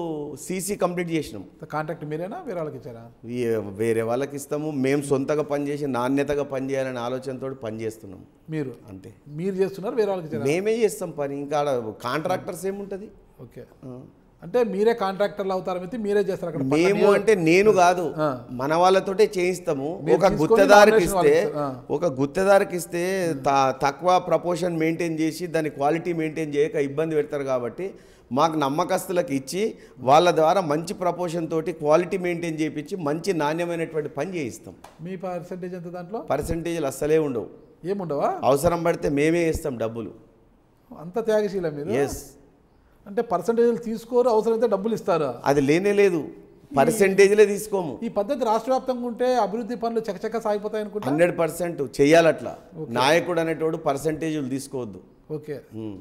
సీసీ కంప్లీట్ చేసినాం కాంటాక్ట్ మీరేనా వేరే వాళ్ళకి ఇచ్చారా వే- వేరే వాళ్ళకి ఇస్తాము మేము సొంతగా పనిచేసి నాణ్యతగా పనిచేయాలనే ఆలోచనతో పనిచేస్తున్నాం మీరు అంతే మీరు చేస్తున్నారు వేరే వాళ్ళకి ఇచ్చారా మేమే చేస్తాం పని ఇంకా ఆడ కాంట్రాక్టర్స్ ఏముంటుంది ఓకే ఆ. అంటే మీరే కాంట్రాక్టర్లు అవుతారమైతే మీరే చేస్తారు అక్కడ మేము అంటే నేను కాదు ఆ. మన వాళ్ళతోటే చేయిస్తాము మీరు ఒక తీసుకొని గుత్తెదారికి నామినేషన్ ఇస్తే వాళ్ళకి ఇస్తారు. ఒక గుత్తెదారికి ఇస్తే త- తక్కువ ప్రపోర్షన్ మెయింటైన్ చేసి దాని క్వాలిటీ మెయింటైన్ చేయక ఇబ్బంది పెడతారు కాబట్టి మాకు నమ్మకస్తులకు ఇచ్చి వాళ్ళ ద్వారా మంచి ప్రపోర్షన్ తోటి క్వాలిటీ మెయింటైన్ చేయించి మంచి నాణ్యమైనటువంటి పని చేయిస్తాం మీ పర్సంటేజ్ ఎంత దాంట్లో పర్సంటేజ్లు అస్సలే ఉండవు ఏముండవా అవసరం పడితే మేమే ఇస్తాం డబ్బులు అంత త్యాగశీల మీరు ఎస్ అంటే పర్సంటేజ్లు తీసుకోరు అవసరమైతే డబ్బులు ఇస్తారు అది లేనే లేదు పర్సంటేజ్లే తీసుకోము ఈ పద్ధతి రాష్ట్ర వ్యాప్తంగా ఉంటే అభివృద్ధి పనులు చకచక సాగిపోతాయి అనుకుంటా హండ్రెడ్ పర్సెంట్ చెయ్యాలట్లా నాయకుడు అనేటోడు పర్సంటేజీలు తీసుకోవద్దు ఓకే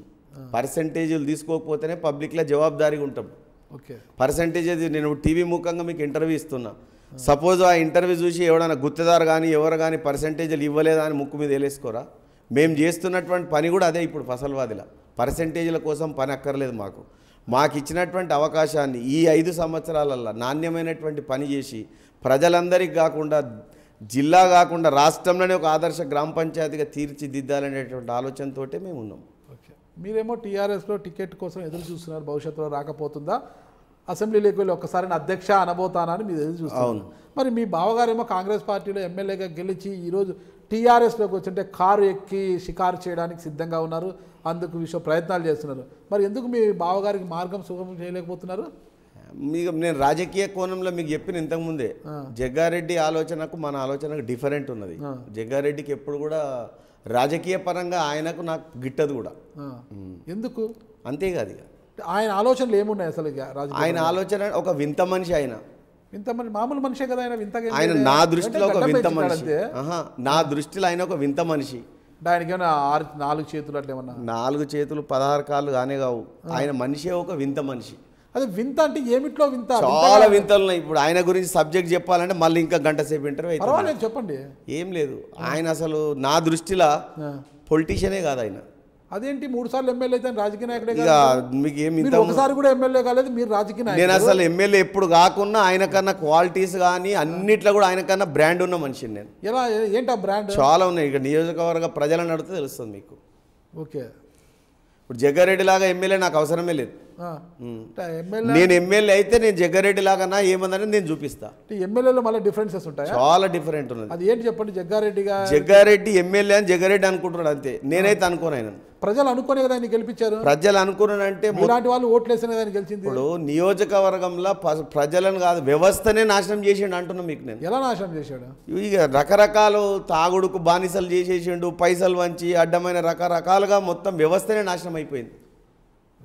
పర్సంటేజీలు తీసుకోకపోతేనే పబ్లిక్లో జవాబుదారీగా ఉంటాం ఓకే పర్సంటేజ్ అది నేను టీవీ ముఖంగా మీకు ఇంటర్వ్యూ ఇస్తున్నా సపోజ్ ఆ ఇంటర్వ్యూ చూసి ఎవడైనా గుత్తేదారు కానీ ఎవరు కానీ పర్సంటేజీలు ఇవ్వలేదా అని ముక్కు మీద వేలేసుకోరా మేము చేస్తున్నటువంటి పని కూడా అదే ఇప్పుడు ఫసల్వాదిలా పర్సంటేజీల కోసం పని అక్కర్లేదు మాకు మాకు ఇచ్చినటువంటి అవకాశాన్ని ఈ ఐదు సంవత్సరాలల్లో నాణ్యమైనటువంటి పని చేసి ప్రజలందరికీ కాకుండా జిల్లా కాకుండా రాష్ట్రంలోనే ఒక ఆదర్శ గ్రామ పంచాయతీగా తీర్చిదిద్దాలనేటువంటి ఆలోచనతోటే మేము ఉన్నాం ఓకే మీరేమో టీఆర్ఎస్లో టికెట్ కోసం ఎదురు చూస్తున్నారు భవిష్యత్తులో రాకపోతుందా అసెంబ్లీలోకి వెళ్ళి ఒక్కసారి నా అధ్యక్ష అనబోతానా అని మీరు ఎదురు చూస్తున్నారు మరి మీ బావగారేమో కాంగ్రెస్ పార్టీలో ఎమ్మెల్యేగా గెలిచి ఈరోజు టీఆర్ఎస్లోకి వచ్చింటే కారు ఎక్కి షికారు చేయడానికి సిద్ధంగా ఉన్నారు అందుకు విషయ ప్రయత్నాలు చేస్తున్నారు మరి ఎందుకు మీ బావగారికి మార్గం సుగమం చేయలేకపోతున్నారు మీకు నేను రాజకీయ కోణంలో మీకు చెప్పిన ఇంతకుముందే ఆ. జగ్గారెడ్డి ఆలోచనకు మన ఆలోచనకు డిఫరెంట్ ఉన్నది ఆ. జగ్గారెడ్డికి ఎప్పుడు కూడా రాజకీయ పరంగా ఆయనకు నాకు గిట్టదు కూడా ఆ. ఎందుకు అంతేకాదు ఇక ఆయన ఆలోచనలు ఏమున్నాయి అసలు ఇక రాజకీయ ఆయన ఆలోచన ఒక వింత మనిషి ఆయన ఇంత మరి మామూలు మనిషే కదా ఆయన వింతగా ఏం ఆయన చేయలే. నా దృష్టిలో అంటే ఒక గడ్డం వింత పెంచుతాడు మనిషి అంతే. ఆహా నా దృష్టిలో ఆయన ఒక వింత మనిషి అంటే ఆయనకి ఏమైనా ఆరు నాలుగు చేతులు అట్లా ఏమన్నా నాలుగు చేతులు పదహారు కాళ్ళు కానే కావు ఆయన మనిషే ఒక వింత మనిషి అదే వింత అంటే ఏమిట్లో వింత చాలా వింతలు ఉన్నాయి ఇప్పుడు ఆయన గురించి సబ్జెక్ట్ చెప్పాలంటే మళ్ళీ ఇంకా గంట సేపు ఇంటర్వ్యూ అవుతుంది పర్వాలేదు చెప్పండి ఏం లేదు ఆయన అసలు నా దృష్టిలో ఆ. పొలిటీషియనే కాదు ఆయన అదేంటి మూడు సార్లు ఎమ్మెల్యే అయితే ఆయన రాజకీయ నాయకుడే ఇక కాదు మీకు ఏం ఇంత మీరు ఒకసారి కూడా ఎమ్మెల్యే కాలేదు మీరు రాజకీయ నేను నాయకుడు అసలు ఎమ్మెల్యే ఎప్పుడు కాకున్నా ఆయన కన్నా క్వాలిటీస్ కానీ అన్నిట్లో కూడా ఆయన కన్నా బ్రాండ్ ఉన్న మనిషిని నేను ఎలా ఏంటి ఆ బ్రాండ్ చాలా ఉన్నాయి ఇక నియోజకవర్గ ప్రజలను అడిగితే తెలుస్తుంది మీకు ఓకే ఇప్పుడు జగ్గారెడ్డి లాగా ఎమ్మెల్యే నాకు అవసరమే లేదు ఆ. ఉమ్. అంటే ఎమ్మెల్యే నేను ఎమ్మెల్యే అయితే నేను జగ్గారెడ్డి లాగా నా ఏమందని నేను చూపిస్తా అంటే ఎమ్మెల్యేలో మళ్ళీ డిఫరెన్సెస్ ఉంటాయా చాలా డిఫరెంట్ ఉన్నది అది ఏంటి చెప్పండి జగ్గారెడ్డిగా జగ్గారెడ్డి ఎమ్మెల్యే అని జగ్గారెడ్డి అనుకుంటున్నాడు అంతే నేనైతే అనుకోను ఆయన ప్రజలు అనుకునే కదా ఆయన గెలిపించారు ప్రజలు అనుకున్నానంటే ఇలాంటి వాళ్ళు ఓట్లు వేసిన కదా ఆయన గెలిచింది ఇప్పుడు నియోజకవర్గంలో ప- ప్రజలను కాదు వ్యవస్థనే నాశనం చేసిండు అంటున్నా మీకు నేను ఎలా నాశనం చేశాడు ఇక రకరకాలు తాగుడుకు బానిసలు చేసేసిండు పైసలు వంచి అడ్డమైన రకరకాలుగా మొత్తం వ్యవస్థనే నాశనం అయిపోయింది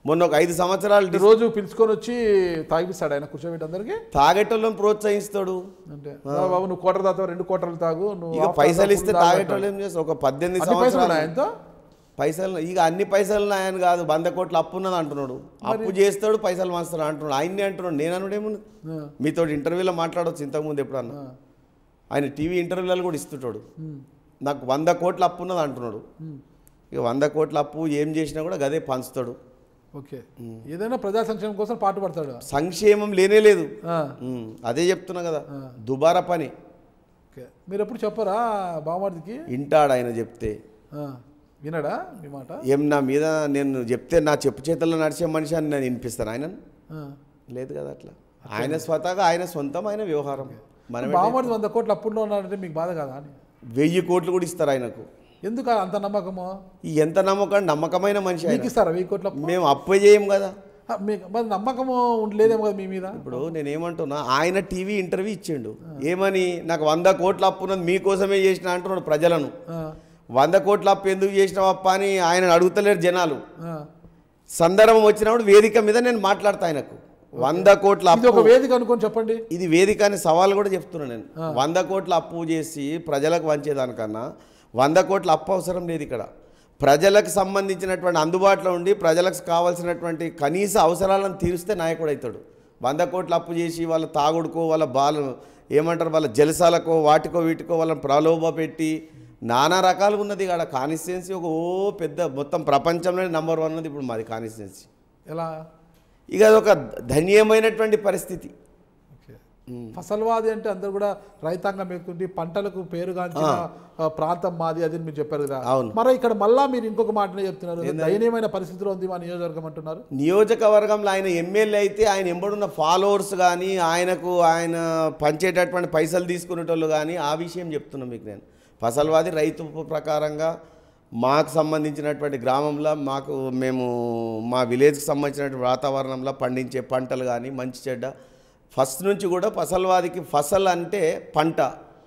మొన్న ఒక ఐదు సంవత్సరాలు డిస్- రోజు పిలుచుకొని వచ్చి తాగిపిస్తాడు ఆయన కూర్చోబెట్టి అందరికి తాగేటోళ్ళని ప్రోత్సహిస్తాడు అంటే "రా బాబు నువ్వు కోటర్ తాగుతావు రెండు కోటర్లు తాగు నువ్వు ఇక half పైసలు తాగు, ఇస్తే full తాగు" తాగేటోళ్ళు ఏం చేస్తారు ఒక పద్దెనిమిది అన్ని పైసలు సంవత్సరాలు ఉన్నాయా ఎంతో పైసలు ఇక అన్ని పైసలు ఉన్నాయని కాదు వంద కోట్లు అప్పు ఉన్నది అంటున్నాడు అప్పు చేస్తాడు పైసలు మాస్తాడు అంటున్నాడు ఆయన్ని అంటున్నాడు నేను అనుడు ఏముంది ఆ, మీతో ఇంటర్వ్యూలో మాట్లాడవచ్చు ఇంతకుముందు ఎప్పుడన్నా ఆ, ఆయన టీవీ ఇంటర్వ్యూలలో కూడా ఇస్తుంటాడు ఉమ్, నాకు వంద కోట్ల అప్పు ఉన్నది అంటున్నాడు ఉమ్, ఇక వంద కోట్ల అప్పు ఏం చేసినా కూడా గదే పంచుతాడు ఓకే ఏదైనా ప్రజా సంక్షేమం కోసం పాటు పడతాడు సంక్షేమం లేనే లేదు ఆ, ఉమ్, అదే చెప్తున్నా కదా ఆ. దుబారా పని ఓకే మీరు ఎప్పుడు చెప్పరా బావమరిదికి ఇంటాడు ఆయన చెప్తే ఆ, వినడా మీ మాట ఏం నా మీద నేను చెప్తే నా చెప్పు చేతుల్లో నడిచే మనిషి అని నేను వినిపిస్తాను ఆయన ఆ. లేదు కదా అట్లా ఆయన స్వతహాగా ఆయన సొంతం ఆయన వ్యవహారం మనం బావమరిది వంద కోట్లు అప్పుల్లో ఉన్నాడంటే మీకు బాధ కదా అని వెయ్యి కోట్లు కూడా ఇస్తారు ఆయనకు ఎందుకు అంత నమ్మకము ఈ ఎంత నమ్మకం నమ్మకమైన మనిషి ఆయన మీకు ఇస్తారా వెయ్యి కోట్ల అప్పు? మేము అప్పు చేయం కదా ఆ, మీకు మరి నమ్మకము ఉండలేదేమో కదా మీ మీద ఇప్పుడు నేనేమంటున్నా ఆయన టీవీ ఇంటర్వ్యూ ఇచ్చిండు ఏమని నాకు వంద కోట్ల అప్పు ఉన్నది మీకోసమే చేసిన అంటున్నాడు ప్రజలను ఆ, వంద కోట్ల అప్పు ఎందుకు చేసినావు అప్ప అని ఆయన అడుగుతలేరు జనాలు ఆ. సందర్భం వచ్చినప్పుడు వేదిక మీద నేను మాట్లాడతా ఆయనకు వంద కోట్ల ఇది అప్పు ఒక వేదిక అనుకొని చెప్పండి ఇది వేదిక అని సవాల్ కూడా చెప్తున్నాను నేను వంద కోట్ల అప్పు చేసి ప్రజలకు వంచేదానికన్నా వంద కోట్ల అప్పు అవసరం లేదు ఇక్కడ ప్రజలకు సంబంధించినటువంటి అందుబాటులో ఉండి ప్రజలకు కావాల్సినటువంటి కనీస అవసరాలను తీరుస్తే నాయకుడు అవుతాడు వంద కోట్ల అప్పు చేసి వాళ్ళ తాగుడుకో వాళ్ళ బాలు ఏమంటారు వాళ్ళ జలసాలకో వాటికో వీటికో వాళ్ళని ప్రలోభ పెట్టి నానా రకాలుగా ఉన్నది ఇక్కడ కాన్స్టిట్యున్సీ ఒక ఓ పెద్ద మొత్తం ప్రపంచంలోనే నంబర్ వన్ ఉన్నది ఇప్పుడు మాది కాన్స్టిట్యున్సీ ఎలా ఇక అదొక ధన్యమైనటువంటి పరిస్థితి ఓకే ఫసల్వాది అంటే అందరు కూడా రైతాంగం ఎక్కుంది పంటలకు పేరుగాంచిన ఆ, ప్రాంతం మాది అది అని మీరు చెప్పారు కదా అవును. మరి ఇక్కడ మళ్ళా మీరు ఇంకొక మాటనే చెప్తున్నారు దయనీయమైన పరిస్థితిలో ఉంది మా నియోజకవర్గం అంటున్నారు నియోజకవర్గంలో ఆయన ఎమ్మెల్యే అయితే ఆయన ఎంబడున్న ఫాలోవర్స్ కానీ ఆయనకు ఆయన పంచేటటువంటి పైసలు తీసుకునేటోళ్ళు కానీ ఆ విషయం చెప్తున్నా మీకు నేను ఫసల్వాది రైతు ప్రకారంగా మాకు సంబంధించినటువంటి గ్రామంలో మాకు మేము మా విలేజ్కి సంబంధించినటువంటి వాతావరణంలో పండించే పంటలు కానీ మంచి చెడ్డ ఫస్ట్ నుంచి కూడా ఫసల్వాదికి ఫసల్ అంటే పంట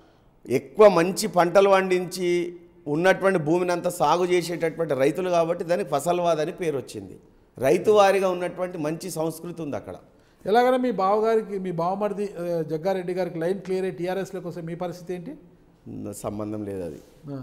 ఎక్కువ మంచి పంటలు పండించి ఉన్నటువంటి భూమిని అంతా సాగు చేసేటటువంటి రైతులు కాబట్టి దానికి ఫసల్వాద్ అని పేరు వచ్చింది రైతు వారిగా ఉన్నటువంటి మంచి సంస్కృతి ఉంది అక్కడ ఎలాగైనా మీ బావగారికి మీ బావమరిది ఆ, జగ్గారెడ్డి గారికి లైన్ క్లియర్ అయ్యి టీఆర్ఎస్లోకి వస్తే మీ పరిస్థితి ఏంటి సంబంధం లేదు అది ఆ.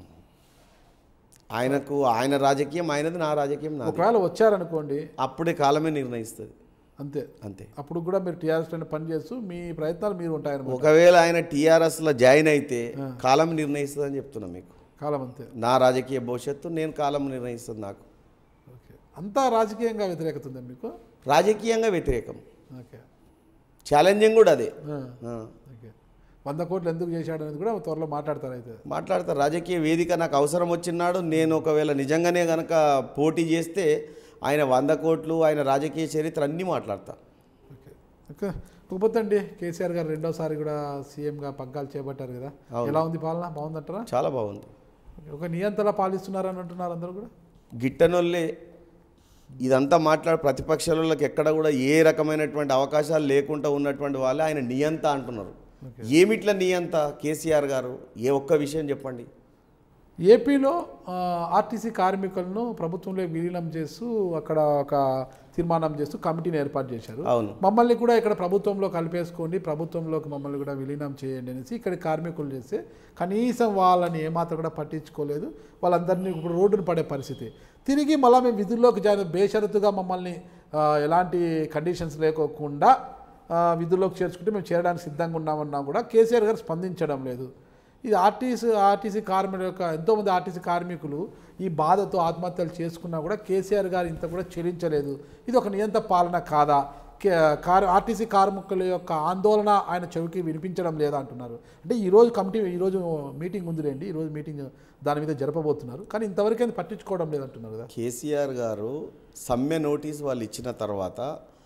ఆయనకు ఆయన రాజకీయం ఆయనది నా రాజకీయం నాది ఒకవేళ వచ్చారనుకోండి అప్పుడే కాలమే నిర్ణయిస్తుంది అంతే అంతే అప్పుడు కూడా మీరు టీఆర్ఎస్ పని చేస్తూ మీ ప్రయత్నాలు మీరు ఉంటాయన్నమాట ఒకవేళ ఆయన టీఆర్ఎస్లో జాయిన్ అయితే కాలం నిర్ణయిస్తుందని చెప్తున్నా మీకు కాలం అంతే నా రాజకీయ భవిష్యత్తు నేను కాలం నిర్ణయిస్తుంది నాకు ఓకే అంతా రాజకీయంగా వ్యతిరేకత ఉందా మీకు రాజకీయంగా వ్యతిరేకం ఓకే ఛాలెంజింగ్ కూడా అదే ఆ, ఆ. ఓకే వంద కోట్లు ఎందుకు చేశాడు అనేది కూడా త్వరలో మాట్లాడతారు అయితే మాట్లాడతారు రాజకీయ వేదిక నాకు అవసరం వచ్చినాడు నేను ఒకవేళ నిజంగానే గనక పోటీ చేస్తే ఆయన వంద కోట్లు ఆయన రాజకీయ చరిత్ర అన్నీ మాట్లాడతా ఓకే ఓకే కాకపోతే అండి కేసీఆర్ గారు రెండోసారి కూడా సీఎంగా పగ్గాలు చేపట్టారు కదా ఎలా ఉంది పాలన బాగుందంటారా చాలా బాగుంది ఓకే. ఒక నియంతలా పాలిస్తున్నారని అంటున్నారు అందరూ కూడా గిట్టనోళ్ళే ఇదంతా మాట్లాడు ప్రతిపక్షాలకు ఎక్కడ కూడా ఏ రకమైనటువంటి అవకాశాలు లేకుండా ఉన్నటువంటి వాళ్ళే ఆయన నియంత అంటున్నారు ఏమిట్ల నియంత కేసీఆర్ గారు ఏ ఒక్క విషయం చెప్పండి ఏపీలో ఆ, ఆర్టీసీ కార్మికులను ప్రభుత్వంలో విలీనం చేస్తూ అక్కడ ఒక తీర్మానం చేస్తూ కమిటీని ఏర్పాటు చేశారు అవును మమ్మల్ని కూడా ఇక్కడ ప్రభుత్వంలో కలిపేసుకోండి ప్రభుత్వంలోకి మమ్మల్ని కూడా విలీనం చేయండి అనేసి ఇక్కడ కార్మికులు చేస్తే కనీసం వాళ్ళని ఏమాత్రం కూడా పట్టించుకోలేదు వాళ్ళందరినీ ఇప్పుడు రోడ్డును పడే పరిస్థితి తిరిగి మళ్ళీ మేము విధుల్లోకి జాయిన్ బేషరతుగా మమ్మల్ని ఆ, ఎలాంటి కండిషన్స్ లేకోకుండా ఆ, విధుల్లోకి చేర్చుకుంటే మేము చేరడానికి సిద్ధంగా ఉన్నామన్నా కూడా కేసీఆర్ గారు స్పందించడం లేదు ఇది ఆర్టీసీ ఆర్టీసీ కార్మికుల యొక్క ఎంతోమంది ఆర్టీసీ కార్మికులు ఈ బాధతో ఆత్మహత్యలు చేసుకున్నా కూడా కేసీఆర్ గారు ఇంత కూడా చెల్లించలేదు ఇది ఒక నియంత పాలన కాదా కే- కార్ ఆర్టీసీ కార్మికుల యొక్క ఆందోళన ఆయన చెవికి వినిపించడం లేదా అంటున్నారు అంటే ఈరోజు కమిటీ ఈరోజు మీటింగ్ ఉందిలేండి ఈరోజు మీటింగ్ దాని మీద జరపబోతున్నారు కానీ ఇంతవరకు అది పట్టించుకోవడం లేదంటున్నారు కదా కేసీఆర్ గారు సమ్మె నోటీస్ వాళ్ళు ఇచ్చిన తర్వాత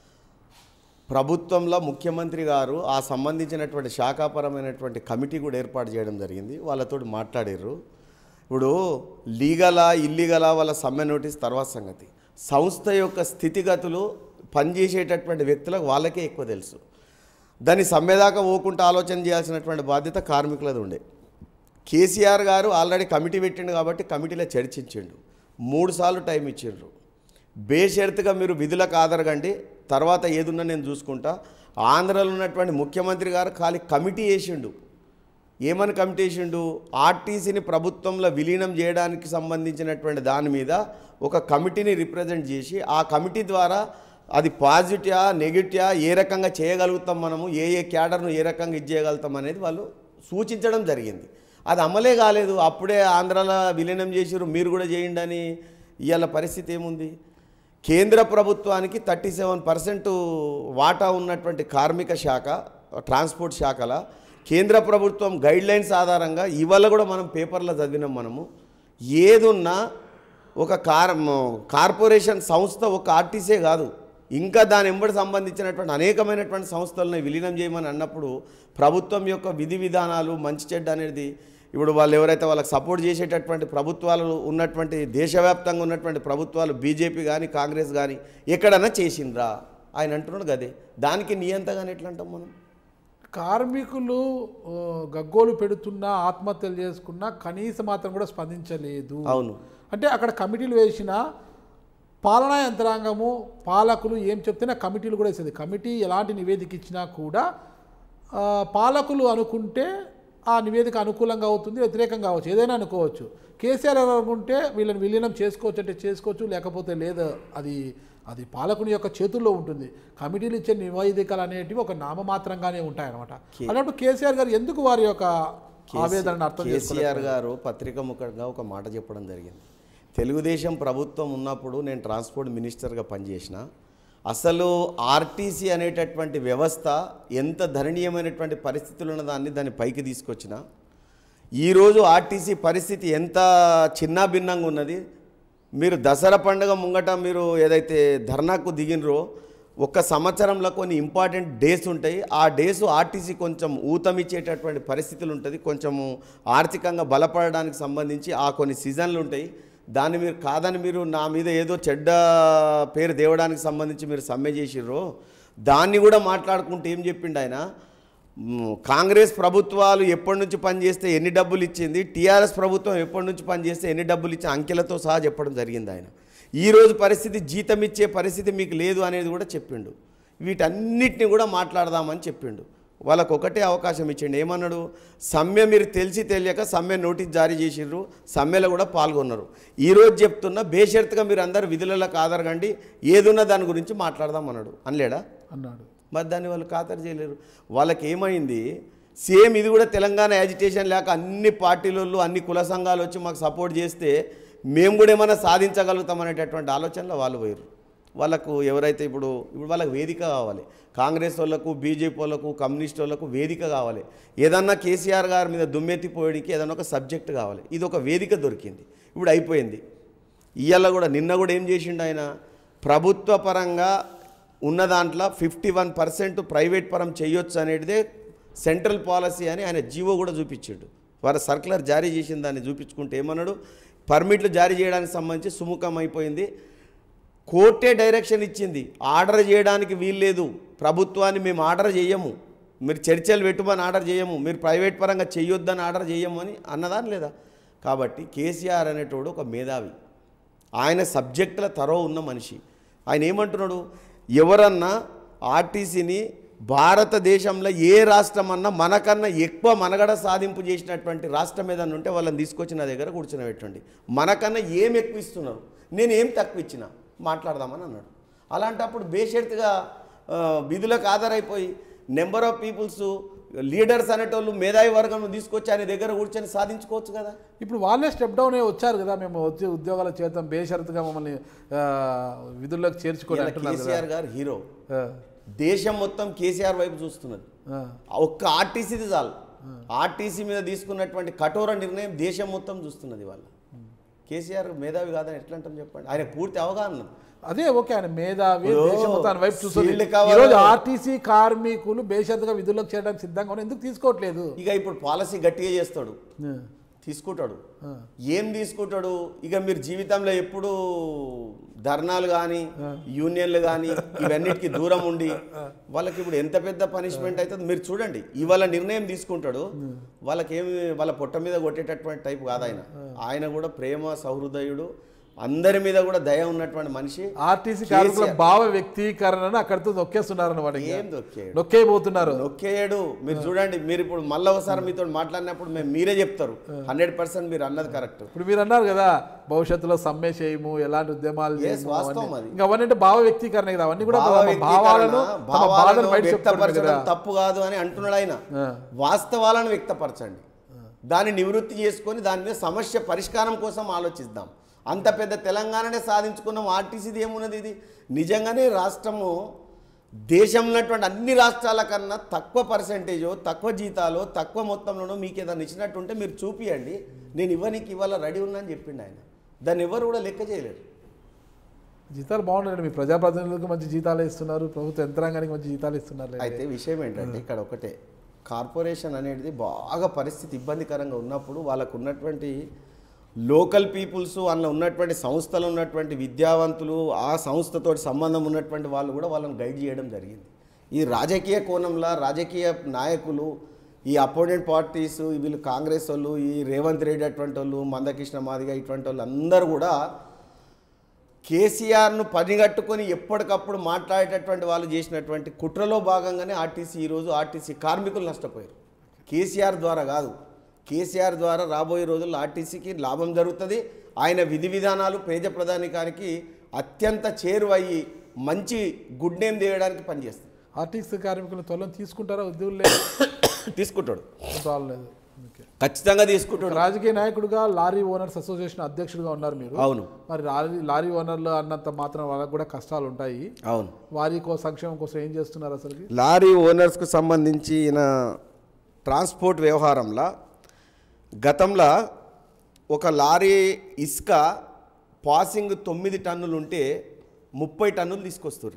ప్రభుత్వంలో ముఖ్యమంత్రి గారు ఆ సంబంధించినటువంటి శాఖాపరమైనటువంటి కమిటీ కూడా ఏర్పాటు చేయడం జరిగింది వాళ్ళతో మాట్లాడారు ఇప్పుడు లీగలా ఇల్లీగలా వాళ్ళ సమ్మె నోటీస్ తర్వాత సంగతి సంస్థ యొక్క స్థితిగతులు పనిచేసేటటువంటి వ్యక్తులకు వాళ్ళకే ఎక్కువ తెలుసు దాన్ని సమ్మెదాకా పోకుండా ఆలోచన చేయాల్సినటువంటి బాధ్యత కార్మికులది ఉండే కేసీఆర్ గారు ఆల్రెడీ కమిటీ పెట్టిండు కాబట్టి కమిటీలో చర్చించిండు మూడు సార్లు టైం ఇచ్చిండ్రు బేషరతుగా మీరు విధులకు ఆదరగండి తర్వాత ఏదున్నా నేను చూసుకుంటా ఆంధ్రలో ఉన్నటువంటి ముఖ్యమంత్రి గారు ఖాళీ కమిటీ వేసిండు ఏమని కమిటీ వేసిండు ఆర్టీసీని ప్రభుత్వంలో విలీనం చేయడానికి సంబంధించినటువంటి దాని మీద ఒక కమిటీని రిప్రజెంట్ చేసి ఆ కమిటీ ద్వారా అది పాజిటివా నెగిటివా ఏ రకంగా చేయగలుగుతాం మనము ఏ ఏ క్యాడర్ను ఏ రకంగా ఇది చేయగలుగుతాం అనేది వాళ్ళు సూచించడం జరిగింది అది అమలే కాలేదు అప్పుడే ఆంధ్రాలో విలీనం చేసిరు మీరు కూడా చేయండి అని ఇవాళ పరిస్థితి ఏముంది కేంద్ర ప్రభుత్వానికి థర్టీ సెవెన్ పర్సెంట్ వాటా ఉన్నటువంటి కార్మిక శాఖ ట్రాన్స్పోర్ట్ శాఖల కేంద్ర ప్రభుత్వం గైడ్ లైన్స్ ఆధారంగా ఇవాళ కూడా మనం పేపర్లో చదివినాం మనము ఏదున్నా ఒక కార్ కార్పొరేషన్ సంస్థ ఒక ఆర్టీసే కాదు ఇంకా దాని ఎంబడి సంబంధించినటువంటి అనేకమైనటువంటి సంస్థలను విలీనం చేయమని అన్నప్పుడు ప్రభుత్వం యొక్క విధి విధానాలు మంచి చెడ్డ అనేది ఇప్పుడు వాళ్ళు ఎవరైతే వాళ్ళకి సపోర్ట్ చేసేటటువంటి ప్రభుత్వాలు ఉన్నటువంటి దేశవ్యాప్తంగా ఉన్నటువంటి ప్రభుత్వాలు బీజేపీ కానీ కాంగ్రెస్ కానీ ఎక్కడన్నా చేసిండ్రా ఆయన అంటున్నాడు కదే దానికి నియంతగానే ఎట్లా అంటాం మనం కార్మికులు ఆ, గగ్గోలు పెడుతున్నా ఆత్మహత్యలు చేసుకున్నా కనీసం మాత్రం కూడా స్పందించలేదు అవును అంటే అక్కడ కమిటీలు వేసిన పాలనా యంత్రాంగము పాలకులు ఏం చెప్తేనే కమిటీలు కూడా వేసేది కమిటీ ఎలాంటి నివేదిక ఇచ్చినా కూడా ఆ, పాలకులు అనుకుంటే ఆ నివేదిక అనుకూలంగా అవుతుంది వ్యతిరేకంగా అవ్వచ్చు ఏదైనా అనుకోవచ్చు కేసీఆర్ ఎవరు అనుకుంటే వీళ్ళని విలీనం చేసుకోవచ్చు అంటే చేసుకోవచ్చు లేకపోతే లేదు అది అది పాలకుని యొక్క చేతుల్లో ఉంటుంది కమిటీలు ఇచ్చే నివేదికలు అనేటివి ఒక నామమాత్రంగానే ఉంటాయన్నమాట అలాంటి కేసీఆర్ గారు ఎందుకు వారి యొక్క ఆవేదనను అర్థం చేసుకోలేదు కేసీఆర్ గారు పత్రిక ముఖంగా ఒక మాట చెప్పడం జరిగింది తెలుగుదేశం ప్రభుత్వం ఉన్నప్పుడు నేను ట్రాన్స్పోర్ట్ మినిస్టర్గా పనిచేసిన అసలు ఆర్టీసీ అనేటటువంటి వ్యవస్థ ఎంత ధరణీయమైనటువంటి పరిస్థితులు ఉన్న దాన్ని దాన్ని పైకి తీసుకొచ్చిన ఈరోజు ఆర్టీసీ పరిస్థితి ఎంత చిన్నాభిన్నంగా ఉన్నది మీరు దసరా పండుగ ముంగట మీరు ఏదైతే ధర్నాకు దిగినరో ఒక్క సంవత్సరంలో కొన్ని ఇంపార్టెంట్ డేస్ ఉంటాయి ఆ డేస్ ఆర్టీసీ కొంచెం ఊతమిచ్చేటటువంటి పరిస్థితులు ఉంటుంది కొంచెము ఆర్థికంగా బలపడడానికి సంబంధించి ఆ కొన్ని సీజన్లు ఉంటాయి దాన్ని మీరు కాదని మీరు నా మీద ఏదో చెడ్డ పేరు దేవడానికి సంబంధించి మీరు సమ్మె చేసిర్రు దాన్ని కూడా మాట్లాడుకుంటూ ఏం చెప్పిండు ఆయన మ్, కాంగ్రెస్ ప్రభుత్వాలు ఎప్పటి నుంచి పనిచేస్తే ఎన్ని డబ్బులు ఇచ్చింది టీఆర్ఎస్ ప్రభుత్వం ఎప్పటి నుంచి పనిచేస్తే ఎన్ని డబ్బులు ఇచ్చి అంకెలతో సహా చెప్పడం జరిగింది ఆయన ఈరోజు పరిస్థితి జీతం ఇచ్చే పరిస్థితి మీకు లేదు అనేది కూడా చెప్పిండు వీటన్నిటిని కూడా మాట్లాడదామని చెప్పిండు వాళ్ళకు ఒకటే అవకాశం ఇచ్చిండు ఏమన్నాడు సమ్మె మీరు తెలిసి తెలియక సమ్మె నోటీస్ జారీ చేసిర్రు సమ్మెలో కూడా పాల్గొన్నారు ఈరోజు చెప్తున్నా బేషరతుగా మీరు అందరు విధులకు ఆధారగండి ఏదున్నా దాని గురించి మాట్లాడదాం అన్నాడు అనలేడా అన్నాడు మరి దాన్ని వాళ్ళు ఖాతరు చేయలేరు వాళ్ళకి ఏమైంది సేమ్ ఇది కూడా తెలంగాణ యాజిటేషన్ లేక అన్ని పార్టీలలో అన్ని కుల సంఘాలు వచ్చి మాకు సపోర్ట్ చేస్తే మేము కూడా ఏమైనా సాధించగలుగుతాం అనేటటువంటి ఆలోచనలో వాళ్ళు పోయారు వాళ్ళకు ఎవరైతే ఇప్పుడు ఇప్పుడు వాళ్ళకి వేదిక కావాలి కాంగ్రెస్ వాళ్ళకు బీజేపీ వాళ్ళకు కమ్యూనిస్ట్ వాళ్ళకు వేదిక కావాలి ఏదన్నా కేసీఆర్ గారి మీద దుమ్మెత్తిపోయడానికి ఏదన్నా ఒక సబ్జెక్ట్ కావాలి ఇది ఒక వేదిక దొరికింది ఇప్పుడు అయిపోయింది ఇవాళ కూడా నిన్న కూడా ఏం చేసిండు ఆయన ప్రభుత్వ పరంగా ఉన్న దాంట్లో ఫిఫ్టీ వన్ పర్సెంట్ ప్రైవేట్ పరం చేయొచ్చు అనేటిదే సెంట్రల్ పాలసీ అని ఆయన జీవో కూడా చూపించాడు వారు సర్కులర్ జారీ చేసిన దాన్ని చూపించుకుంటే ఏమన్నాడు పర్మిట్లు జారీ చేయడానికి సంబంధించి సుముఖం అయిపోయింది కోర్టే డైరెక్షన్ ఇచ్చింది ఆర్డర్ చేయడానికి వీల్లేదు ప్రభుత్వాన్ని మేము ఆర్డర్ చేయము మీరు చర్చలు పెట్టుమని ఆర్డర్ చేయము మీరు ప్రైవేట్ పరంగా చేయొద్దని ఆర్డర్ చేయము అని అన్నదా లేదా కాబట్టి కేసీఆర్ అనేటోడు ఒక మేధావి ఆయన సబ్జెక్టుల తరో ఉన్న మనిషి ఆయన ఏమంటున్నాడు ఎవరన్నా ఆర్టీసీని భారతదేశంలో ఏ రాష్ట్రం అన్నా మనకన్నా ఎక్కువ మనగడ సాధింపు చేసినటువంటి రాష్ట్రం ఏదన్నా ఉంటే వాళ్ళని తీసుకొచ్చి నా దగ్గర కూర్చొని మనకన్నా ఏం ఎక్కువ ఇస్తున్నారు నేను ఏం తక్కువ ఇచ్చిన మాట్లాడదామని అన్నాడు అలాంటప్పుడు బేషరతుగా ఆ, విధులకు ఆధారైపోయి నెంబర్ ఆఫ్ పీపుల్స్ లీడర్స్ అనేటోళ్ళు మేధావి వర్గం తీసుకొచ్చి ఆయన దగ్గర కూర్చొని సాధించుకోవచ్చు కదా ఇప్పుడు వాళ్ళే స్టెప్ డౌన్ అయ్యి వచ్చారు కదా మేము వచ్చి ఉద్యోగాలు చేద్దాం బేషరతుగా మమ్మల్ని ఆ, విధుల్లోకి చేర్చుకోవాలి ఇలా అంటున్నారు కదా కేసీఆర్ గారు హీరో ఆ, దేశం మొత్తం కేసీఆర్ వైపు చూస్తున్నది ఆ, ఒక్క ఆర్టీసీది చాలు ఆర్టీసీ మీద తీసుకున్నటువంటి కఠోర నిర్ణయం దేశం మొత్తం చూస్తున్నది వాళ్ళ కేసీఆర్ మేధావి కాదని ఎట్లా అంటాం చెప్పండి ఆయన పూర్తి అవగాహన ఉన్నది. అదే ఓకే ఆయన మేధావి ఇప్పుడు దేశం మొత్తాన్ని వైపు చూస్తుంది ఫీల్డ్ కావాలి. ఈరోజు ఆర్టీసీ కార్మికులు బేషరతుగా విధుల్లోకి చేయడానికి సిద్ధంగా ఉన్నారు. ఎందుకు తీసుకోవట్లేదు ఇక ఇప్పుడు పాలసీ గట్టిగా చేస్తాడు ఆ, తీసుకుంటాడు ఆ. ఏం తీసుకుంటాడు ఇక మీరు జీవితంలో ఎప్పుడు ధర్నాలు కానీ యూనియన్లు కానీ ఇవన్నిటికీ దూరం ఉండి వాళ్ళకి ఇప్పుడు ఎంత పెద్ద పనిష్మెంట్ అవుతుంది మీరు చూడండి ఇవాళ నిర్ణయం తీసుకుంటాడు వాళ్ళకి ఏమి వాళ్ళ పొట్ట మీద కొట్టేటటువంటి టైప్ కాదు ఆయన ఆయన కూడా ప్రేమ సహృదయుడు అందరి మీద కూడా దయ ఉన్నటువంటి మనిషి ఆర్టీసీ కార్మికుల భావ వ్యక్తీకరణను అక్కడితో నొక్కేస్తున్నారు అన్నమాట ఏం దొక్కేయడు నొక్కేయబోతున్నారు నొక్కేయడు మీరు చూడండి మీరు ఇప్పుడు మళ్ళీ ఒకసారి మీతో మాట్లాడినప్పుడు మేము మీరే చెప్తారు హండ్రెడ్ పర్సెంట్ మీరు అన్నది కరెక్ట్ ఇప్పుడు మీరు అన్నారు కదా భవిష్యత్తులో సమ్మె చేయము ఎలాంటి ఉద్యమాలు Yes, చేయము వాస్తవం అవన్నీ. అది. ఇంకా అవన్నీ అంటే భావ వ్యక్తీకరణ కదా అవన్నీ కూడా భావ తమ వ్యక్తీకరణ, భావాలను తమ బాధను భావాలను బయట చెప్తున్నారు వ్యక్తపరచడం కదా తప్పు కాదు అని అంటున్నాడు ఆయన ఆ. వాస్తవాలను వ్యక్తపరచండి దాన్ని నివృత్తి చేసుకొని దాని మీద సమస్య పరిష్కారం కోసం ఆలోచిద్దాం అంత పెద్ద తెలంగాణనే సాధించుకున్నాం ఆర్టీసీది ఏమున్నది ఇది నిజంగానే రాష్ట్రము దేశంలో ఉన్నటువంటి అన్ని రాష్ట్రాల కన్నా తక్కువ పర్సెంటేజో తక్కువ జీతాలు తక్కువ మొత్తంలోనో మీకు ఏదైనా ఇచ్చినట్టుంటే మీరు చూపియండి నేను ఇవ్వనీకి ఇవాళ రెడీ ఉన్నా అని చెప్పిండు ఆయన దాన్ని ఎవరు కూడా లెక్క చేయలేరు జీతాలు బాగున్నాయండి మీ ప్రజాప్రతినిధులకు మంచి జీతాలు ఇస్తున్నారు ప్రభుత్వ యంత్రాంగానికి మంచి జీతాలు ఇస్తున్నారు అయితే విషయం ఏంటంటే ఇక్కడ ఒకటే కార్పొరేషన్ అనేది బాగా పరిస్థితి ఇబ్బందికరంగా ఉన్నప్పుడు వాళ్ళకు ఉన్నటువంటి లోకల్ పీపుల్స్ అందులో ఉన్నటువంటి సంస్థలు ఉన్నటువంటి విద్యావంతులు ఆ సంస్థతో సంబంధం ఉన్నటువంటి వాళ్ళు కూడా వాళ్ళని గైడ్ చేయడం జరిగింది ఈ రాజకీయ కోణంలో రాజకీయ నాయకులు ఈ అపోనెంట్ పార్టీస్ వీళ్ళు కాంగ్రెస్ వాళ్ళు ఈ రేవంత్ రెడ్డి అటువంటి వాళ్ళు మందకృష్ణ మాదిగ ఇటువంటి వాళ్ళు అందరూ కూడా కేసీఆర్ను పనిగట్టుకొని ఎప్పటికప్పుడు మాట్లాడేటటువంటి వాళ్ళు చేసినటువంటి కుట్రలో భాగంగానే ఆర్టీసీ ఈరోజు ఆర్టీసీ కార్మికులు నష్టపోయారు కేసీఆర్ ద్వారా కాదు కేసీఆర్ ద్వారా రాబోయే రోజుల్లో ఆర్టీసీకి లాభం జరుగుతుంది ఆయన విధి విధానాలు పేద ప్రధానికానికి అత్యంత చేరువయ్యి మంచి గుడ్ నేమ్ తీయడానికి పనిచేస్తుంది ఆర్టీసీ కార్మికులు త్వరలో తీసుకుంటారా ఉద్యోగులు లేదు తీసుకుంటాడు రాలేదు ఓకే ఖచ్చితంగా తీసుకుంటాడు రాజకీయ నాయకుడిగా లారీ ఓనర్స్ అసోసియేషన్ అధ్యక్షుడిగా ఉన్నారు మీరు అవును మరి లారీ లారీ ఓనర్లు అన్నంత మాత్రం వాళ్ళకి కూడా కష్టాలు ఉంటాయి అవును వారి కో సంక్షేమం కోసం ఏం చేస్తున్నారు అసలుకి లారీ ఓనర్స్కు సంబంధించి ఈయన ట్రాన్స్పోర్ట్ వ్యవహారంలో గతంలో ఒక లారీ ఇసుక పాసింగ్ తొమ్మిది టన్నులు ఉంటే ముప్పై టన్నులు తీసుకొస్తారు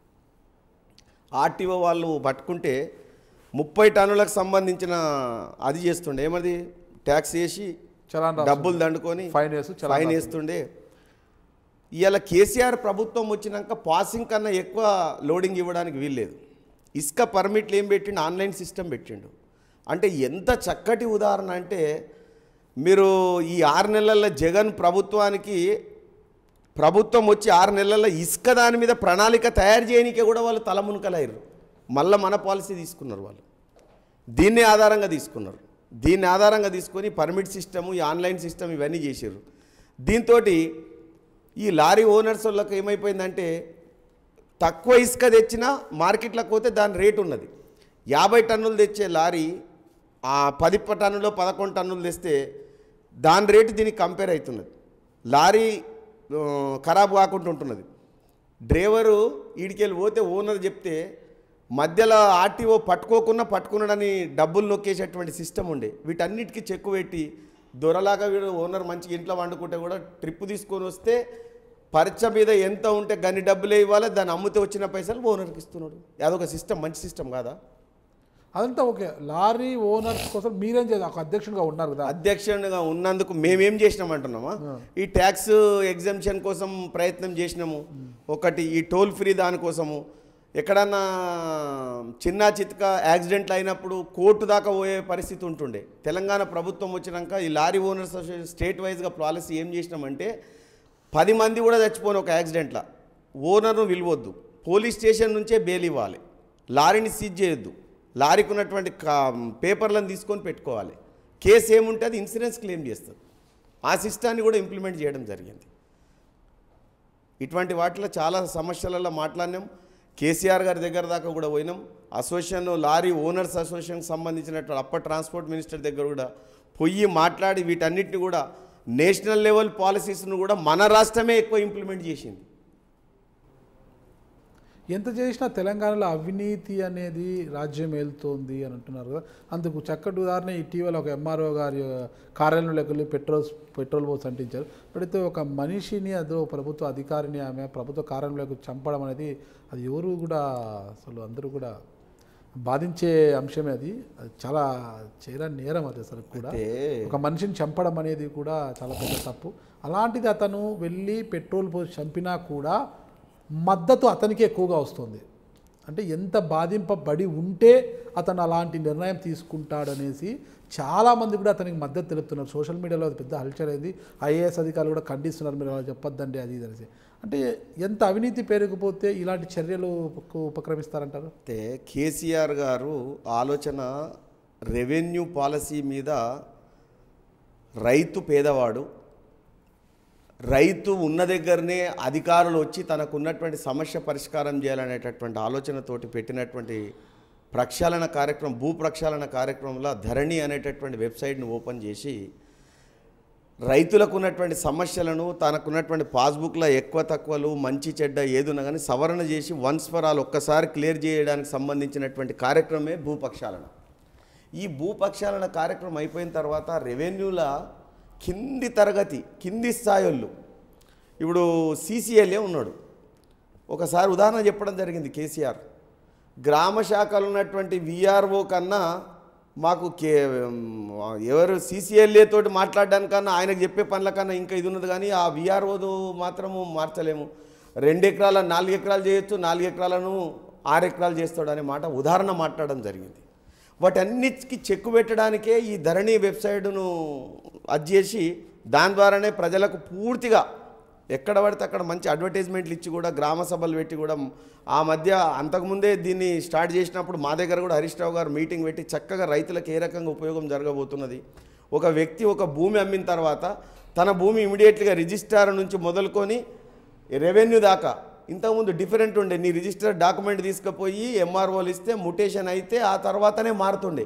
ఆర్టీఓ వాళ్ళు పట్టుకుంటే ముప్పై టన్నులకు సంబంధించిన అది చేస్తుండే ఏమది ట్యాక్స్ వేసి చలాన్ రాస్తుంది. డబ్బులు దండుకొని ఫైన్ వేసి చలాన్ ఫైన్ వేస్తుండే ఇవాళ కేసీఆర్ ప్రభుత్వం వచ్చినాక పాసింగ్ కన్నా ఎక్కువ లోడింగ్ ఇవ్వడానికి వీల్లేదు ఇసుక పర్మిట్లు ఏం పెట్టిండు ఆన్లైన్ సిస్టమ్ పెట్టిండు అంటే ఎంత చక్కటి ఉదాహరణ అంటే మీరు ఈ ఆరు నెలల జగన్ ప్రభుత్వానికి ప్రభుత్వం వచ్చి ఆరు నెలల ఇసుక దాని మీద ప్రణాళిక తయారు చేయనికే కూడా వాళ్ళు తలమునకలయ్యారు మళ్ళీ మన పాలసీ తీసుకున్నారు వాళ్ళు దీన్ని ఆధారంగా తీసుకున్నారు దీన్ని ఆధారంగా తీసుకొని పర్మిట్ సిస్టము ఈ ఆన్లైన్ సిస్టమ్ ఇవన్నీ చేశారు దీంతో ఈ లారీ ఓనర్స్ వాళ్ళకి ఏమైపోయిందంటే తక్కువ ఇసుక తెచ్చినా మార్కెట్లోకి పోతే దాని రేటు ఉన్నది యాభై టన్నులు తెచ్చే లారీ ఆ పది ప- టన్నులో పదకొండు టన్నులు తెస్తే దాని రేటు దీనికి కంపేర్ అవుతున్నది లారీ ఆ, ఖరాబ్ కాకుండా ఉంటున్నది డ్రైవరు ఈడికెళ్ళి పోతే ఓనర్ చెప్తే మధ్యలో ఆర్టీఓ పట్టుకోకుండా పట్టుకున్నాడని డబ్బులు నొక్కేసేటువంటి సిస్టమ్ ఉండే వీటన్నిటికీ చెక్కు పెట్టి దొరలాగా వీడు ఓనర్ మంచిగా ఇంట్లో వండుకుంటే కూడా ట్రిప్ తీసుకొని వస్తే పరీక్ష మీద ఎంత ఉంటే గన్ని డబ్బులే ఇవ్వాలి దాన్ని అమ్మితే వచ్చిన పైసలు ఓనర్కి ఇస్తున్నాడు అదొక సిస్టమ్ మంచి సిస్టమ్ కాదా అదంతా ఓకే లారీ ఓనర్స్ కోసం మీరేం చేయాలి ఒక అధ్యక్షుడిగా ఉన్నారు కదా అధ్యక్షునిగా ఉన్నందుకు మేమేం చేసినాం అంటున్నామా ఈ ట్యాక్స్ ఎగ్జామ్షన్ కోసం ప్రయత్నం చేసినాము ఒకటి ఈ టోల్ ఫ్రీ దానికోసము ఎక్కడన్నా చిన్న చిత్క యాక్సిడెంట్లు అయినప్పుడు కోర్టు దాకా పోయే పరిస్థితి ఉంటుండే తెలంగాణ ప్రభుత్వం వచ్చినాక ఈ లారీ ఓనర్స్ అసోసియేషన్ స్టేట్ వైజ్గా పాలసీ ఏం చేసినామంటే పది మంది కూడా చచ్చిపోయిన ఒక యాక్సిడెంట్లో ఓనర్ను విలువద్దు పోలీస్ స్టేషన్ నుంచే బెయిల్ ఇవ్వాలి లారీని సీజ్ చేయొద్దు లారీకి ఉన్నటువంటి కా పేపర్లను తీసుకొని పెట్టుకోవాలి కేసు ఏముంటే అది ఇన్సూరెన్స్ క్లెయిమ్ చేస్తుంది ఆ సిస్టాన్ని కూడా ఇంప్లిమెంట్ చేయడం జరిగింది ఇటువంటి వాటిలో చాలా సమస్యలలో మాట్లాడినాం కేసీఆర్ గారి దగ్గర దాకా కూడా పోయినాం అసోసియేషన్ లారీ ఓనర్స్ అసోసియేషన్కి సంబంధించినటువంటి అప్పర్ ట్రాన్స్పోర్ట్ మినిస్టర్ దగ్గర కూడా పొయ్యి మాట్లాడి వీటన్నిటిని కూడా నేషనల్ లెవెల్ పాలసీస్ను కూడా మన రాష్ట్రమే ఎక్కువ ఇంప్లిమెంట్ చేసింది ఎంత చేసినా తెలంగాణలో అవినీతి అనేది రాజ్యం ఏలుతోంది అని అంటున్నారు కదా అందుకు చక్కటి ఉదాహరణ ఇటీవల ఒక ఎంఆర్ఓ గారి కార్యాలయంలోకి వెళ్ళి పెట్రోల్ పెట్రోల్ పోసి అంటించారు ఇప్పుడైతే ఒక మనిషిని అదో ప్రభుత్వ అధికారిని ఆమె ప్రభుత్వ కార్యాలయంలోకి చంపడం అనేది అది ఎవరు కూడా అసలు అందరూ కూడా బాధించే అంశమే అది అది చాలా చేయరాని నేరం అది అసలు కూడా అయితే ఒక మనిషిని చంపడం అనేది కూడా చాలా పెద్ద తప్పు అలాంటిది అతను వెళ్ళి పెట్రోల్ పోసి చంపినా కూడా మద్దతు అతనికి ఎక్కువగా వస్తుంది అంటే ఎంత బాధింపబడి ఉంటే అతను అలాంటి నిర్ణయం తీసుకుంటాడనేసి చాలామంది కూడా అతనికి మద్దతు తెలుపుతున్నారు సోషల్ మీడియాలో అది పెద్ద హల్చల్ అయింది ఐఏఎస్ అధికారులు కూడా ఖండిస్తున్నారు మీరు అలా చెప్పొద్దండి అది ఇది అనేసి అంటే ఎంత అవినీతి పెరిగిపోతే ఇలాంటి చర్యలు ఉప- ఉపక్రమిస్తారంటారు అయితే కేసీఆర్ గారు ఆలోచన రెవెన్యూ పాలసీ మీద రైతు పేదవాడు రైతు ఉన్న దగ్గరనే అధికారులు వచ్చి తనకు ఉన్నటువంటి సమస్య పరిష్కారం చేయాలనేటటువంటి ఆలోచనతోటి పెట్టినటువంటి ప్రక్షాళన కార్యక్రమం భూ ప్రక్షాళన కార్యక్రమంలో ధరణి అనేటటువంటి వెబ్సైట్ని ఓపెన్ చేసి రైతులకు ఉన్నటువంటి సమస్యలను తనకున్నటువంటి పాస్బుక్లో ఎక్కువ తక్కువలు మంచి చెడ్డ ఏదున్నా కానీ సవరణ చేసి వన్స్ ఫర్ ఆల్ ఒక్కసారి క్లియర్ చేయడానికి సంబంధించినటువంటి కార్యక్రమమే భూపక్షాలన ఈ భూపక్షాలన కార్యక్రమం అయిపోయిన తర్వాత రెవెన్యూల కింది తరగతి కింది స్థాయిళ్ళు ఇప్పుడు సీసీఎల్ఏ ఉన్నాడు ఒకసారి ఉదాహరణ చెప్పడం జరిగింది కేసీఆర్ గ్రామ శాఖలు ఉన్నటువంటి విఆర్ఓ కన్నా మాకు కే ఎవరు సీసీఎల్ఏ తోటి మాట్లాడడానికన్నా ఆయనకు చెప్పే పనుల కన్నా ఇంకా ఇది ఉన్నది కానీ ఆ విఆర్ఓ మాత్రము మార్చలేము రెండు ఎకరాల నాలుగు ఎకరాలు చేయొచ్చు నాలుగు ఎకరాలను ఆరు ఎకరాలు చేస్తాడు అనే మాట ఉదాహరణ మాట్లాడడం జరిగింది వాటన్నిటికీ చెక్కు పెట్టడానికే ఈ ధరణి వెబ్సైట్ను అది చేసి దాని ద్వారానే ప్రజలకు పూర్తిగా ఎక్కడ పడితే అక్కడ మంచి అడ్వర్టైజ్మెంట్లు ఇచ్చి కూడా గ్రామ సభలు పెట్టి కూడా ఆ మధ్య అంతకుముందే దీన్ని స్టార్ట్ చేసినప్పుడు మా దగ్గర కూడా హరీష్ రావు గారు మీటింగ్ పెట్టి చక్కగా రైతులకు ఏ రకంగా ఉపయోగం జరగబోతున్నది ఒక వ్యక్తి ఒక భూమి అమ్మిన తర్వాత తన భూమి ఇమీడియట్గా రిజిస్ట్రార్ నుంచి మొదలుకొని రెవెన్యూ దాకా ఇంతకుముందు డిఫరెంట్ ఉండే నీ రిజిస్టర్ డాక్యుమెంట్ తీసుకుపోయి ఎంఆర్ఓలు ఇస్తే ముటేషన్ అయితే ఆ తర్వాతనే మారుతుండే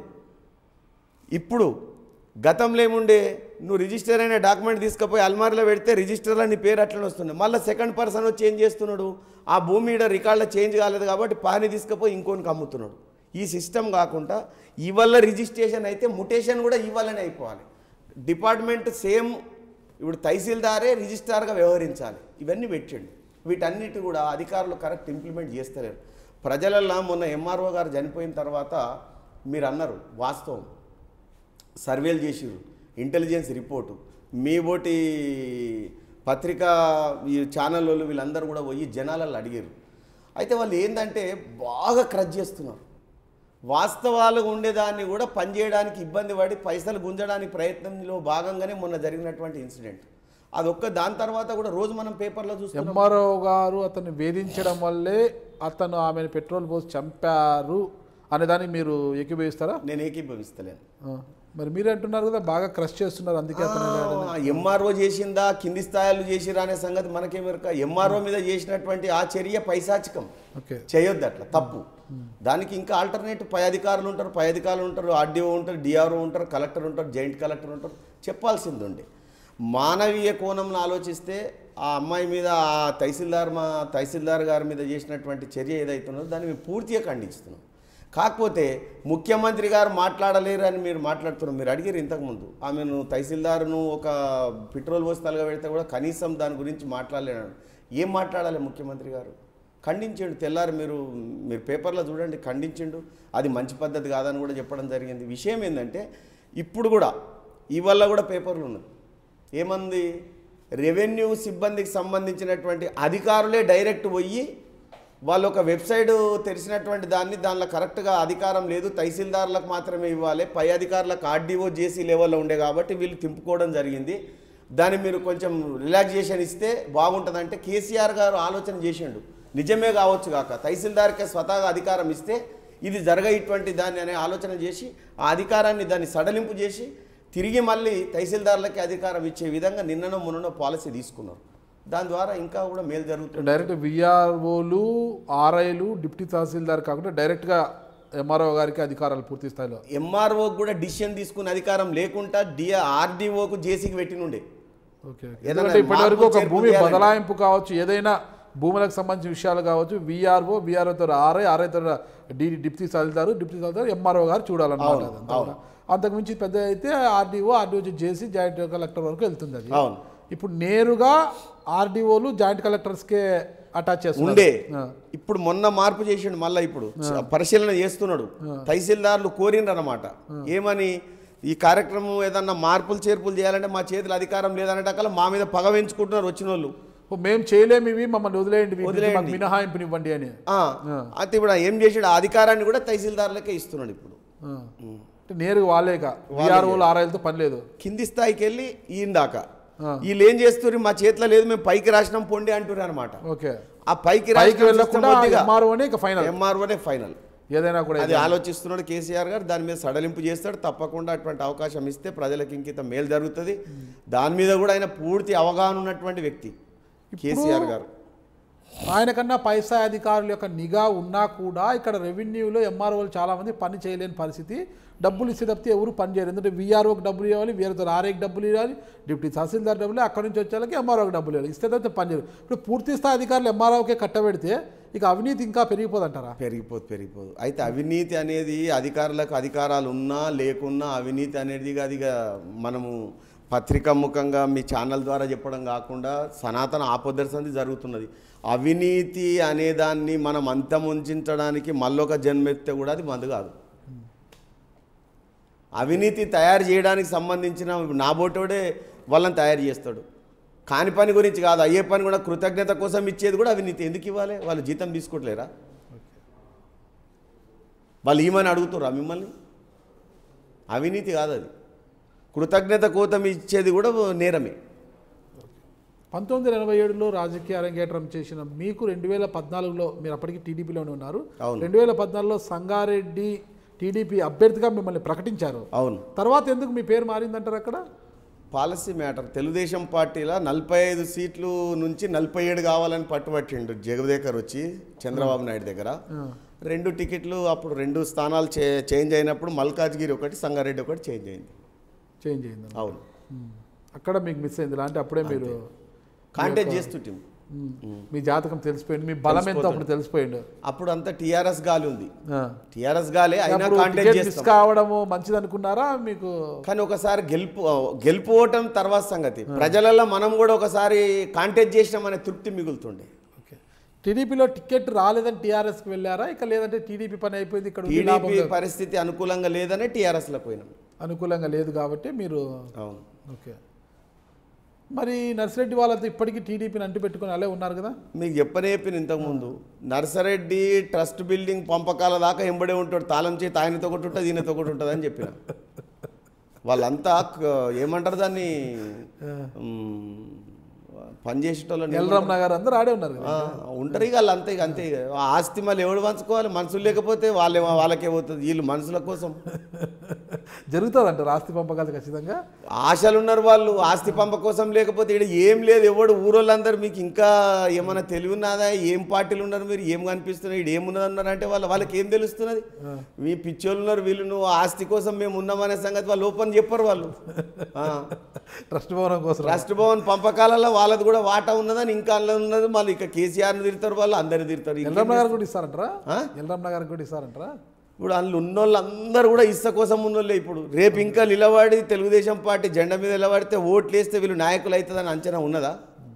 ఇప్పుడు గతంలో ఏముండే నువ్వు రిజిస్టర్ అయిన డాక్యుమెంట్ తీసుకుపోయి అల్మారిలో పెడితే రిజిస్టర్లో నీ పేరు అట్లనే వస్తుంది మళ్ళీ సెకండ్ పర్సన్ వచ్చి ఏం చేస్తున్నాడు ఆ భూమి మీద రికార్డులో చేంజ్ కాలేదు కాబట్టి పాని తీసుకుపోయి ఇంకోనికి అమ్ముతున్నాడు ఈ సిస్టమ్ కాకుండా ఇవాళ రిజిస్ట్రేషన్ అయితే ముటేషన్ కూడా ఇవ్వాలని అయిపోవాలి డిపార్ట్మెంట్ సేమ్ ఇప్పుడు తహసీల్దారే రిజిస్ట్రార్గా వ్యవహరించాలి ఇవన్నీ పెట్టండి వీటన్నిటి కూడా అధికారులు కరెక్ట్ ఇంప్లిమెంట్ చేస్తలేరు ప్రజలల్లో మొన్న ఎంఆర్ఓ గారు చనిపోయిన తర్వాత మీరు అన్నారు వాస్తవం సర్వేలు చేసిరు ఇంటెలిజెన్స్ రిపోర్టు మీ ఓటి పత్రికా ఈ ఛానల్ వాళ్ళు వీళ్ళందరూ కూడా పోయి జనాలలో అడిగారు అయితే వాళ్ళు ఏంటంటే బాగా క్రష్ చేస్తున్నారు వాస్తవాలు ఉండేదాన్ని కూడా పనిచేయడానికి ఇబ్బంది పడి పైసలు గుంజడానికి ప్రయత్నంలో భాగంగానే మొన్న జరిగినటువంటి ఇన్సిడెంట్ అదొక్క దాని తర్వాత కూడా రోజు మనం పేపర్లో చూస్తున్నాం ఎంఆర్ఓ గారు అతన్ని వేధించడం వల్లే అతను ఆమెను పెట్రోల్ పోసి చంపారు అనే దాన్ని మీరు ఏకీభవిస్తారా నేను ఏకీభవిస్తలేను ఆ, మరి మీరు అంటున్నారు కదా బాగా క్రష్ చేస్తున్నారు అందుకే అతను వెళ్ళాడని. ఎంఆర్ఓ చేసిందా కింది స్థాయిలు చేసిరా అనే సంగతి మనకేమెరక ఎంఆర్ఓ మీద చేసినటువంటి ఆ చర్య పైశాచికం ఓకే చేయొద్దు అట్లా తప్పు దానికి ఇంకా ఆల్టర్నేట్ పై అధికారులు ఉంటారు పై అధికారులు ఉంటారు ఆర్డీఓ ఉంటారు డిఆర్ఓ ఉంటారు కలెక్టర్ ఉంటారు జాయింట్ కలెక్టర్ ఉంటారు చెప్పాల్సింది ఉండే మానవీయ కోణంలో ఆలోచిస్తే ఆ అమ్మాయి మీద ఆ తహసీల్దార్ మా తహసీల్దార్ గారి మీద చేసినటువంటి చర్య ఏదైతున్నదో దాన్ని మేము పూర్తిగా ఖండిస్తున్నాం కాకపోతే ముఖ్యమంత్రి గారు మాట్లాడలేరు అని మీరు మాట్లాడుతున్నారు మీరు అడిగారు ఇంతకుముందు ఆమెను తహసీల్దార్ను ఒక పెట్రోల్ పోసి తలగా పెడితే కూడా కనీసం దాని గురించి మాట్లాడలేడు ఏం మాట్లాడాలి ముఖ్యమంత్రి గారు ఖండించండు తెల్లారి మీరు మీరు పేపర్లో చూడండి ఖండించిండు అది మంచి పద్ధతి కాదని కూడా చెప్పడం జరిగింది విషయం ఏంటంటే ఇప్పుడు కూడా ఇవల్ల కూడా పేపర్లు ఉన్నది ఏమంది రెవెన్యూ సిబ్బందికి సంబంధించినటువంటి అధికారులే డైరెక్ట్ పోయి వాళ్ళు ఒక వెబ్సైట్ తెరిచినటువంటి దాన్ని దానిలో కరెక్ట్గా అధికారం లేదు తహసీల్దార్లకు మాత్రమే ఇవ్వాలి పై అధికారులకు ఆర్డీఓ జేసీ లెవెల్లో ఉండే కాబట్టి వీళ్ళు తింపుకోవడం జరిగింది దాన్ని మీరు కొంచెం రిలాక్సేషన్ ఇస్తే బాగుంటుందంటే కేసీఆర్ గారు ఆలోచన చేసిండు నిజమే కావచ్చు కాక తహసీల్దార్కే స్వతహాగా అధికారం ఇస్తే ఇది జరగ ఇటువంటి దాన్ని అనే ఆలోచన చేసి ఆ అధికారాన్ని దాన్ని సడలింపు చేసి తిరిగి మళ్ళీ తహసీల్దార్లకి అధికారం ఇచ్చే విధంగా నిన్ననో మొన్ననో పాలసీ తీసుకున్నారు దాని ద్వారా ఇంకా కూడా మేలు జరుగుతుంది డైరెక్ట్ విఆర్ఓలు ఆర్ఐలు డిప్యూటీ తహసీల్దార్ కాకుండా డైరెక్ట్గా ఎంఆర్ఓ గారికి అధికారాలు పూర్తి స్థాయిలో ఎంఆర్ఓకి కూడా డిసిషన్ తీసుకునే అధికారం లేకుండా డిఆ ఆర్డీఓకు జేసీకి పెట్టినుండే ఓకే ఓకే. ఏదైనా ఎందుకంటే ఇప్పటివరకు మార్పు ఒక చేర్పు భూమి చేయాలంటే. బదలాయింపు కావచ్చు ఏదైనా భూములకు సంబంధించిన విషయాలు కావచ్చు విఆర్ఓ విఆర్ఓ ద్వారా ఆర్ఐ ఆర్ఐ ద్వారా D deputy tahsildar deputy tahsildar MRO గారు చూడాలన్నమాట అవును, అదంతా అవును. కూడా. అంతకుమించి పెద్ద అయితే ఆర్డీఓ ఆర్డీఓ చేసి జాయింట్ కలెక్టర్ వరకు వెళ్తుంది అది అవును ఇప్పుడు నేరుగా ఆర్డీఓలు జాయింట్ కలెక్టర్స్కే అటాచ్ చేస్తున్నారు ఉండే ఆ. ఇప్పుడు మొన్న మార్పు చేసిండు మళ్ళీ ఇప్పుడు పరిశీలన చేస్తున్నాడు తహసీల్దార్లు కోరిండ్రు అనమాట ఏమని ఈ కార్యక్రమం ఏదన్నా మార్పులు చేర్పులు చేయాలంటే మా చేతులు అధికారం లేదనేటకల్లా మా మీద పగ పెంచుకుంటున్నారు వచ్చిన వాళ్ళు ఓ, మేము చేయలేము ఇవి మమ్మల్ని వదిలేయండి వీటి నుంచి వదిలేయండి. మాకు మినహాయింపునివ్వండి అని ఆ, అయితే ఇప్పుడు ఏం చేసాడు ఆ అధికారాన్ని కూడా తహసీల్దార్లకే ఇస్తున్నాడు ఇప్పుడు ఆ. అంటే నేరుగా వాళ్ళేక విఆర్ఓలు ఆర్ఐలతో పని లేదు కింది స్థాయికి వెళ్ళి ఈయన దాకా ఆ. వీళ్ళు ఏం చేస్తున్నారు మా చేతిలో లేదు మేము పైకి రాసినాం పొండి అంటున్నారు అనమాట ఓకే ఆ పైకి పైకి వెళ్ళకుండా ఎంఆర్ఓ అని ఇక ఫైనల్ ఎంఆర్ఓనే ఫైనల్ ఏదైనా కూడా అది ఆలోచిస్తున్నాడు కేసీఆర్ గారు దాని మీద సడలింపు చేస్తాడు తప్పకుండా అటువంటి అవకాశం ఇస్తే ప్రజలకు ఇంకిత మేలు జరుగుతుంది దాని మీద కూడా ఆయన పూర్తి అవగాహన ఉన్నటువంటి వ్యక్తి కేసీఆర్ గారు ఆయన కన్నా పై స్థాయి అధికారుల యొక్క నిఘా ఉన్నా కూడా ఇక్కడ రెవెన్యూలో ఎంఆర్ఓలు చాలామంది పని చేయలేని పరిస్థితి డబ్బులు ఇస్తే తప్పితే ఎవరు పని చేయరు ఎందుకంటే వీఆర్ఓకి డబ్బులు ఇవ్వాలి వీఆర్తో ఆర్ఐకి డబ్బులు ఇవ్వాలి డిప్యూటీ తహసీల్దార్ డబ్బులు అక్కడి నుంచి వచ్చే వాళ్ళకి ఎంఆర్ఓకి డబ్బులు ఇవ్వాలి ఇస్తే తప్పితే పని చేయరు ఇప్పుడు పూర్తి స్థాయి అధికారులు ఎంఆర్ఓకే కట్టబెడితే ఇక అవినీతి ఇంకా పెరిగిపోదంటారా పెరిగిపోదు పెరిగిపోదు అయితే అవినీతి అనేది అధికారులకు అధికారాలు ఉన్నా లేకున్నా అవినీతి అనేది అది ఇక మనము పత్రికా ముఖంగా మీ ఛానల్ ద్వారా చెప్పడం కాకుండా సనాతన ఆపోదర్శనది జరుగుతున్నది అవినీతి అనేదాన్ని మనం అంతముంచడానికి మళ్ళొక జన్మెత్తే కూడా అది మందు కాదు అవినీతి తయారు చేయడానికి సంబంధించిన నాబోటోడే వాళ్ళని తయారు చేస్తాడు కాని పని గురించి కాదు అయ్యే పని కూడా కృతజ్ఞత కోసం ఇచ్చేది కూడా అవినీతి ఎందుకు ఇవ్వాలి వాళ్ళు జీతం తీసుకోవట్లేరా వాళ్ళు ఏమని అడుగుతారా మిమ్మల్ని అవినీతి కాదు అది కృతజ్ఞత కోతం ఇచ్చేది కూడా నేరమే పంతొమ్మిది వందల ఎనభై ఏడులో రాజకీయ అరంగేట్రం చేసిన మీకు రెండు వేల పద్నాలుగులో మీరు అప్పటికి టీడీపీలోనే ఉన్నారు అవును. రెండు వేల పద్నాలుగులో సంగారెడ్డి టీడీపీ అభ్యర్థిగా మిమ్మల్ని ప్రకటించారు అవును తర్వాత ఎందుకు మీ పేరు మారిందంటారు అక్కడ పాలసీ మ్యాటర్ తెలుగుదేశం పార్టీలో నలభై ఐదు సీట్లు నుంచి నలభై ఏడు కావాలని పట్టుబట్టిండు జగదేకర్ వచ్చి చంద్రబాబు నాయుడు దగ్గర రెండు టికెట్లు అప్పుడు రెండు స్థానాలు చే చేంజ్ అయినప్పుడు మల్కాజ్గిరి ఒకటి సంగారెడ్డి ఒకటి చేంజ్ అయింది చేంజ్ అయింది అవును అక్కడ మీకు మిస్ అయింది అంటే అప్పుడే మీరు కాంటాక్ట్ చేస్తుంటాం మ్, మీ జాతకం తెలిసిపోయింది మీ బలం ఎంతో అప్పుడు తెలిసిపోయిండు అప్పుడు అంతా టీఆర్ఎస్ గాలి ఉంది ఆ. టీఆర్ఎస్ గాలే అయినా అప్పుడు కాంటాక్ట్ టికెట్ మిస్ చేస్తాం కావడము మంచిది అనుకున్నారా మీకు కానీ ఒకసారి గెలుపు గెలుపు ఓటం తర్వాత సంగతి ప్రజలలో మనం కూడా ఒకసారి కాంటాక్ట్ చేసినామనే తృప్తి మిగులుతుండే ఓకే టీడీపీలో టికెట్ రాలేదని టీఆర్ఎస్కి వెళ్ళారా ఇక లేదంటే టీడీపీ పని అయిపోయింది ఇక్కడ ఉంది లాభం టీడీపీ లేదు. పరిస్థితి అనుకూలంగా లేదనే టీఆర్ఎస్లో పోయినాం అనుకూలంగా లేదు కాబట్టి మీరు అవును ఓకే మరి నర్సిరెడ్డి వాళ్ళతో ఇప్పటికీ టీడీపీని అంటు పెట్టుకుని అలా ఉన్నారు కదా మీకు చెప్పనే చెప్పిన ఇంతకుముందు నర్సరెడ్డి ట్రస్ట్ బిల్డింగ్ పంపకాల దాకా ఎంబడే ఉంటాడు తాళం చేతి ఆయనతో ఒకటి ఉంటుంది ఈయనతో ఒకటి ఉంటుంది అని చెప్పిన వాళ్ళంతా క- ఏమంటారు దాన్ని మ్, పనిచేసేటోళ్ళని ఎల్రామ్ నగర్ అందరూ ఆడే ఉన్నారు కదా ఆ, ఉంటారు ఇక వాళ్ళు అంతే ఇక అంతే ఇక ఆ ఆస్తి మళ్ళీ ఎవడు పంచుకోవాలి మనుషులు లేకపోతే వాళ్ళే వాళ్ళకే పోతుంది వీళ్ళు మనుషుల కోసం జరుగుతుంది అంటారు ఆస్తి పంపకాలు ఖచ్చితంగా ఆశలు ఉన్నారు వాళ్ళు ఆస్తి పంప కోసం లేకపోతే ఇక్కడ ఏం లేదు ఎవడు ఊరోళ్ళందరూ మీకు ఇంకా ఏమైనా తెలివి ఉన్నదా ఏం పార్టీలు ఉన్నారు మీరు ఏం కనిపిస్తున్నారు ఇక్కడ ఏమున్నది అన్నారు అంటే వాళ్ళ వాళ్ళకి ఏం తెలుస్తున్నది మీ పిచ్చోళ్ళు ఉన్నారు వీళ్ళు నువ్వు ఆస్తి కోసం మేము ఉన్నామనే సంగతి వాళ్ళు ఓపెన్ చెప్పరు వాళ్ళు ఆ. ట్రస్ట్ భవనం కోసం ట్రస్ట్ భవన్ పంపకాలలో వాళ్ళది కూడా వాటా ఉన్నదని ఇంకా అందులో ఉన్నది మళ్ళీ ఇక కేసీఆర్ని తిడతారు వాళ్ళు అందరిని తిడతారు ఇంకేం ఎల్రామ్ నగర్ కూడా ఇస్తారంటారా ఆ? ఎల్రామ్ నగర్ కూడా ఇస్తారంటారా ఇప్పుడు అందులో ఉన్నోళ్ళు అందరూ కూడా ఇస్త కోసం ఉన్నోళ్ళే ఇప్పుడు రేపు ఇంకా నిలబడి తెలుగుదేశం పార్టీ జెండా మీద నిలబడితే ఓట్లు వేస్తే వీళ్ళు నాయకులు అవుతుందని అంచనా ఉన్నదా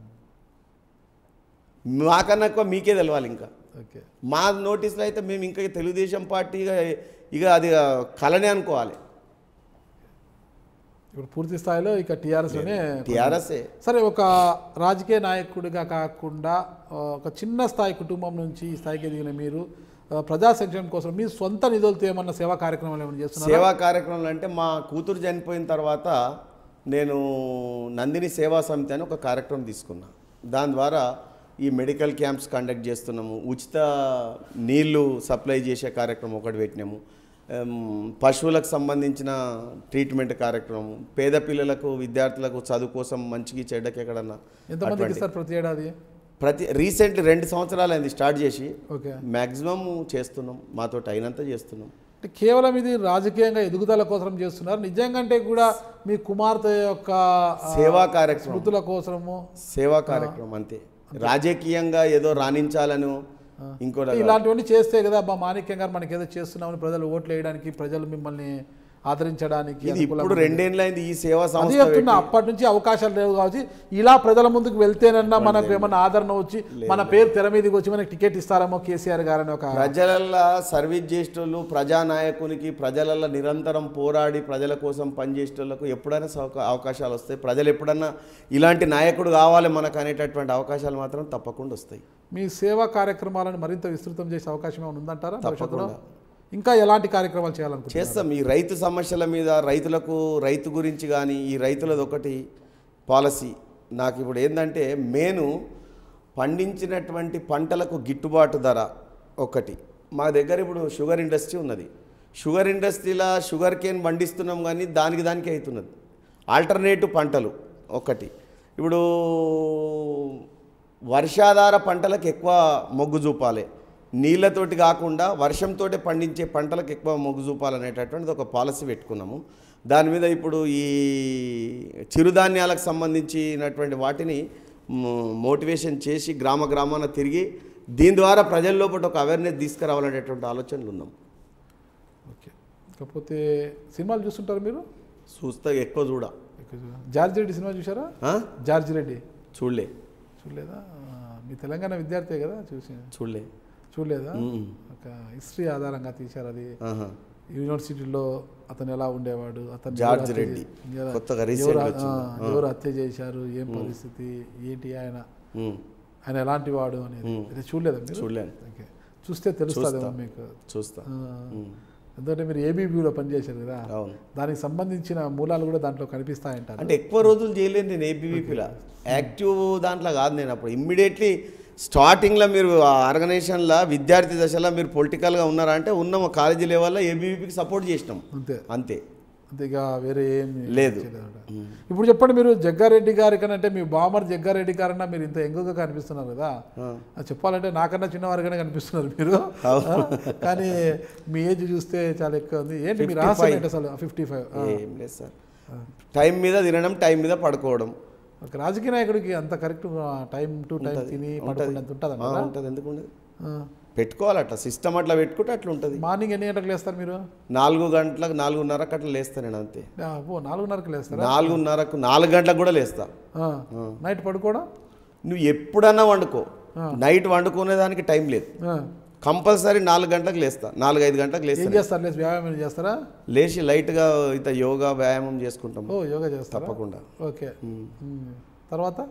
మాకన్నా ఎక్కువ మీకే తెలవాలి ఇంకా ఓకే మా నోటీసులో అయితే మేము ఇంకా తెలుగుదేశం పార్టీగా ఇక అది కలనే అనుకోవాలి ఇప్పుడు పూర్తి స్థాయిలో ఇక టీఆర్ఎస్లోనే టీఆర్ఎస్ఏ సరే ఒక రాజకీయ నాయకుడిగా కాకుండా ఆ, ఒక చిన్న స్థాయి కుటుంబం నుంచి ఈ స్థాయికి ఎదిగిన మీరు ఆ, ప్రజా సంక్షేమం కోసం మీ సొంత నిధులతో ఏమన్నా సేవా కార్యక్రమాలు ఏమైనా చేస్తున్నారు సేవా కార్యక్రమాలు అంటే మా కూతురు చనిపోయిన తర్వాత నేను నందిని సేవా సమితి అని ఒక కార్యక్రమం తీసుకున్నా దాని ద్వారా ఈ మెడికల్ క్యాంప్స్ కండక్ట్ చేస్తున్నాము ఉచిత నీళ్లు సప్లై చేసే కార్యక్రమం ఒకటి పెట్టినాము ఎం, పశువులకు సంబంధించిన ట్రీట్మెంట్ కార్యక్రమం పేద పిల్లలకు విద్యార్థులకు చదువు కోసం మంచికి చెడ్డకి ఎక్కడన్నా ఎంతమందికి అటువంటి- ఇస్తారు ప్రతి ఏడాది ప్రతి రీసెంట్లీ రెండు సంవత్సరాలు అయింది స్టార్ట్ చేసి ఓకే మ్యాక్సిమం చేస్తున్నాం మాతో అయినంత చేస్తున్నాం అంటే కేవలం ఇది రాజకీయంగా ఎదుగుదల కోసం చేస్తున్నారు నిజంగా అంటే కూడా మీ కుమార్తె యొక్క ఆ, సేవా కార్యక్రమం స్మృతుల కోసము సేవా కార్యక్రమం అంతే రాజకీయంగా ఏదో రాణించాలను ఇంకోటి ఇలాంటివన్నీ చేస్తే కదా అబ్బా మాణిక్యం గారు మనకి ఏదో చేస్తున్నామని ప్రజలు ఓట్లు వేయడానికి ప్రజలు మిమ్మల్ని ఆదరించడానికి ఇది అనుకూలంగా ఇప్పుడు రెండేళ్ళైంది ఈ సేవా అదే సంస్థ చెప్తున్నా అప్పటి నుంచి అవకాశాలు లేవు కావచ్చు ఇలా ప్రజల ముందుకు వెళ్తేనన్నా మనకు ఏమన్నా ఆదరణ వచ్చి మన పేరు తెర మీదకి వచ్చి మనకి టికెట్ ఇస్తారేమో కేసీఆర్ గారని ఒక ప్రజలల్లో సర్వీస్ చేసేటోళ్ళు ప్రజానాయకునికి ప్రజలల్లో నిరంతరం పోరాడి ప్రజల కోసం పనిచేసేటోళ్ళకు ఎప్పుడైనా సౌక- అవకాశాలు వస్తాయి ప్రజలు ఎప్పుడన్నా ఇలాంటి నాయకుడు కావాలి మనకు అనేటటువంటి అవకాశాలు మాత్రం తప్పకుండా వస్తాయి మీ సేవా కార్యక్రమాలను మరింత విస్తృతం చేసే అవకాశం ఏమైనా ఉందంటారా భవిష్యత్తులో ఇంకా ఎలాంటి కార్యక్రమాలు చేయాలనుకుంటున్నారు చేస్తాం ఈ రైతు సమస్యల మీద రైతులకు రైతు గురించి కానీ ఈ రైతులది ఒకటి పాలసీ నాకు ఇప్పుడు ఏంటంటే మేను పండించినటువంటి పంటలకు గిట్టుబాటు ధర ఒకటి మా దగ్గర ఇప్పుడు షుగర్ ఇండస్ట్రీ ఉన్నది షుగర్ ఇండస్ట్రీలో షుగర్ కేన్ పండిస్తున్నాం కానీ దానికి దానికి అవుతున్నది ఆల్టర్నేటివ్ పంటలు ఒకటి ఇప్పుడు వర్షాధార పంటలకు ఎక్కువ మొగ్గు చూపాలి నీళ్ళతోటి కాకుండా వర్షంతో పండించే పంటలకు ఎక్కువ మొగ్గు చూపాలనేటటువంటిది ఒక పాలసీ పెట్టుకున్నాము దాని మీద ఇప్పుడు ఈ చిరుధాన్యాలకు సంబంధించినటువంటి వాటిని మ్, మోటివేషన్ చేసి గ్రామ గ్రామాన తిరిగి దీని ద్వారా ప్రజల లోపల ఒక అవేర్నెస్ తీసుకురావాలనేటువంటి ఆలోచనలు ఉన్నాం ఓకే కాకపోతే సినిమాలు చూస్తుంటారు మీరు చూస్తే ఎక్కువ చూడ జార్జ్ రెడ్డి సినిమా చూసారా ఆ? జార్జ్ రెడ్డి చూడలే చూడలేదా ఆ, మీ తెలంగాణ విద్యార్థి కదా చూసి చూడలే చూడలేదా మ్మ్. ఒక హిస్టరీ ఆధారంగా తీశారు అది ఆహా. యూనివర్సిటీలో అతను ఎలా ఉండేవాడు అతను జార్జ్ ఎవరు హత్య రెడ్డి. చే- ఎవరు- కొత్తగా ఎవరు- recent ఆ, వచ్చింది. ఎవరు హత్య చేశారు ఏం పరిస్థితి ఏంటి ఆయన ఉమ్. ఆయన ఎలాంటి వాడు అనేది ఇది చూడలేదా మీరు చూడలేను ఓకే చూస్తే తెలుస్తుందేమో చూస్తా. మీకు చూస్తా ఆ, ఉమ్. ఎందుకంటే మీరు ఏబీబీలో పనిచేశారు కదా అవును దానికి సంబంధించిన మూలాలు కూడా దాంట్లో కనిపిస్తాయంటారు అంటే ఎక్కువ రోజులు చేయలేదు నేను ఏబీవీపీలో యాక్టివ్ దాంట్లో కాదు నేను అప్పుడు ఇమ్మీడియట్లీ స్టార్టింగ్లో మీరు ఆ ఆర్గనైజేషన్లో విద్యార్థి దశలో మీరు పొలిటికల్గా ఉన్నారా అంటే ఉన్నాము కాలేజీ లెవెల్లో ఏబీవీపీకి సపోర్ట్ చేసినాం అంతే అంతే అంతేగా వేరే ఏం లేదు. చేయలేదట. ఇప్పుడు చెప్పండి మీరు జగ్గారెడ్డి గారి కనంటే మీ బామర్ జగ్గారెడ్డి గారన్నా మీరు ఇంత ఎంగుగా కనిపిస్తున్నారు కదా ఆ. అది చెప్పాలంటే నాకన్నా చిన్నవారిగానే కనిపిస్తున్నారు మీరు ఆ? కానీ మీ ఏజ్ చూస్తే చాలా ఎక్కువ ఉంది ఏంటి మీ రహస్యం 55. ఏంటి అసలు ఫిఫ్టీ ఫైవ్ ఏం లేదు సార్ టైం మీద తినడం టైం మీద పడుకోవడం ఒక రాజకీయ నాయకుడికి అంత కరెక్ట్ టైం టు టైం తిని పడుకునేంత ఉంటుంది ఉంటుంది ఎందుకు ఉండదు పెట్టుకోవాలి అట్లా సిస్టమ్ అట్లా పెట్టుకుంటే అట్లా ఉంటుంది మార్నింగ్ ఎన్ని గంటలకు లేస్తారు మీరు నాలుగు గంటలకు నాలుగున్నరకు అట్లా లేస్తా నేను అంతే ఆ, ఓ నాలుగున్నరకు లేస్తారా నాలుగున్నరకు నాలుగు గంటలకు కూడా లేస్తా ఆ. నైట్ పడుకోవడం నువ్వు ఎప్పుడన్నా వండుకో నైట్ వండుకునే దానికి టైం లేదు ఆ. కంపల్సరీ నాలుగు గంటలకు లేస్తా నాలుగు ఐదు గంటలకు ఏం లేస్తా చేస్తారు లేచి వ్యాయామం ఏమైనా చేస్తారా లేచి లైట్గా ఇంత యోగా వ్యాయామం చేసుకుంటాం ఓ యోగా చేస్తారా తప్పకుండా ఓకే ఉమ్. తర్వాత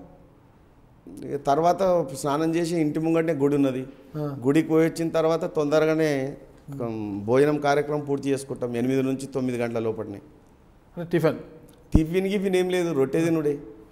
ఇక తర్వాత స్నానం చేసి ఇంటి ముంగటే గుడి ఉన్నది ఆ. గుడికి పోయి వచ్చిన తర్వాత తొందరగానే ఉమ్, భోజనం కార్యక్రమం పూర్తి చేసుకుంటాం ఎనిమిది నుంచి తొమ్మిది గంటల లోపలనే అంటే టిఫిన్ టిఫిన్ గిఫిన్ ఏం లేదు రొట్టె తినుడే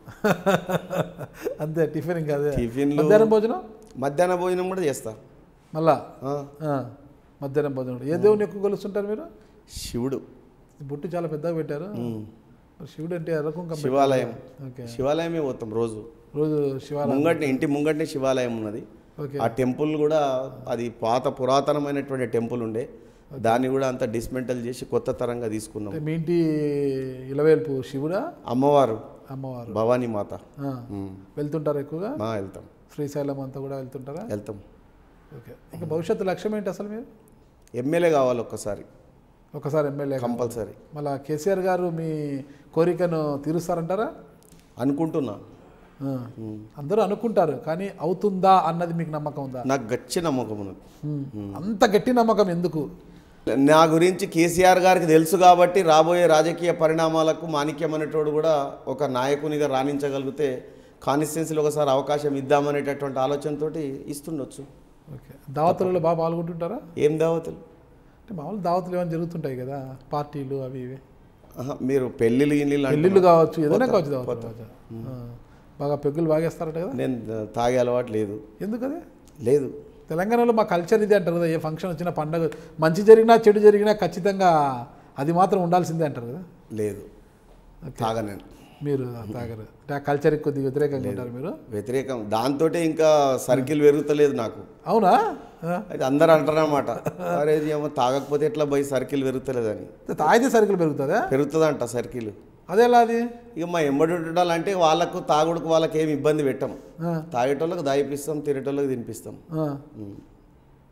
అంతే టిఫిన్ ఇంకా అదే టిఫిన్లు మధ్యాహ్నం భోజనం మధ్యాహ్న భోజనం కూడా చేస్తా మళ్ళా ఆ, ఆ. మధ్యాహ్నం భోజనం ఏ దేవుని ఎక్కువ కొలుస్తుంటారు మీరు శివుడు బొట్టు చాలా పెద్దగా పెట్టారు మరి శివుడు అంటే ఎర్రకుంక శివాలయం ఓకే శివాలయమే పోతాం రోజు రోజు శివాలయం ముంగట్నే ఇంటి ముంగట్నే శివాలయం ఉన్నది ఓకే ఆ టెంపుల్ కూడా అది పాత పురాతనమైనటువంటి టెంపుల్ ఉండే దాన్ని కూడా అంత డిస్మెంటల్ చేసి కొత్త తరంగా తీసుకున్నాం అంటే మీ ఇంటి ఇలవేల్పు శివుడా అమ్మవారు అమ్మవారు భవానీ మాత ఆ. ఉమ్. వెళ్తుంటారా ఎక్కువగా మా వెళ్తాం శ్రీశైలం అంతా కూడా వెళ్తుంటారా వెళ్తాం ఓకే ఇంకా భవిష్యత్తు లక్ష్యం ఏంటి అసలు మీరు ఎమ్మెల్యే కావాలి ఒక్కసారి ఒకసారి ఎమ్మెల్యే కంపల్సరీ మళ్ళా కేసీఆర్ గారు మీ కోరికను తీరుస్తారంటారా అనుకుంటున్నా ఆ. అందరూ అనుకుంటారు కానీ అవుతుందా అన్నది మీకు నమ్మకం ఉందా నాకు గచ్చి నమ్మకం ఉన్నది ఉమ్. అంత గట్టి నమ్మకం ఎందుకు నా గురించి కేసీఆర్ గారికి తెలుసు కాబట్టి రాబోయే రాజకీయ పరిణామాలకు మాణిక్యం అనేటోడు కూడా ఒక నాయకునిగా రాణించగలిగితే కాన్స్టిట్యున్సీలో ఒకసారి అవకాశం ఇద్దామనేటటువంటి ఆలోచనతోటి ఇస్తుండొచ్చు ఓకే దావతులలో బాగా పాల్గొంటుంటారా ఏం దావతులు అంటే మామూలు దావతులు ఏమైనా జరుగుతుంటాయి కదా పార్టీలు అవి ఇవి ఆహా, మీరు పెళ్ళిళ్ళు గిళ్ళిళ్ళు అంటే పెళ్ళిళ్ళు కావచ్చు ఏదైనా కావచ్చు దావతులు కావచ్చు. ఆ. బాగా పెగ్గులు బాగేస్తారట కదా నేను తాగే అలవాటు లేదు ఎందుకు అది లేదు తెలంగాణలో మా కల్చర్ ఇది అంటారు కదా ఏ ఫంక్షన్ వచ్చినా పండగ మంచి జరిగినా చెడు జరిగినా ఖచ్చితంగా అది మాత్రం ఉండాల్సిందే అంటారు కదా లేదు తాగనేను మీరు తాగరు అంటే ఆ కల్చర్కి కొద్దిగా వ్యతిరేకంగా ఉంటారు మీరు వ్యతిరేకం దాంతో ఇంకా సర్కిల్ పెరుగుతలేదు నాకు అవునా ఆ. అయితే అందరు అంటారన్నమాట అరే ఇది ఏమో తాగకపోతే ఎట్లా పోయి సర్కిల్ పెరుగుతలేదని తాగితే సరుకులు పెరుగుతుందా పెరుగుతుందంట సర్కిల్ అదేలా అది ఇక మా ఎంబడి ఉండాలంటే వాళ్ళకు తాగుడుకు వాళ్ళకి ఏమి ఇబ్బంది పెట్టం ఆ. తాగేటోళ్ళకి దాయిపిస్తాం తినేటోళ్ళకి తినిపిస్తాం ఆ. ఉమ్.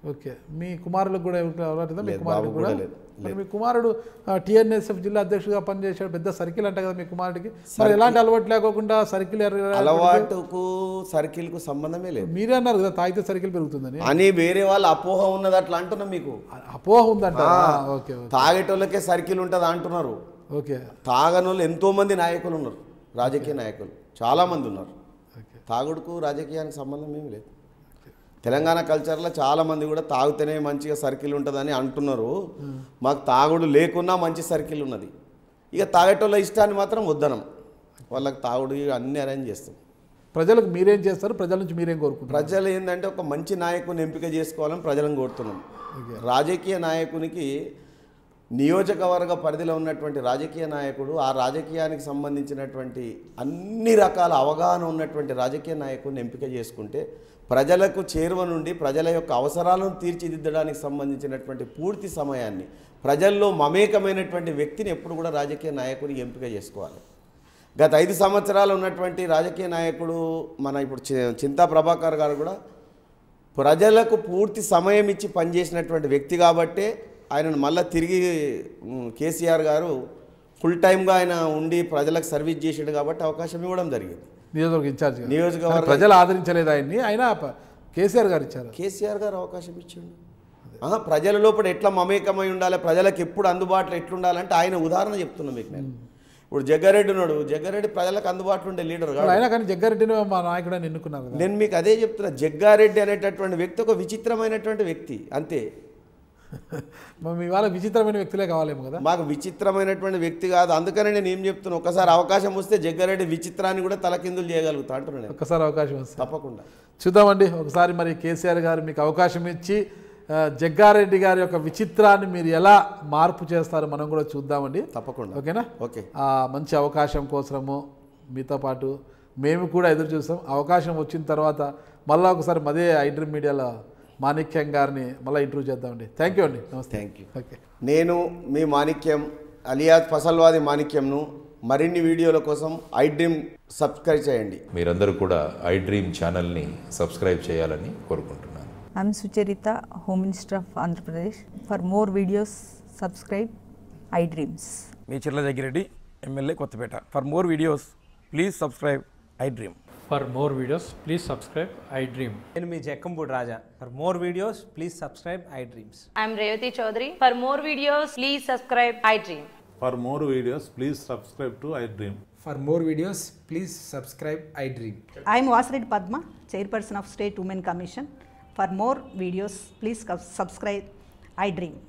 ఓకే మీ కుమారులకు కూడా ఎవరికి అలవాటు ఉందా? మీ లేదు, కుమారుడికి బాబుకు కూడా కూడా లేదు. మరి మీ కుమారుడు టీఎన్ఎస్ఎఫ్ జిల్లా అధ్యక్షుడిగా పనిచేశాడు పెద్ద సర్కిల్ అంట కదా మీ కుమారుడికి మరి ఎలాంటి అలవాటు లేకోకుండా సర్కిల్ అలవాటుకు సర్కిల్కు సంబంధమే లేదు మీరే అన్నారు కదా తాగితే సర్కిల్ పెరుగుతుందని అని వేరే వాళ్ళ అపోహ ఉన్నది అట్లా అంటున్నా మీకు అపోహ ఉందంట ఓకే ఓకే తాగేటోళ్ళకే సర్కిల్ ఉంటుంది అంటున్నారు ఓకే తాగనోళ్ళు ఎంతో మంది నాయకులు ఉన్నారు రాజకీయ నాయకులు చాలా మంది ఉన్నారు ఓకే తాగుడుకు రాజకీయానికి సంబంధం ఏమి లేదు తెలంగాణ కల్చర్లో చాలా మంది కూడా తాగితేనే మంచిగా సర్కిల్ ఉంటుందని అంటున్నారు మాకు తాగుడు లేకున్నా మంచి సర్కిల్ ఉన్నది ఇక తాగేటోళ్ళ ఇష్టాన్ని మాత్రం వద్దనం వాళ్ళకి తాగుడు ఇవి అన్నీ అరేంజ్ చేస్తాం ప్రజలకు మీరేం చేస్తారు ప్రజల నుంచి మీరేం కోరుకుంటారు ప్రజలు ఏంటంటే ఒక మంచి నాయకుని ఎంపిక చేసుకోవాలని ప్రజలను కోరుతున్నాం రాజకీయ నాయకునికి నియోజకవర్గ పరిధిలో ఉన్నటువంటి రాజకీయ నాయకుడు ఆ రాజకీయానికి సంబంధించినటువంటి అన్ని రకాల అవగాహన ఉన్నటువంటి రాజకీయ నాయకుడిని ఎంపిక చేసుకుంటే ప్రజలకు చేరువ నుండి ప్రజల యొక్క అవసరాలను తీర్చిదిద్దడానికి సంబంధించినటువంటి పూర్తి సమయాన్ని ప్రజల్లో మమేకమైనటువంటి వ్యక్తిని ఎప్పుడు కూడా రాజకీయ నాయకుడిని ఎంపిక చేసుకోవాలి గత ఐదు సంవత్సరాలు ఉన్నటువంటి రాజకీయ నాయకుడు మన ఇప్పుడు చి- చింతా ప్రభాకర్ గారు కూడా ప్రజలకు పూర్తి సమయం ఇచ్చి పనిచేసినటువంటి వ్యక్తి కాబట్టే ఆయనను మళ్ళీ తిరిగి ఉమ్, కేసీఆర్ గారు ఫుల్ టైమ్గా ఆయన ఉండి ప్రజలకు సర్వీస్ చేసాడు కాబట్టి అవకాశం ఇవ్వడం జరిగింది నియోజకవర్గ ఇన్ఛార్జ్ నియోజకవర్గ ప్రజలు ఆదరించలేదు ఆయన్ని ఆయన ప- కేసీఆర్ గారు ఇచ్చారు కేసీఆర్ గారు అవకాశం ఇచ్చిండు ఆహా, ప్రజల లోపల ఎట్లా మమేకమై ఉండాలి ప్రజలకు ఎప్పుడు అందుబాటులో ఎట్లుండాలంటే ఆయన ఉదాహరణ చెప్తున్నా మీకు నేను ఇప్పుడు జగ్గారెడ్డి ఉన్నాడు జగ్గారెడ్డి ప్రజలకు అందుబాటులో ఉండే లీడర్ కాదు ఆయన కానీ జగ్గారెడ్డిని మా నాయకుడు అని ఎన్నుకున్నారు కదా నేను మీకు అదే చెప్తున్నా జగ్గారెడ్డి అనేటటువంటి వ్యక్తి ఒక విచిత్రమైనటువంటి వ్యక్తి అంతే మరి మీ వాళ్ళ విచిత్రమైన వ్యక్తులే కావాలేమో కదా మాకు విచిత్రమైనటువంటి వ్యక్తి కాదు అందుకనే నేను ఏం చెప్తున్నా ఒకసారి అవకాశం వస్తే జగ్గారెడ్డి విచిత్రాన్ని కూడా తలకిందులు చేయగలుగుతా అంటున్నాను నేను ఒక్కసారి అవకాశం వస్తుంది తప్పకుండా చూద్దామండి ఒకసారి మరి కేసీఆర్ గారు మీకు అవకాశం ఇచ్చి ఆ, జగ్గారెడ్డి గారి యొక్క విచిత్రాన్ని మీరు ఎలా మార్పు చేస్తారో మనం కూడా చూద్దామండి తప్పకుండా ఓకేనా ఓకే ఆ మంచి అవకాశం కోసము మీతో పాటు మేము కూడా ఎదురు చూస్తాం అవకాశం వచ్చిన తర్వాత మళ్ళీ ఒకసారి మదే ఐడ్రీమ్ మీడియాలో మాణిక్యం గారిని మళ్ళీ ఇంటర్వ్యూ చేద్దామండి థ్యాంక్ యూ అండి నమస్తే థ్యాంక్ యూ ఓకే నేను మీ మాణిక్యం అలియాజ్ ఫసల్వాది మాణిక్యంను మరిన్ని వీడియోల కోసం ఐ డ్రీమ్ సబ్స్క్రైబ్ చేయండి మీరందరూ కూడా ఐ డ్రీమ్ ఛానల్ని సబ్స్క్రైబ్ చేయాలని కోరుకుంటున్నాను I'm Sucharita, Home Minister of Andhra Pradesh. For more videos, subscribe iDreams. మీ Chirla Jaggireddy MLA Kothapeta for more videos please subscribe iDream For more videos, please subscribe I Dream. నేను మీ Jakkampudi Raja for more videos please subscribe iDreams I'm Revati Chaudhary. For more videos, please subscribe iDream. For more videos, please subscribe to iDream. For more videos, please subscribe iDream. I am Vasireddy Padma, Chairperson of State Women Commission. For more videos, please subscribe iDream.